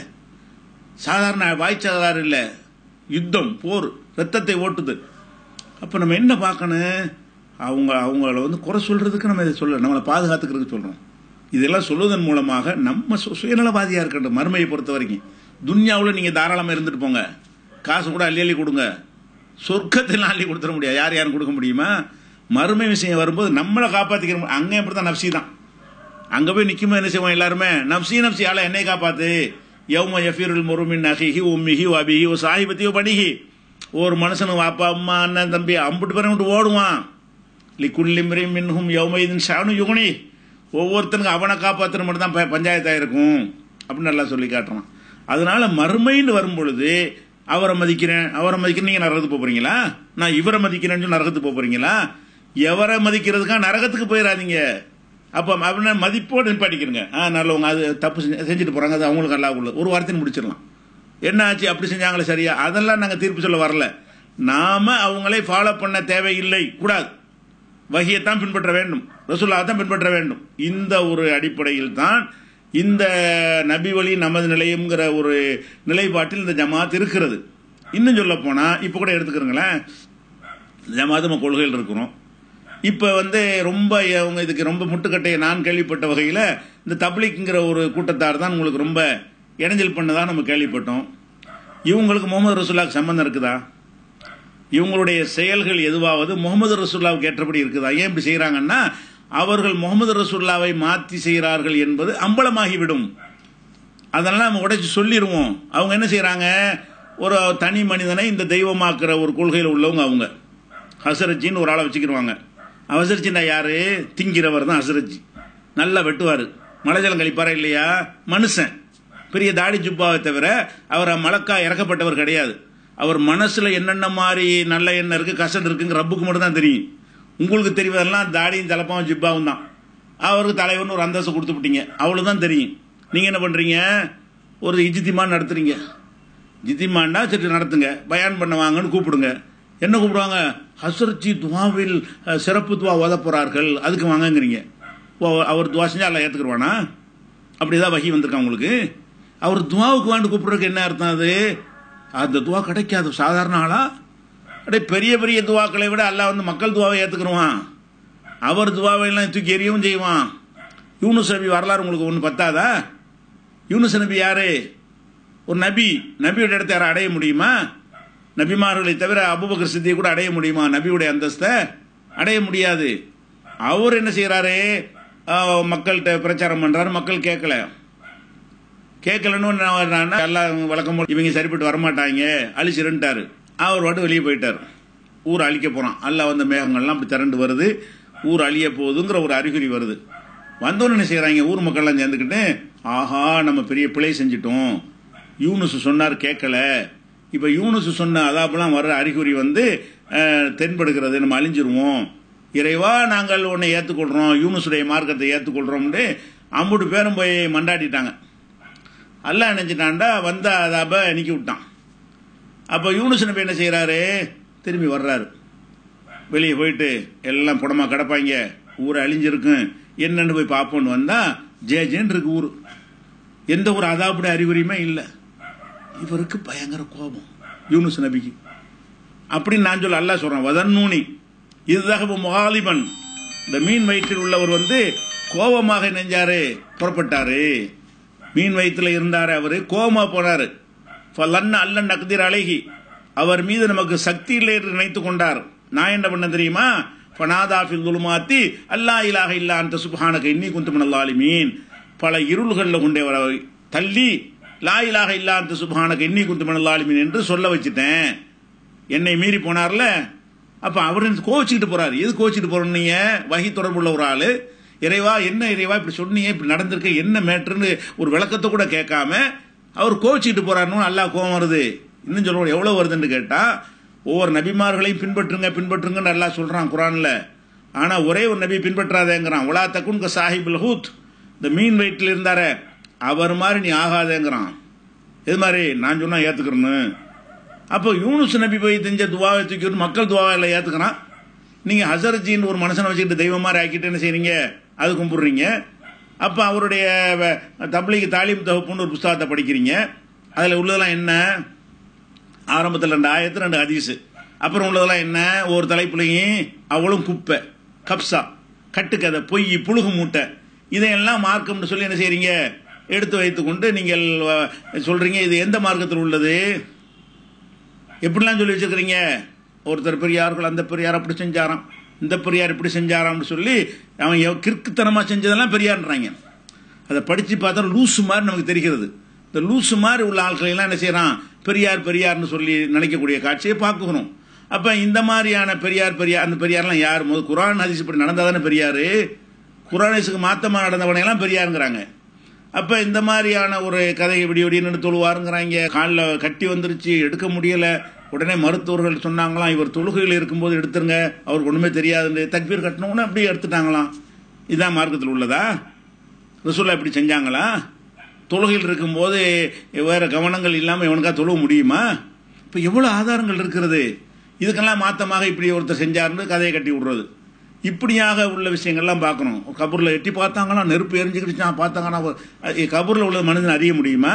சாதாரண வாய்ச்சாதாரம் இல்லை யுத்தம் போர் ரத்தத்தை ஓட்டுது அப்போ நம்ம என்ன பார்க்கணும் அவங்க அவங்கள வந்து குறை சொல்றதுக்கு நம்ம இதை சொல்ல நம்மளை பாதுகாத்துக்கிறதுக்கு சொல்கிறோம் இதெல்லாம் சொல்வதன் மூலமாக நம்ம சு- சுயநலவாதியாக இருக்கட்டும் மறுமையை பொறுத்த வரைக்கும் துன்யாவில் நீங்கள் தாராளமாக இருந்துட்டு போங்க காசு கூட அள்ளி அள்ளி கொடுங்க சொர்க்கத்தில் அள்ளி கொடுத்துட முடியாது யார் யாரும் கொடுக்க முடியுமா மறுமை விஷயம் வரும்போது நம்மளை காப்பாற்றிக்கிற அங்கே அப்படி தான் நப்சி தான் அங்கே போய் நிற்கும்போது என்ன செய்வோம் எல்லாருமே நப்சி நப்சி ஆள என்னை காப்பாத்து யௌம யஃபீருல் முருமின் நகிஹி உம்மிஹி அபிஹி ஓ சாஹிபத்தியோ பணிஹி ஒரு மனுஷனும் அப்பா அம்மா அண்ணன் தம்பி அம்புட்டு பேரும் விட்டு ஓடுவான் லி குல்லிம்ரி மின்ஹும் யௌமைதின் ஷானு யுகுனி ஒவ்வொருத்தனுக்கும் அவனை காப்பாற்றுற மட்டும் தான் ப- பஞ்சாயத்தாக இருக்கும் அப்படின்னு நல்லா சொல்லி காட்டுறான் அதனால மறுமைன்னு வரும் பொழுது அவரை மதிக்கிறேன் அவரை மதிக்கிறேன் நீங்கள் நரகத்துக்கு போக போறீங்களா நான் இவரை மதிக்கிறேன்னு சொல்லி நரகத்துக்கு போக போறீங்களா எவரை மதிக்கிறதுக்காக நரகத்துக்கு போயிடாதீங்க அப்போ அப்படின்னா மதிப்போடு நிப்பாட்டிக்கிறங்க ஆ நல்லவங்க அது தப்பு செஞ்சு செஞ்சுட்டு போகிறாங்க அது அவங்களுக்கு நல்லா உள்ள ஒரு வாரத்தையும் முடிச்சிடலாம் என்ன ஆச்சு அப்படி செஞ்சாங்களே சரியா அதெல்லாம் நாங்கள் தீர்ப்பு சொல்ல வரல நாம அவங்களை ஃபாலோ பண்ண தேவையில்லை கூடாது வகியைத்தான் பின்பற்ற வேண்டும் ரசூல்லா தான் பின்பற்ற வேண்டும் இந்த ஒரு அடிப்படையில் தான் இந்த நபி வழி நமது நிலையம்ங்கிற ஒரு நிலைப்பாட்டில் இந்த ஜமாத் இருக்கிறது இன்னும் சொல்ல போனால் இப்போ கூட எடுத்துக்கிறோங்களேன் ஜமாத் நம்ம கொள்கையில் இருக்கிறோம் இப்போ வந்து ரொம்ப அவங்க இதுக்கு ரொம்ப முட்டுக்கட்டையை நான் கேள்விப்பட்ட வகையில் இந்த தப்லீக்ங்கிற ஒரு கூட்டத்தார் தான் உங்களுக்கு ரொம்ப இடைஞ்சல் பண்ணதாக நம்ம கேள்விப்பட்டோம் இவங்களுக்கு முகமது ரசூல்லாவுக்கு சம்பந்தம் இருக்குதா இவங்களுடைய செயல்கள் எதுவாவது முகமது ரசூல்லாவுக்கு ஏற்றபடி இருக்குதா ஏன் இப்படி செய்கிறாங்கன்னா அவர்கள் முகமது ரசூல்லாவை மாற்றி செய்கிறார்கள் என்பது அம்பலமாகிவிடும் அதனால நம்ம உடைச்சு சொல்லிடுவோம் அவங்க என்ன செய்கிறாங்க ஒரு தனி மனிதனை இந்த தெய்வமாக்குற ஒரு கொள்கையில் உள்ளவங்க அவங்க ஹசரஜின்னு ஒரு ஆளை வச்சுக்கிடுவாங்க ஹசரஜின்னா யாரு திங்கிறவர் தான் ஹசரஜி நல்லா வெட்டுவார் மலைஜலம் கழிப்பாரா இல்லையா மனுஷன் பெரிய தாடி ஜுப்பாவை தவிர அவர் மலக்கா இறக்கப்பட்டவர் கிடையாது அவர் மனசுல என்னென்ன மாதிரி நல்ல எண்ணம் இருக்கு கசடு இருக்குங்க ரப்புக்கு மட்டும் தான் தெரியும் உங்களுக்கு தெரிவதெல்லாம் தாடியும் தலப்பாவும் ஜிப்பாவும் தான் அவருக்கு தலைவர்னு ஒரு அந்தஸ்து கொடுத்து விட்டீங்க அவ்வளவுதான் தெரியும் நீங்க என்ன பண்றீங்க ஒரு இஜித்திமான் நடத்துறீங்க ஜித்திமான்னா சரி நடத்துங்க பயான் பண்ண வாங்கன்னு கூப்பிடுங்க என்ன கூப்பிடுவாங்க ஹசர்ஜி துவாவில் அஹ், சிறப்பு துவா ஓத போறார்கள் அதுக்கு வாங்கங்கிறீங்க ஓ, அவர் துவா செஞ்சா அல்ல ஏத்துக்குருவானா அப்படிதான் வகி வந்திருக்கா உங்களுக்கு அவர் துவாவுக்கு வாண்டு கூப்பிடுறதுக்கு என்ன அர்த்தம் அது அந்த துவா கிடைக்காது சாதாரண ஆளா அடே பெரிய பெரிய துவாக்களை விட அல்லாஹ் வந்து மக்கள் துவாவை ஏத்துக்குருவான் அவர் துவாவை எல்லாம் தூக்கி எறியவும் செய்வான் யூனுஸ் நபி வரலாறு உங்களுக்கு ஒன்று பத்தாதா யூனுஸ் நபி யாரு ஒரு நபி நபியோட இடத்தை யாரும் அடைய முடியுமா நபிமார்களை தவிர அபுபக்கர் சித்தியை கூட அடைய முடியுமா நபியுடைய அந்தஸ்தை அடைய முடியாது அவர் என்ன செய்யறாரு மக்கள்கிட்ட பிரச்சாரம் பண்றாரு மக்கள் கேட்கல கேட்கலன்னு நான் எல்லாம் வழக்கம் போல இவங்க சரிப்பட்டு வரமாட்டாங்க அழிச்சிருன்ட்டாரு அவர் பாட்டு வெளியே போயிட்டார் ஊர் அழிக்க போறான் அல்ல வந்த மேகங்கள்லாம் அப்படி திரண்டு வருது ஊர் அழிய போகுதுங்கிற ஒரு அறிகுறி வருது வந்தோன்னு என்ன செய்யறாங்க ஊர் மக்கள்லாம் சேர்ந்துக்கிட்டு ஆஹா நம்ம பெரிய பிழை செஞ்சிட்டோம் யூனுஸ் சொன்னார் கேட்கல இப்ப யூனுஸ் சொன்ன அதாப்பெல்லாம் வர்ற அறிகுறி வந்து அஹ், தென்படுகிறது நம்ம அழிஞ்சிருவோம் இறைவா நாங்கள் உன்னை ஏத்துக்கொள்றோம் யூனுஸுடைய மார்க்கத்தை ஏத்துக்கொள்றோம்னு அம்புட்டு பேரும் போய் மண்டாடிட்டாங்க அல்லாஹ் நினைச்சிட்டான்டா வந்த அதாப நீக்கி விட்டான் அப்போ யூனுஸ் நபி என்ன செய்யறாரு திரும்பி வர்றாரு வெளியே போயிட்டு எல்லாம் புடமா கிடப்பாங்க ஊர் அழிஞ்சிருக்கும் என்னன்னு போய் பார்ப்போன்னு வந்தா ஜே ஜேன்னு இருக்கு ஊர் எந்த ஒரு அதாப்புடைய அறிகுறியுமே இல்லை இவருக்கு பயங்கர கோபம் யூனுஸ் நபிக்கு அப்படின்னு நான் சொல்ல அல்லாஹ் சொல்றேன் வதன்னூனி இதுதாக முகாலிபன் இந்த மீன் வயிற்றில் உள்ளவர் வந்து கோபமாக நெஞ்சாரு புறப்பட்டாரு மீன் வயிற்றுல இருந்தாரு அவரு கோபமா போனாரு ஃபலன்ன அல்லன் அக்திர் அழகி அவர் மீது நமக்கு சக்தி இல்லை என்று நினைத்து கொண்டார் நான் என்ன பண்ண தெரியுமா ஃபனாதாஃபில் துலுமாத்தி அல்லா இலாக இல்லா அந்த சுபஹானக இன்னி குந்துமன் மீன் பல இருள்களில் கொண்டே வர தள்ளி லா இலாக இல்லா அந்த சுபஹானக இன்னி குந்துமன் மீன் என்று சொல்ல வச்சுட்டேன் என்னை மீறி போனார்ல அப்ப அவர் கோச்சிக்கிட்டு போறாரு எது கோச்சிட்டு போறீங்க வகி தொடர்புள்ள ஒரு ஆளு இறைவா என்ன இறைவா இப்படி சொன்னீங்க இப்படி நடந்திருக்க என்ன மேட்ருன்னு ஒரு விளக்கத்தை கூட கேட்காம அவர் கோச்சிக்கிட்டு போறாருன்னு அல்லாஹ் கோவம் வருது இன்னும் சொல்லுவோம் எவ்வளவு வருதுன்னு கேட்டா ஒவ்வொரு நபிமார்களையும் பின்பற்றுங்க பின்பற்றுங்கன்னு அல்லாஹ் சொல்றான் குரான்ல ஆனா ஒரே ஒரு நபி பின்பற்றாதேங்கிறான் உலா தக்குன் சாஹிபுல் ஹூத் இந்த மீன் வயிற்றில் இருந்தாரே அவர் மாதிரி நீ ஆகாதேங்கிறான் இது மாதிரி நான் சொன்னா ஏத்துக்கிறேன்னு அப்போ யூனுஸ் நபி போய் செஞ்ச துவாவை தூக்கிட்டு மக்கள் துவாவை எல்லாம் ஏத்துக்கிறான் நீங்க ஹசரஜின்னு ஒரு மனுஷனை வச்சுக்கிட்டு தெய்வம் மாதிரி ஆக்கிட்டு என்ன செய்றீங்க அது கும்பிடுறீங்க அப்ப அவருடைய வ- தப்லீக் தாலிம் தகுப்புன்னு ஒரு புஸ்தகத்தை படிக்கிறீங்க அதுல உள்ளதெல்லாம் என்ன ஆரம்பத்தில் ரெண்டு ஆயிரத்து ரெண்டு ஹதீஸ் அப்புறம் உள்ளதெல்லாம் என்ன ஒரு தலைப்புலையும் அவளும் குப்பை கப்சா கட்டுக்கதை பொய் புழுகு மூட்டை இதையெல்லாம் மார்க்கம்னு சொல்லி என்ன செய்றீங்க எடுத்து வைத்துக்கொண்டு நீங்கள் அஹ், சொல்றீங்க இது எந்த மார்க்கத்தில் உள்ளது எப்படிலாம் சொல்லி வச்சிருக்கிறீங்க ஒருத்தர் பெரியார்கள் அந்த பெரியார் அப்படி செஞ்சாராம் இந்த பெரியார் இப்படி செஞ்சாராம்னு சொல்லி அவன் எவ் கிறுக்குத்தனமா செஞ்சதெல்லாம் பெரியார்ன்றாங்க அதை படிச்சு பார்த்தா லூசு மாதிரி நமக்கு தெரிகிறது இந்த லூசு மாதிரி உள்ள ஆட்களை எல்லாம் என்ன செய்யறான் பெரியார் பெரியார்னு சொல்லி நினைக்கக்கூடிய காட்சியை பார்க்கணும் அப்ப இந்த மாதிரியான பெரியார் பெரியார் அந்த பெரியார்லாம் யார் முதல் குரான் ஹதீஸ் இப்படி நடந்தாதானே பெரியாரு குரானேசுக்கு மாத்தமா நடந்தவனை எல்லாம் பெரியாருங்கிறாங்க அப்ப இந்த மாதிரியான ஒரு கதை விடி விடின்னு தொழுவாருங்கிறாங்க காலில் கட்டி வந்துருச்சு எடுக்க முடியல உடனே மருத்துவர்கள் சொன்னாங்களாம் இவர் தொழுகையில் இருக்கும்போது எடுத்துருங்க அவருக்கு ஒண்ணுமே தெரியாதுன்னு தக்பீர் கட்டணும்னு அப்படியே எடுத்துட்டாங்களாம் இதான் மார்க்கத்தில் உள்ளதா ரசூல்லா இப்படி செஞ்சாங்களா தொழுகையில் இருக்கும்போது வேற கவனங்கள் இல்லாமல் இவனுக்கா தொழுவ முடியுமா இப்போ எவ்வளோ ஆதாரங்கள் இருக்கிறது இதுக்கெல்லாம் மாத்தமாக இப்படி ஒருத்தர் செஞ்சாருன்னு கதையை கட்டி விடுறது இப்படியாக உள்ள விஷயங்கள்லாம் பார்க்கணும் கபூரில் எட்டி பார்த்தாங்களாம் நெருப்பு எரிஞ்சுக்கிட்டு பார்த்தாங்கன்னா கபூரில் உள்ள மனிதன் அறிய முடியுமா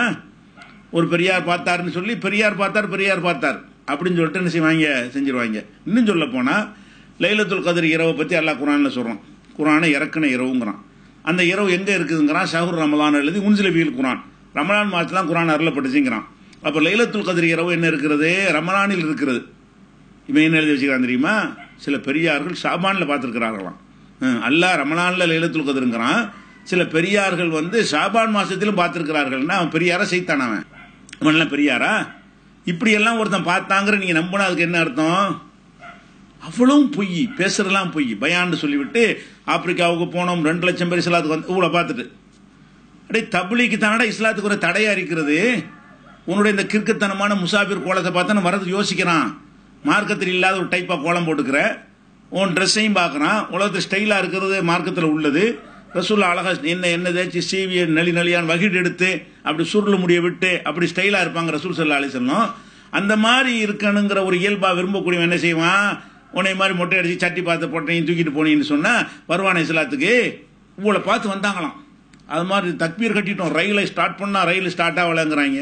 ஒரு பெரியார் பார்த்தாருன்னு சொல்லி பெரியார் பார்த்தார் பெரியார் பார்த்தார் அப்படின்னு சொல்லிட்டு என்ன செய்வாங்க செஞ்சிருவாங்க இன்னும் சொல்ல போனா லைலத்துல் கதிர் இரவை பத்தி அல்லாஹ் குரான்ல சொல்றான் குரானை இறக்குன இரவுங்கிறான் அந்த இரவு எங்க இருக்குதுங்கிறான் ஷஹூர் ரமலான் எழுதி உன்சில வீல் குரான் ரமலான் மாதத்துலாம் குரான் அருளப்பட்டுச்சுங்கிறான் அப்போ லைலத்துல் கதிர் இரவு என்ன இருக்கிறது ரமலானில் இருக்கிறது இவன் என்ன எழுதி வச்சுக்கிறான் தெரியுமா சில பெரியார்கள் ஷாபானில் பார்த்துருக்கிறார்களாம் அல்லாஹ் ரமலானில் லைலத்துல் கதிருங்கிறான் சில பெரியார்கள் வந்து ஷாபான் மாசத்திலும் பார்த்துருக்கிறார்கள்னா அவன் பெரியாரா செய்தான் அவன் அவன்லாம் பெரியாரா இப்படியெல்லாம் ஒருத்தன் பார்த்தாங்கிற நீங்கள் நம்பினா அதுக்கு என்ன அர்த்தம் அவ்வளவும் பொய் பேசுறதெல்லாம் பொய் பயான்னு சொல்லிவிட்டு ஆப்பிரிக்காவுக்கு போனோம் ரெண்டு லட்சம் பேர் இஸ்லாத்துக்கு வந்து இவ்வளோ பார்த்துட்டு அடே தபிலிக்கு தானடா இஸ்லாத்துக்கு ஒரு தடையா இருக்கிறது உன்னுடைய இந்த கிறுக்குத்தனமான முசாபிர் கோலத்தை பார்த்தா நான் வரது யோசிக்கிறான் மார்க்கத்தில் இல்லாத ஒரு டைப்பாக கோலம் போட்டுக்கிற உன் ட்ரெஸ்ஸையும் பார்க்குறான் உலகத்து ஸ்டைலாக இருக்கிறது மார்க்கத்தில் உள்ளது ரசூல்லா அழகா என்ன என்ன தேய்ச்சி சீவிய நலி நலியான் வகிடு எடுத்து அப்படி சுருள் முடிய விட்டு அப்படி ஸ்டைலாக இருப்பாங்க ரசூல் சல்லா அலி சொல்லும் அந்த மாதிரி இருக்கணுங்கிற ஒரு இயல்பாக விரும்பக்கூடியவன் என்ன செய்வான் உன்னை மாதிரி மொட்டை அடிச்சு சட்டி பார்த்து போட்டையும் தூக்கிட்டு போனீங்கன்னு சொன்னால் வருவான இஸ்லாத்துக்கு உங்களை பார்த்து வந்தாங்களாம் அது மாதிரி தக்பீர் கட்டிட்டோம் ரயிலை ஸ்டார்ட் பண்ணால் ரயில் ஸ்டார்ட் ஆகலைங்கிறாங்க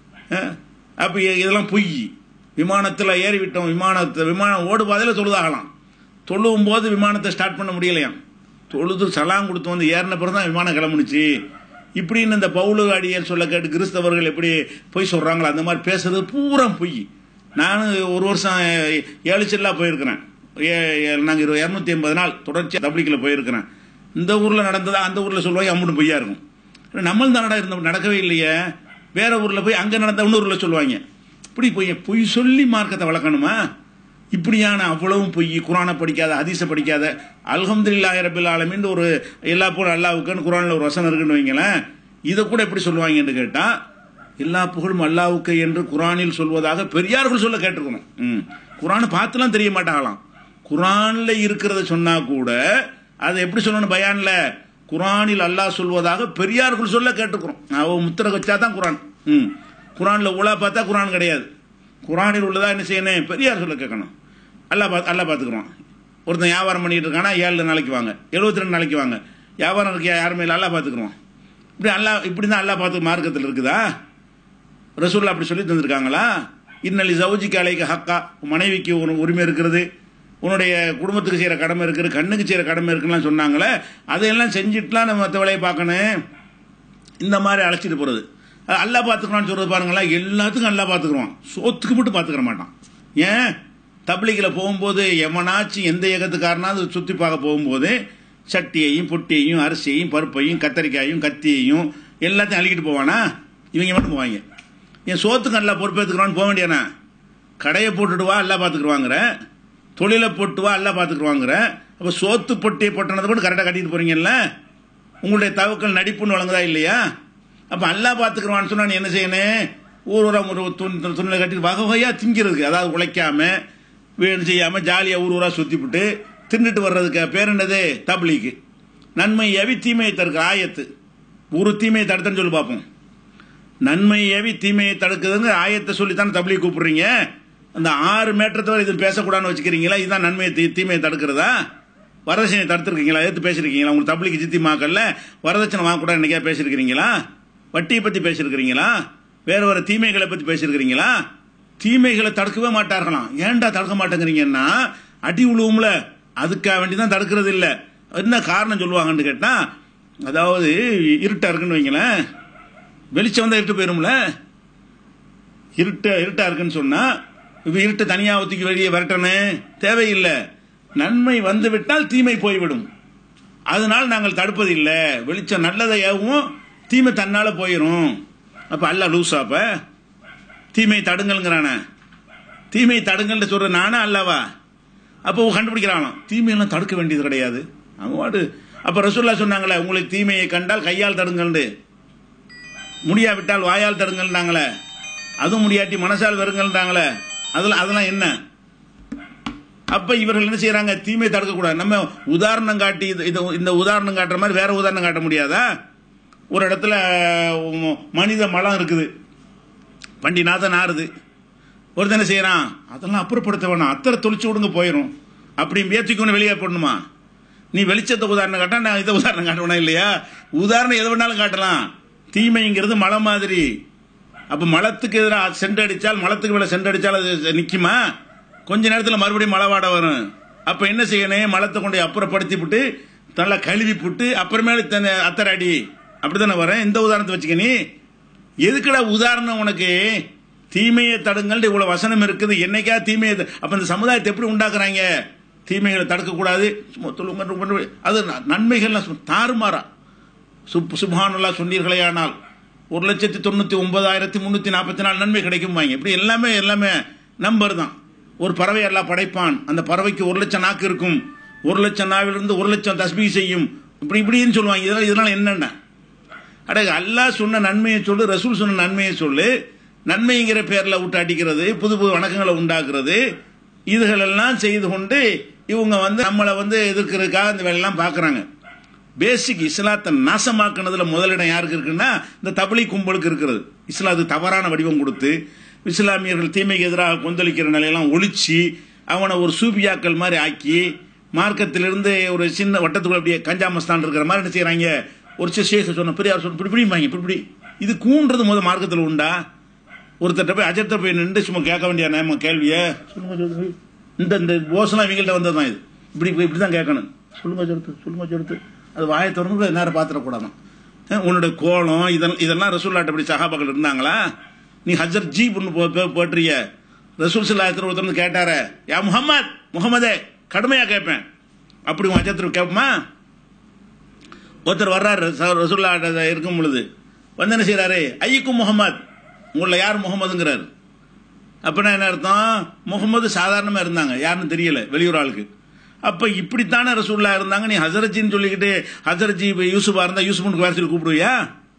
அப்போ இதெல்லாம் பொய் விமானத்தில் ஏறி விட்டோம் விமானத்தை விமானம் ஓடுபாதையில் தொழுதாகலாம் தொழுவும் போது விமானத்தை ஸ்டார்ட் பண்ண முடியலையாம் தொழுது சலாம் கொடுத்து வந்து ஏறின பிறகு தான் விமானம் கிளம்புனுச்சு இப்படின்னு இந்த பவுலு அடியர் சொல்ல கேட்டு கிறிஸ்தவர்கள் எப்படி பொய் சொல்கிறாங்களோ அந்த மாதிரி பேசுறது பூரா பொய் நான் ஒரு வருஷம் ஏழு செல்லா போயிருக்கிறேன் நாங்கள் இரநூத்தி எண்பது நாள் தொடர்ச்சியாக தப்ளிக்கில் போயிருக்கிறேன் இந்த ஊரில் நடந்ததா அந்த ஊரில் சொல்லுவாங்க அம்மன் பொய்யா இருக்கும் நம்மளும் தானடா இருந்த நடக்கவே இல்லையே வேற ஊரில் போய் அங்கே நடந்த இன்னொரு சொல்லுவாங்க இப்படி பொய் பொய் சொல்லி மார்க்கத்தை வளர்க்கணுமா இப்படியான அவ்வளவும் பொய் குரானை படிக்காத ஹதீஸை படிக்காத அல்ஹம்துல்லா ரபில் ஆலமின் ஒரு எல்லா புகழும் அல்லாவுக்குன்னு குரானில் ஒரு வசனம் இருக்குன்னு வைங்களேன் இதை கூட எப்படி சொல்லுவாங்கன்னு கேட்டால் எல்லா புகழும் அல்லாவுக்கு என்று குரானில் சொல்வதாக பெரியார்கள் சொல்ல கேட்டிருக்கணும் ம் குரானை பார்த்துலாம் தெரிய மாட்டாங்களாம் குரானில் இருக்கிறத சொன்னா கூட அதை எப்படி சொல்லணும் பயான்ல குரானில் அல்லாஹ் சொல்வதாக பெரியார்கள் சொல்ல கேட்டுக்கிறோம் அவ முத்திர வச்சா தான் குரான் ம் குரானில் உலா பார்த்தா குரான் கிடையாது குரானில் உள்ளதா என்ன செய்யணும் பெரியார் சொல்ல கேட்கணும் அல்லா பார்த்து அல்லா பார்த்துக்குறோம் ஒருத்தன் வியாபாரம் பண்ணிட்டு இருக்கானா ஏழு நாளைக்கு வாங்க எழுபத்தி ரெண்டு நாளைக்கு வாங்க வியாபாரம் இருக்க யாருமே இல்லை அல்லா பார்த்துக்குறோம் இப்படி அல்லா இப்படி தான் அல்லா பார்த்து மார்க்கத்தில் இருக்குதா ரசூல்லா அப்படி சொல்லி தந்திருக்காங்களா இன்னலி சவுஜிக்கு அலைக்கு ஹக்கா மனைவிக்கு ஒரு உரிமை இருக்கிறது உன்னுடைய குடும்பத்துக்கு செய்கிற கடமை இருக்குது கண்ணுக்கு செய்கிற கடமை இருக்குலாம் சொன்னாங்களே அதையெல்லாம் செஞ்சுட்டுலாம் நம்ம மற்ற வேலையை பார்க்கணும் இந்த மாதிரி அழைச்சிட்டு போகிறது அல்லா பார்த்துக்கலான்னு சொல்கிறது பாருங்களா எல்லாத்துக்கும் அல்லா பார்த்துக்குறோம் சோத்துக்கு மட்டும் பார்த்துக்கிற மாட்டான் ஏன் தப்ளிகில் போகும்போது எவனாச்சும் எந்த இயக்கத்துக்காரனாவது சுற்றி பார்க்க போகும்போது சட்டியையும் பொட்டியையும் அரிசியையும் பருப்பையும் கத்தரிக்காயும் கத்தியையும் எல்லாத்தையும் அள்ளிக்கிட்டு போவானா இவங்க மட்டும் போவாங்க என் சோத்துக்கு நல்லா பொறுப்பேற்றுக்கிறான்னு போக வேண்டியானா கடையை போட்டுட்டு வா எல்லாம் பார்த்துக்குருவாங்கிற தொழிலை போட்டு வா எல்லாம் பார்த்துக்குருவாங்கிற அப்போ சோத்து பொட்டியை பொட்டினதை கூட கரெக்டாக கட்டிட்டு போறீங்கல்ல உங்களுடைய தவக்கள் நடிப்புன்னு வழங்குதா இல்லையா அப்போ அல்லா பார்த்துக்குருவான்னு சொன்னா நீ என்ன செய்யணும் ஊர் ஊரா ஒரு துணி துணியில் கட்டி வகை வகையாக திங்கிறதுக்கு அதாவது உழைக்காம வீடு செய்யாமல் ஜாலியாக ஊர் ஊரா சுற்றிவிட்டு தின்னுட்டு வர்றதுக்கு பேர் என்னது தப்லீக்கு நன்மை எவி தீமையை தடுக்கிற ஆயத்து ஒரு தீமையை தடுத்தன்னு சொல்லி பார்ப்போம் நன்மை ஏவி தீமையை தடுக்குதுங்க ஆயத்தை சொல்லித்தான் தபிலி கூப்பிடுறீங்க அந்த ஆறு மேட்டத்தை வரை இது பேசக்கூடாதுன்னு வச்சுக்கிறீங்களா இதுதான் நன்மையை தீ தீமையை தடுக்கிறதா வரதட்சணை தடுத்துருக்கீங்களா எடுத்து பேசியிருக்கீங்களா உங்களுக்கு தபிலிக்கு சித்தி மாக்கல்ல வரதட்சணை வாங்கக்கூடாது என்னைக்கா பேசியிருக்கிறீங்களா வட்டியை பற்றி பேசியிருக்கிறீங்களா வேற வேற தீமைகளை பற்றி பேசியிருக்கிறீங்களா தீமைகளை தடுக்கவே மாட்டார்களாம் ஏன்டா தடுக்க மாட்டேங்கிறீங்கன்னா அடி உழுவும்ல அதுக்காக வேண்டி தான் தடுக்கிறது இல்லை என்ன காரணம் சொல்லுவாங்கன்னு கேட்டால் அதாவது இருட்டா இருக்குன்னு வைங்களேன் வெளிச்சம் வந்தால் இருட்டு போயிரும்ல இருட்ட இருட்டா இருக்குன்னு சொன்னா இப்போ இருட்டை தனியாக ஒத்துக்கி வெளியே விரட்டணும் தேவையில்லை நன்மை வந்து விட்டால் தீமை போய்விடும் அதனால் நாங்கள் தடுப்பதில்லை வெளிச்சம் நல்லதை ஏவும் தீமை தன்னால போயிடும் அப்போ அல்ல லூசாப்ப தீமை தடுங்கள்ங்கிறானே தீமை தடுங்கள்னு சொல்ற நானா அல்லவா அப்போ கண்டுபிடிக்கிறானாம் தீமையெல்லாம் தடுக்க வேண்டியது கிடையாது அவன் வாடு அப்போ ரசூல்லா சொன்னாங்களே உங்களுக்கு தீமையை கண்டால் கையால் தடுங்கள்னு முடியாவிட்டால் வாயால் தடுங்கள்ன்றாங்களே அதுவும் முடியாட்டி மனசால் வருங்கள்ன்றாங்களே அதில் அதெல்லாம் என்ன அப்ப இவர்கள் என்ன செய்யறாங்க தீமை தடுக்கக்கூடாது நம்ம உதாரணம் காட்டி இது இந்த உதாரணம் காட்டுற மாதிரி வேற உதாரணம் காட்ட முடியாதா ஒரு இடத்துல மனித மலம் இருக்குது வண்டி நாதம் நாறுது ஒருத்தன் என்ன செய்யறான் அதெல்லாம் அப்புறப்படுத்த வேணாம் அத்தரை தொளிச்சு விடுங்க போயிடும் அப்படி ஏற்றிக்கொண்டு வெளியே போடணுமா நீ வெளிச்சத்தை உதாரணம் காட்டா நான் இதை உதாரணம் காட்டணும் இல்லையா உதாரணம் எது வேணாலும் காட்டலாம் தீமைங்கிறது மலை மாதிரி அப்ப மலத்துக்கு எதிராக சென்றடிச்சால் மலத்துக்கு மேல சென்றடிச்சால் அது நிக்குமா கொஞ்ச நேரத்தில் மறுபடியும் மழை வாட வரும் அப்ப என்ன செய்யணும் மலத்தை கொண்டு அப்புறப்படுத்தி விட்டு நல்லா கழுவி புட்டு அப்புறமேல அத்தரை அடி அப்படித்தானே வரேன் இந்த உதாரணத்தை வச்சுக்க நீ எதுக்குடா உதாரணம் உனக்கு தீமையை தடுங்கள் இவ்வளவு வசனம் இருக்குது என்னைக்கா தீமையை த- அப்ப இந்த சமுதாயத்தை எப்படி உண்டாக்குறாங்க தீமைகளை தடுக்கக்கூடாது சும்மா தொழுங்க, தொழுங்க, அது ந- நன்மைகள்லாம் சும்மா தாறுமாறா சுப் சுபானுல்லா சொன்னீர்களே ஆனால் ஒரு லட்சத்தி தொண்ணூற்றி ஒன்பதாயிரத்தி முந்நூற்றி நாற்பத்தி நாலு நன்மை கிடைக்கும் வாங்க இப்படி எல்லாமே எல்லாமே நம்பர் தான் ஒரு பறவை எல்லாம் படைப்பான் அந்த பறவைக்கு ஒரு லட்சம் நாக்கு இருக்கும் ஒரு லட்சம் நாவிலிருந்து ஒரு லட்சம் தஸ்பீ செய்யும் இப்படி இப்படின்னு சொல்லுவாங்க இதெல்லாம் இதனால என்னென்ன அட அல்லாஹ் சொன்ன நன்மையை சொல்லு ரசூல் சொன்ன நன்மையை சொல்லு நன்மைங்கிற பேரில் விட்டு அடிக்கிறது புது புது வணக்கங்களை உண்டாக்குறது இதுகளெல்லாம் செய்து கொண்டு இவங்க வந்து நம்மளை வந்து எதிர்க்கிறதுக்காக இந்த வேலையெல்லாம் பார்க்குறாங்க பேசிக் இஸ்லாத்தை நாசமாக்குனதுல முதலிடம் யாருக்கு இருக்குன்னா இந்த தபிலி கும்பலுக்கு இருக்கிறது இஸ்லாத்து தவறான வடிவம் கொடுத்து இஸ்லாமியர்கள் தீமைக்கு எதிராக கொந்தளிக்கிற நிலையெல்லாம் ஒழிச்சு அவனை ஒரு சூபியாக்கள் மாதிரி ஆக்கி மார்க்கத்திலிருந்து ஒரு சின்ன வட்டத்துக்குள்ள அப்படியே கஞ்சா மஸ்தான் இருக்கிற மாதிரி என்ன செய்றாங்க ஒரு சேஷ சொன்ன பெரியார் சொன்ன இப்படி இப்படிம்பாங்க இப்படி இப்படி இது கூன்றது முத மார்க்கத்தில் உண்டா ஒருத்தர்ட்ட போய் அஜர்த்த போய் நின்று சும்மா கேட்க வேண்டிய நம்ம கேள்வியை சொல்லுங்க சொல்லுங்க இந்த இந்த ஓசலாம் இவங்கள்ட்ட வந்தது தான் இது இப்படி இப்படி தான் கேட்கணும் சொல்லுங்க சொல்லுத்து சொல்லுங்க சொல்லுத்து அது வாயை திறந்து நேரம் பாத்திரக்கூடாதான் அஹ் உன்னோட கோலம் இதெல்லாம் இதெல்லாம் ரசூல்லாட்ட அப்படி சஹாபாக்கள் இருந்தாங்களா நீ ஹஜர் ஜி பொண்ணு போ போ- போட்டுறிய ரசூல் சிலாயத்தில் ஒருத்தர் வந்து கேட்டாரே யா முகமது முகமதே கடுமையா கேட்பேன் அப்படி உன் அஜத்தில் கேட்போமா ஒருத்தர் வர்றாரு ச- ரசூல்லா இருக்கும் பொழுது வந்து என்ன செய்யறாரு ஐயக்கும் முகமது உங்களில் யார் முகமதுங்கிறாரு அப்படின்னா என்ன அர்த்தம் முகமது சாதாரணமாக இருந்தாங்க யாருன்னு தெரியல வெளியூர் ஆளுக்கு அப்போ இப்படித்தானே ரசூல்லா இருந்தாங்க நீ ஹசரஜின்னு சொல்லிக்கிட்டு ஹசரஜி இப்போ யூசுஃபா இருந்தால் யூசுஃபுக்கு வேறு சொல்லி கூப்பிடுவியா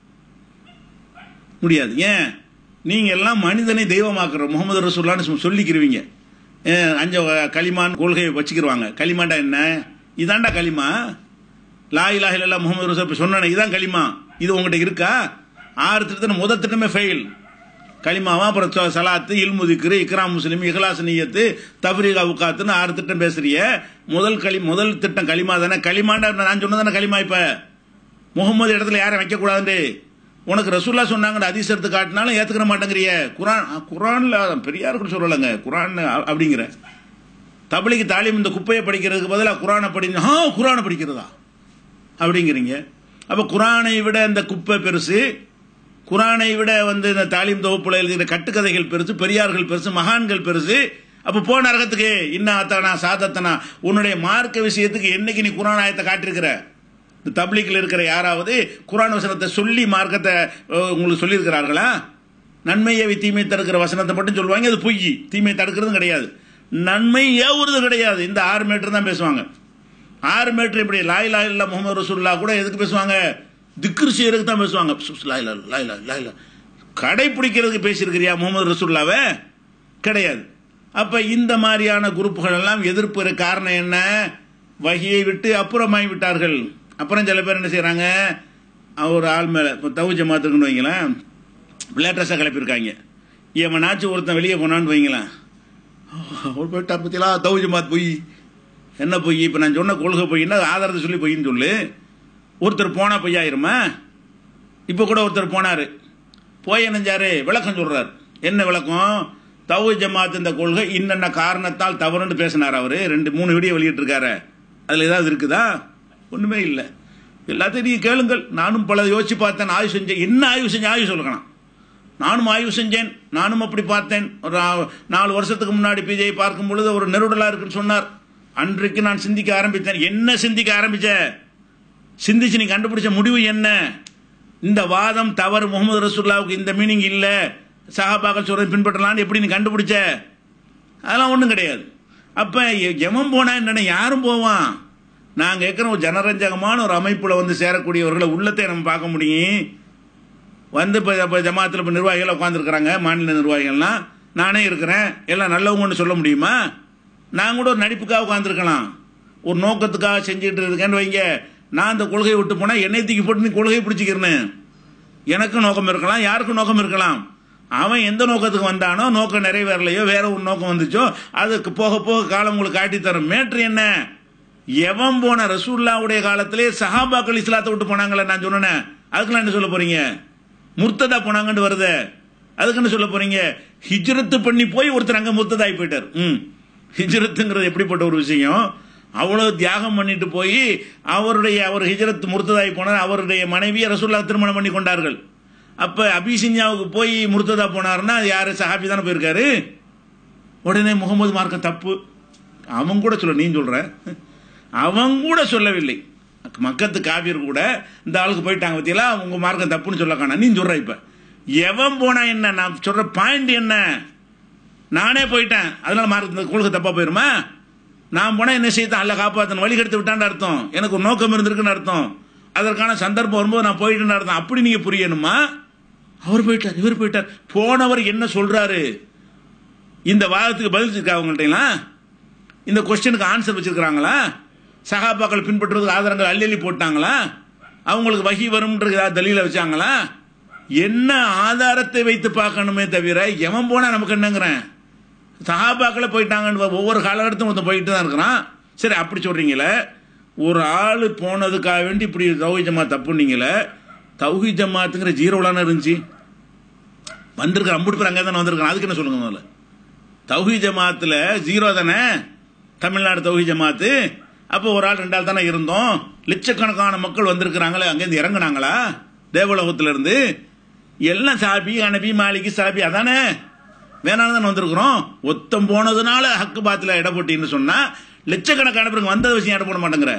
முடியாது ஏன் நீங்கள் எல்லாம் மனிதனை தெய்வமாக்குற முகமது ரசூல்லான்னு சும்மா சொல்லிக்கிறவீங்க ஏன், அஞ்ச களிமான் கொள்கையை வச்சுக்கிருவாங்க களிமாண்டா என்ன இதாண்டா களிமா லா இலாஹ இல்லல்லாஹ் முகமது ரசூல் இப்ப சொன்னானே இதான் களிமா இது உங்ககிட்ட இருக்கா ஆறு திட்டத்தில் முதல் திட்டமே ஃபெயில் களிமாவா அப்புறம் ச- சலாத்து இல்முதிக்ரு இக்ராம் முஸ்லிம் இஹ்லாஸ் நியத்து தப்ரீகா உக்காத்துன்னு ஆறு திட்டம் பேசுறிய முதல் களி முதல் திட்டம் களிமா தானே களிமாண்டா நான் சொன்னதானே களிமா இப்ப முகமது இடத்துல யாரை வைக்கக்கூடாதுண்டு உனக்கு ரசூல்லா சொன்னாங்க அதிச எடுத்து காட்டினாலும் ஏத்துக்கிற மாட்டேங்கிறிய குரான் ஆ, குரான்ல பெரியார் கூட சொல்லலைங்க குரான் அ- அப்படிங்கிற தபிலிக்கு தாலீம் இந்த குப்பையை படிக்கிறதுக்கு பதிலாக குரானை படி ஆ குரானை படிக்கிறதா அப்படிங்கிறீங்க அப்போ குரானை விட இந்த குப்பை பெருசு குரானை விட வந்து இந்த தாலீம் தொகுப்புல எழுதுகிற கட்டுக்கதைகள் பெருசு பெரியார்கள் பெருசு மகான்கள் பெருசு அப்போ போ நரகத்துக்கு இன்னா அத்தானா சாதத்தனா உன்னுடைய மார்க்க விஷயத்துக்கு என்னைக்கு நீ குரான் ஆயத்தை காட்டியிருக்கிற இந்த தப்லீக்கில் இருக்கிற யாராவது குரான் வசனத்தை சொல்லி மார்க்கத்தை அஹ், உங்களுக்கு சொல்லியிருக்கிறார்களா நன்மையை தீமை தடுக்கிற வசனத்தை மட்டும் சொல்லுவாங்க அது பொய் தீமை தடுக்கிறதும் கிடையாது நன்மை ஏவுறது கிடையாது இந்த ஆறு மீட்டர் தான் பேசுவாங்க ஆறு மீட்டர் இப்படி லாய் லாய் இல்லா முகமது ரசூல்லா கூட எதுக்கு பேசுவாங்க திக்ரு செய்யறதுக்கு தான் பேசுவாங்க சுஸ் லாய் லா லாய் லா லாய் லா கடைப்பிடிக்கிறதுக்கு பேசியிருக்கிறியா முகமது ரசூல்லாவே கிடையாது அப்ப இந்த மாதிரியான குரூப்புகள் எல்லாம் எதிர்ப்பு காரணம் என்ன வகியை விட்டு அப்புறமாய் விட்டார்கள் அப்புறம் சில பேர் என்ன செய்றாங்க ஒரு ஆள் மேல இப்போ தவு ஜமாத்துக்குன்னு வைங்களேன் லேட்டஸ்டாக கிளப்பியிருக்காங்க எவனாச்சும் ஒருத்தன் வெளியே போனான்னு வைங்களேன் அவர் போயிட்டா பத்திலாம் தவு ஜமாத் பொய் என்ன பொய் இப்போ நான் சொன்ன கொள்கை பொய்னா ஆதாரத்தை சொல்லி பொய்ன்னு சொல்லு ஒருத்தர் போனா பொய்யாயிருமா இப்போ கூட ஒருத்தர் போனார் போய் என்னஞ்சாரு விளக்கம் சொல்றார் என்ன விளக்கம் தவு ஜமாத் இந்த கொள்கை இன்னென்ன காரணத்தால் தவறுன்னு பேசினார் அவர் ரெண்டு மூணு வீடியோ வெளியிட்டிருக்காரு அதில் ஏதாவது இருக்குதா ஒன்றுமே இல்லை எல்லாத்தையும் நீங்கள் கேளுங்கள் நானும் பல யோசிச்சு பார்த்தேன் ஆய்வு செஞ்சேன் என்ன ஆய்வு செஞ்சேன் ஆய்வு சொல்லணும் நானும் ஆய்வு செஞ்சேன் நானும் அப்படி பார்த்தேன் ஒரு ஆ- நாலு வருஷத்துக்கு முன்னாடி பிஜை பார்க்கும் பொழுது ஒரு நெருடலா இருக்குன்னு சொன்னார் அன்றைக்கு நான் சிந்திக்க ஆரம்பித்தேன் என்ன சிந்திக்க ஆரம்பிச்ச சிந்திச்சு நீ கண்டுபிடிச்ச முடிவு என்ன இந்த வாதம் தவறு முகமது ரசூல்லாவுக்கு இந்த மீனிங் இல்ல சஹாபாக்கள் சொல்றதை பின்பற்றலாம்னு எப்படி நீ கண்டுபிடிச்ச அதெல்லாம் ஒன்றும் கிடையாது அப்ப எ- எவன் போனா என்ன யாரும் போவான் நான் கேட்குற ஒரு ஜனரஞ்சகமான ஒரு அமைப்புல வந்து சேரக்கூடியவர்களை உள்ளத்தை நம்ம பார்க்க முடியும் வந்து இப்போ இப்போ ஜமாத்தில் இப்போ நிர்வாகிகள் உட்காந்துருக்குறாங்க மாநில நிர்வாகிகள்லாம் நானே இருக்கிறேன் எல்லாம் நல்லவங்கன்னு சொல்ல முடியுமா நான் கூட ஒரு நடிப்புக்காக உட்காந்துருக்கலாம் ஒரு நோக்கத்துக்காக செஞ்சுட்டு இருக்கேன்னு வைங்க நான் அந்த கொள்கையை விட்டு போனால் என்னை தூக்கி போட்டு நீ கொள்கையை பிடிச்சிக்கிறேன் எனக்கும் நோக்கம் இருக்கலாம் யாருக்கும் நோக்கம் இருக்கலாம் அவன் எந்த நோக்கத்துக்கு வந்தானோ நோக்கம் நிறைவேறலையோ வேற ஒரு நோக்கம் வந்துச்சோ அதுக்கு போக போக காலம் உங்களுக்கு காட்டி தரும் மேட்ரு என்ன எவன் போன ரசூல்லாவுடைய காலத்திலே சஹாபாக்கள் இஸ்லாத்தை விட்டு போனாங்களே நான் சொன்னேன் அதுக்கெல்லாம் என்ன சொல்ல போறீங்க முர்த்ததா போனாங்கன்னு வருது அதுக்கு என்ன சொல்ல போறீங்க ஹிஜ்ரத்து பண்ணி போய் ஒருத்தர் அங்க முர்த்ததாகி போயிட்டார் ம் ஹிஜ்ரத்துங்கிறது எப்படிப்பட்ட ஒரு விஷயம் அவ்வளவு தியாகம் பண்ணிட்டு போய் அவருடைய அவர் ஹிஜ்ரத் முர்த்ததாகி போனார் அவருடைய மனைவியை ரசூல்லா திருமணம் பண்ணி கொண்டார்கள் அப்ப அபிசின்யாவுக்கு போய் முர்த்ததா போனாருன்னா அது யாரு சஹாபி தானே போயிருக்காரு உடனே முகமது மார்க்க தப்பு அவன் கூட சொல்ல நீ சொல்ற அவன் கூட சொல்லவில்லை மக்கத்து காவியர் கூட இந்த ஆளுக்கு போயிட்டாங்க பத்தியலா உங்க மார்க்கம் தப்புன்னு சொல்ல காணா நீ சொல்ற இப்ப எவன் போனா என்ன நான் சொல்ற பாயிண்ட் என்ன நானே போயிட்டேன் அதனால மார்க்க கொள்கை தப்பா போயிருமா நான் போனா என்ன செய்தான் அல்ல காப்பாத்தணும் வழி கெடுத்து விட்டான்னு அர்த்தம் எனக்கு ஒரு நோக்கம் இருந்திருக்குன்னு அர்த்தம் அதற்கான சந்தர்ப்பம் வரும்போது நான் போயிட்டேன்னு அர்த்தம் அப்படி நீங்க புரியணுமா அவர் போயிட்டார் இவர் போயிட்டார் போனவர் என்ன சொல்றாரு இந்த வாதத்துக்கு பதில் இருக்கா அவங்கள்ட்ட இந்த கொஸ்டினுக்கு ஆன்சர் வச்சிருக்கிறாங்களா சகாபாக்கள் பின்பற்றுறதுக்கு ஆதாரங்கள் அள்ளி அள்ளி போட்டாங்களா அவங்களுக்கு வகி வரும்ன்ற ஏதாவது தலியில வச்சாங்களா என்ன ஆதாரத்தை வைத்து பார்க்கணுமே தவிர எவன் போனா நமக்கு என்னங்கிறேன் சகாபாக்களை போயிட்டாங்கன்னு ஒவ்வொரு காலகட்டத்திலும் ஒருத்தன் போயிட்டு தான் இருக்கிறான் சரி அப்படி சொல்றீங்களே ஒரு ஆள் போனதுக்காக வேண்டி இப்படி தௌஹி ஜமாத் தப்புனீங்களே தௌஹி ஜமாத்துங்கிற ஜீரோலான இருந்துச்சு வந்திருக்கிற அம்புட்டு பேர் அங்கே தானே வந்திருக்கான் அதுக்கு என்ன சொல்லுங்க முதல்ல தௌஹி ஜமாத்துல ஜீரோ தானே தமிழ்நாடு தௌஹி ஜமாத்து அப்போ ஒரு ஆள் ரெண்டு ஆள் தானே இருந்தோம் லட்சக்கணக்கான மக்கள் வந்திருக்கிறாங்களே அங்கேருந்து இறங்குனாங்களா தேவலோகத்துல இருந்து எல்லாம் சாபி அனபி மாலிகி சாபி அதானே வேணாலும் தானே வந்திருக்கிறோம் ஒத்தம் போனதுனால ஹக்கு பாத்துல இட போட்டின்னு சொன்னா லட்சக்கணக்கான பேருக்கு வந்தது விஷயம் இட போட மாட்டேங்கிற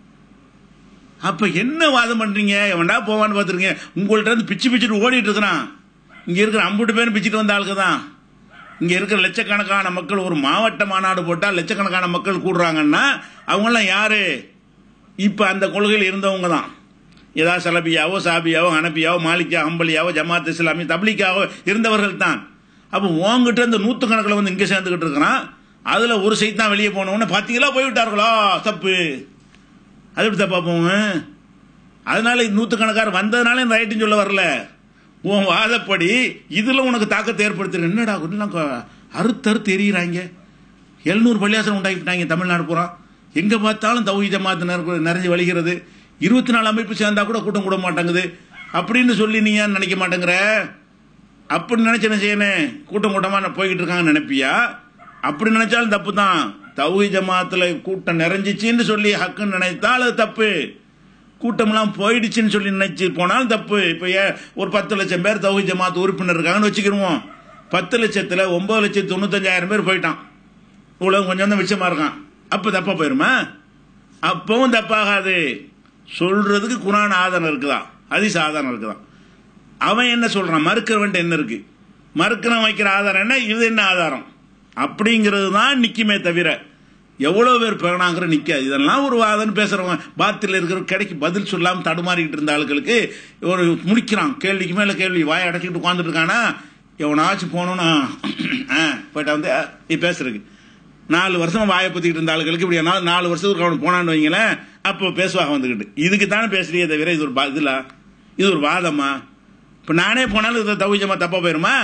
அப்ப என்ன வாதம் பண்றீங்க எவன்டா போவான்னு பாத்துருங்க உங்கள்ட்ட இருந்து பிச்சு பிச்சுட்டு ஓடிட்டு இருக்கிறான் இங்க இருக்கிற அம்புட்டு பேரும் பிச்சுட்டு வந்த ஆளுக்கு தான் இங்க இருக்கிற லட்சக்கணக்கான மக்கள் ஒரு மாவட்ட மாநாடு போட்டா லட்சக்கணக்கான மக்கள் கூடுறாங்கன்னா அவங்கெல்லாம் யாரு இப்ப அந்த கொள்கையில் இருந்தவங்க தான் ஏதாவது சலபியாவோ சாபியாவோ அனபியாவோ மாலிக்கா அம்பலியாவோ ஜமாத் இஸ்லாமி தப்லிக்காவோ இருந்தவர்கள் தான் அப்போ உங்ககிட்ட இந்த நூற்றுக்கணக்கில் வந்து இங்கே சேர்ந்துக்கிட்டு இருக்கிறான் அதுல ஒரு சைட் தான் வெளியே போனவொன்னு பார்த்தீங்களா போய்விட்டார்களா தப்பு அது எப்படி தப்பா போவேன் அதனால நூற்றுக்கணக்கார் வந்ததுனால இந்த ரைட்டுன்னு சொல்ல வரல உன் வாதப்படி இதுல உனக்கு தாக்கத்தை ஏற்படுத்துற என்னடா எல்லாம் அறுத்தறுத்து எரியிறாங்க எழுநூறு பள்ளியாசனம் உண்டாக்கிட்டாங்க தமிழ்நாடு பூரா எங்க பார்த்தாலும் தௌஹி ஜமாத்து நிற- நிறைஞ்சு வழிகிறது இருபத்தி நாலு அமைப்பு சேர்ந்தா கூட கூட்டம் கூட மாட்டேங்குது அப்படின்னு சொல்லி நீ ஏன் நினைக்க மாட்டேங்கிற அப்படி நினைச்சு என்ன செய்யணும் கூட்டம் கூட்டமா நான் போய்கிட்டு இருக்காங்கன்னு நினைப்பியா அப்படி நினைச்சாலும் தப்பு தான் தௌஹி ஜமாத்துல கூட்டம் நிறைஞ்சிச்சின்னு சொல்லி ஹக்குன்னு நினைத்தால் அது தப்பு கூட்டமெல்லாம் போயிடுச்சுன்னு சொல்லி நினைச்சு போனாலும் தப்பு இப்ப ஏன் ஒரு பத்து லட்சம் பேர் தௌஹி ஜமாத் உறுப்பினர் இருக்காங்கன்னு வச்சுக்கிருவோம் பத்து லட்சத்துல ஒன்பது லட்சத்தி தொண்ணூத்தஞ்சாயிரம் பேர் போயிட்டான் இவ்வளவு கொஞ்சம் தான் மிச்சமா இருக்கான் அப்ப தப்பா போயிருமா அப்பவும் தப்பாகாது சொல்றதுக்கு குரான் ஆதாரம் இருக்குதா அதிச ஆதாரம் இருக்குதா அவன் என்ன சொல்றான் மறுக்கிறவன்ட்ட என்ன இருக்கு மறுக்கிறவன் வைக்கிற ஆதாரம் என்ன இது என்ன ஆதாரம் அப்படிங்கிறது தான் நிக்குமே தவிர எவ்வளவு பேர் பேணாங்கிற நிக்காது இதெல்லாம் ஒரு வாதம்னு பேசுறவங்க பாத்தில் இருக்கிற கிடைக்கு பதில் சொல்லாம தடுமாறிக்கிட்டு இருந்த ஆளுகளுக்கு ஒரு முடிக்கிறான் கேள்விக்கு மேல கேள்வி வாயை அடைச்சிக்கிட்டு உட்காந்துட்டு இருக்கானா எவனாச்சும் போனோம்னா போயிட்டா வந்து அஹ், நீ பேசுறதுக்கு நாலு வருஷம் வாயை பத்திக்கிட்டு இருந்த ஆளுகளுக்கு இப்படி நாலு நாலு வருஷத்துக்கு அவன் போனான்னு வைங்களேன் அப்போ பேசுவாங்க வந்துகிட்டு இதுக்கு தானே பேசுறியே தவிர இது ஒரு பா- இதுல இது ஒரு வாதமா இப்ப நானே போனாலும் இதை தவிச்சமா தப்பா போயிருமா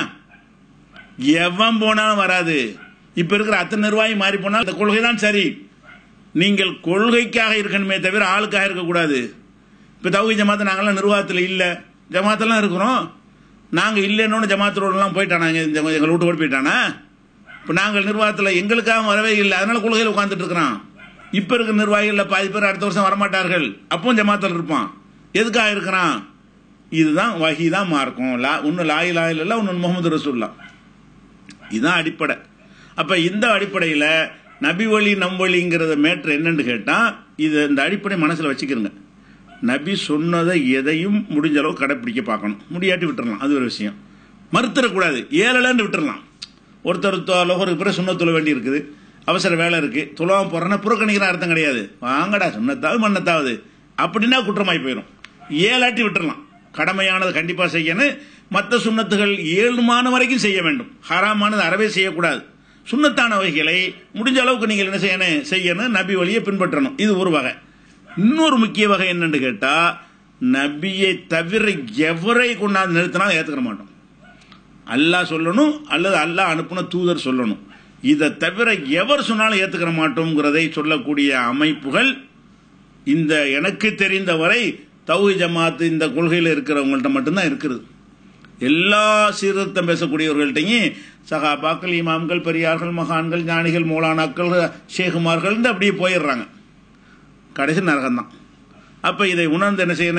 எவன் போனாலும் வராது இப்ப இருக்கிற அத்தனை நிர்வாகி மாறி போனால் அந்த கொள்கை தான் சரி நீங்கள் கொள்கைக்காக இருக்கணுமே தவிர ஆளுக்காக இருக்கக்கூடாது இப்ப தௌஹி ஜமாத்து நாங்கெல்லாம் நிர்வாகத்தில் இல்ல ஜமாத்தெல்லாம் இருக்கிறோம் நாங்க இல்லைன்னு ஜமாத்தோடலாம் போயிட்டானா எங்க- எங்க- எங்களை விட்டு ஓடி போயிட்டானா இப்ப நாங்கள் நிர்வாகத்தில் எங்களுக்காக வரவே இல்லை அதனால கொள்கையில் உட்கார்ந்துட்டு இருக்கிறோம் இப்ப இருக்கிற நிர்வாகிகள் பாதி பேர் அடுத்த வருஷம் வரமாட்டார்கள் அப்பவும் ஜமாத்தில் இருப்பான் எதுக்காக இருக்கிறான் இதுதான் வகி தான் மார்க்கும் லா ஒன்னு லாய் லாயில் இல்லை ஒன்னு முகமது ரசூல்லா இதுதான் அடிப்படை அப்ப இந்த அடிப்படையில நபி வழி நம் வழிங்கிறத மேட்ரு என்னன்னு கேட்டா இது இந்த அடிப்படை மனசுல வச்சுக்கிறங்க நபி சொன்னதை எதையும் முடிஞ்ச அளவு கடைப்பிடிக்க பார்க்கணும் முடியாட்டி விட்டுறலாம் அது ஒரு விஷயம் மறுத்துடக்கூடாது ஏழலன்னு விட்டுறலாம் ஒருத்தர் லோகருக்கு பிறகு சுண்ண தொழ வேண்டி இருக்குது அவசர வேலை இருக்கு துலாம போறேன்னா புறக்கணிக்கிற அர்த்தம் கிடையாது வாங்கடா சுண்ணத்தாவது மண்ணத்தாவது அப்படின்னா குற்றமாய் போயிடும் ஏழாட்டி விட்டுறலாம் கடமையானது கண்டிப்பா செய்யணும் மற்ற சுண்ணத்துகள் ஏழுமான வரைக்கும் செய்ய வேண்டும் ஹராமானது அறவே செய்யக்கூடாது சுண்ணத்தான வகைகளை முடிஞ்ச அளவுக்கு நீங்கள் என்ன செய்யணும் செய்யணும் நபி வழியை பின்பற்றணும் இது ஒரு வகை இன்னொரு முக்கிய வகை என்னன்னு கேட்டா நபியை தவிர எவரை கொண்டாந்து நிறுத்தினாலும் ஏத்துக்க மாட்டோம் அல்லாஹ் சொல்லணும் அல்லது அல்லாஹ் அனுப்புன தூதர் சொல்லணும் இதை தவிர எவர் சொன்னாலும் ஏத்துக்கிற மாட்டோங்கிறதை சொல்லக்கூடிய அமைப்புகள் இந்த எனக்கு தெரிந்த வரை தௌஹி ஜமாத் இந்த கொள்கையில் இருக்கிறவங்கள்ட்ட மட்டும்தான் இருக்குது எல்லா சீர்திருத்தம் பேசக்கூடியவர்கள்ட்டையும் சகாபாக்கள் இமாம்கள் பெரியார்கள் மகான்கள் ஞானிகள் மூலானாக்கள் ஷேகுமார்கள் அப்படியே போயிடுறாங்க கடைசி நரகம்தான் அப்ப இதை உணர்ந்து என்ன செய்யணும்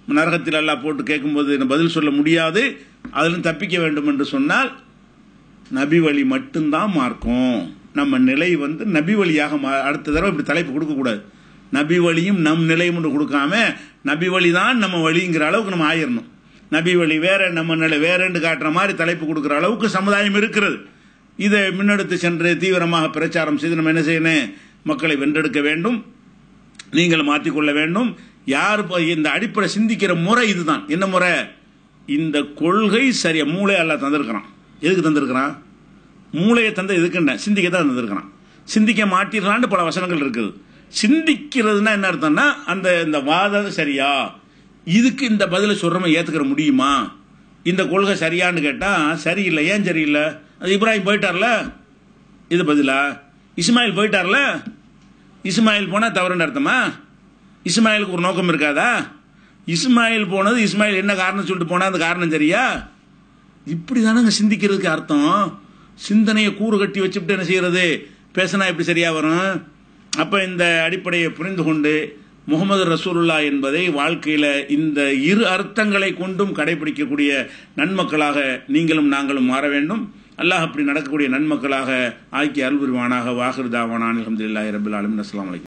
நரகத்தில் அல்லாஹ் போட்டு கேட்கும்போது என்ன பதில் சொல்ல முடியாது அதிலும் தப்பிக்க வேண்டும் என்று சொன்னால் நபி வழி மட்டும்தான் மார்க்கும் நம்ம நிலை வந்து நபி வழியாக மா அடுத்த தடவை இப்படி தலைப்பு கொடுக்கக்கூடாது நபி வழியும் நம் நிலையும் ஒன்று கொடுக்காம நபி வழி தான் நம்ம வழிங்கிற அளவுக்கு நம்ம ஆயிரணும் நபி வழி வேற நம்ம நிலை வேறன்னு காட்டுற மாதிரி தலைப்பு கொடுக்குற அளவுக்கு சமுதாயம் இருக்கிறது இதை முன்னெடுத்து சென்று தீவிரமாக பிரச்சாரம் செய்து நம்ம என்ன செய்யணும் மக்களை வென்றெடுக்க வேண்டும் நீங்கள் மாற்றிக்கொள்ள வேண்டும் யார் இப்ப இந்த அடிப்படை சிந்திக்கிற முறை இதுதான் என்ன முறை இந்த கொள்கை சரியா மூளை அல்ல தந்திருக்கிறான் எதுக்கு தந்திருக்கிறான் மூளையை தந்த எதுக்குன்ன சிந்திக்க தான் தந்திருக்கிறான் சிந்திக்க மாட்டிடலான்னு பல வசனங்கள் இருக்குது சிந்திக்கிறதுனா என்ன அர்த்தம்னா அந்த இந்த வாதம் சரியா இதுக்கு இந்த பதிலை சொல்றவன் ஏத்துக்கிற முடியுமா இந்த கொள்கை சரியான்னு கேட்டா சரியில்லை ஏன் சரியில்லை அது இப்ராஹிம் போயிட்டார்ல இது பதிலா இஸ்மாயில் போயிட்டார்ல இஸ்மாயில் போனா தவறுன்னு அர்த்தமா இஸ்மாயிலுக்கு ஒரு நோக்கம் இருக்காதா இஸ்மாயில் போனது இஸ்மாயில் என்ன காரணம் சொல்லிட்டு போனா அந்த காரணம் சரியா இப்படி தானங்க சிந்திக்கிறதுக்கு அர்த்தம் சிந்தனையை கூறு கட்டி வச்சுட்டு என்ன செய்யறது பேசினா எப்படி சரியா வரும் அப்ப இந்த அடிப்படையை புரிந்து கொண்டு முகமது ரசூலுல்லா என்பதை வாழ்க்கையில இந்த இரு அர்த்தங்களை கொண்டும் கடைபிடிக்கக்கூடிய நன்மக்களாக நீங்களும் நாங்களும் மாற வேண்டும் அல்லாஹ் அப்படி நடக்கக்கூடிய நன்மக்களாக ஆக்கி அருள் புரிவானாக வாகிருதாவானான் அலமதுல்லாஹி ரபுல் ஆலமின் அஸ்லாம் வலைக்கம்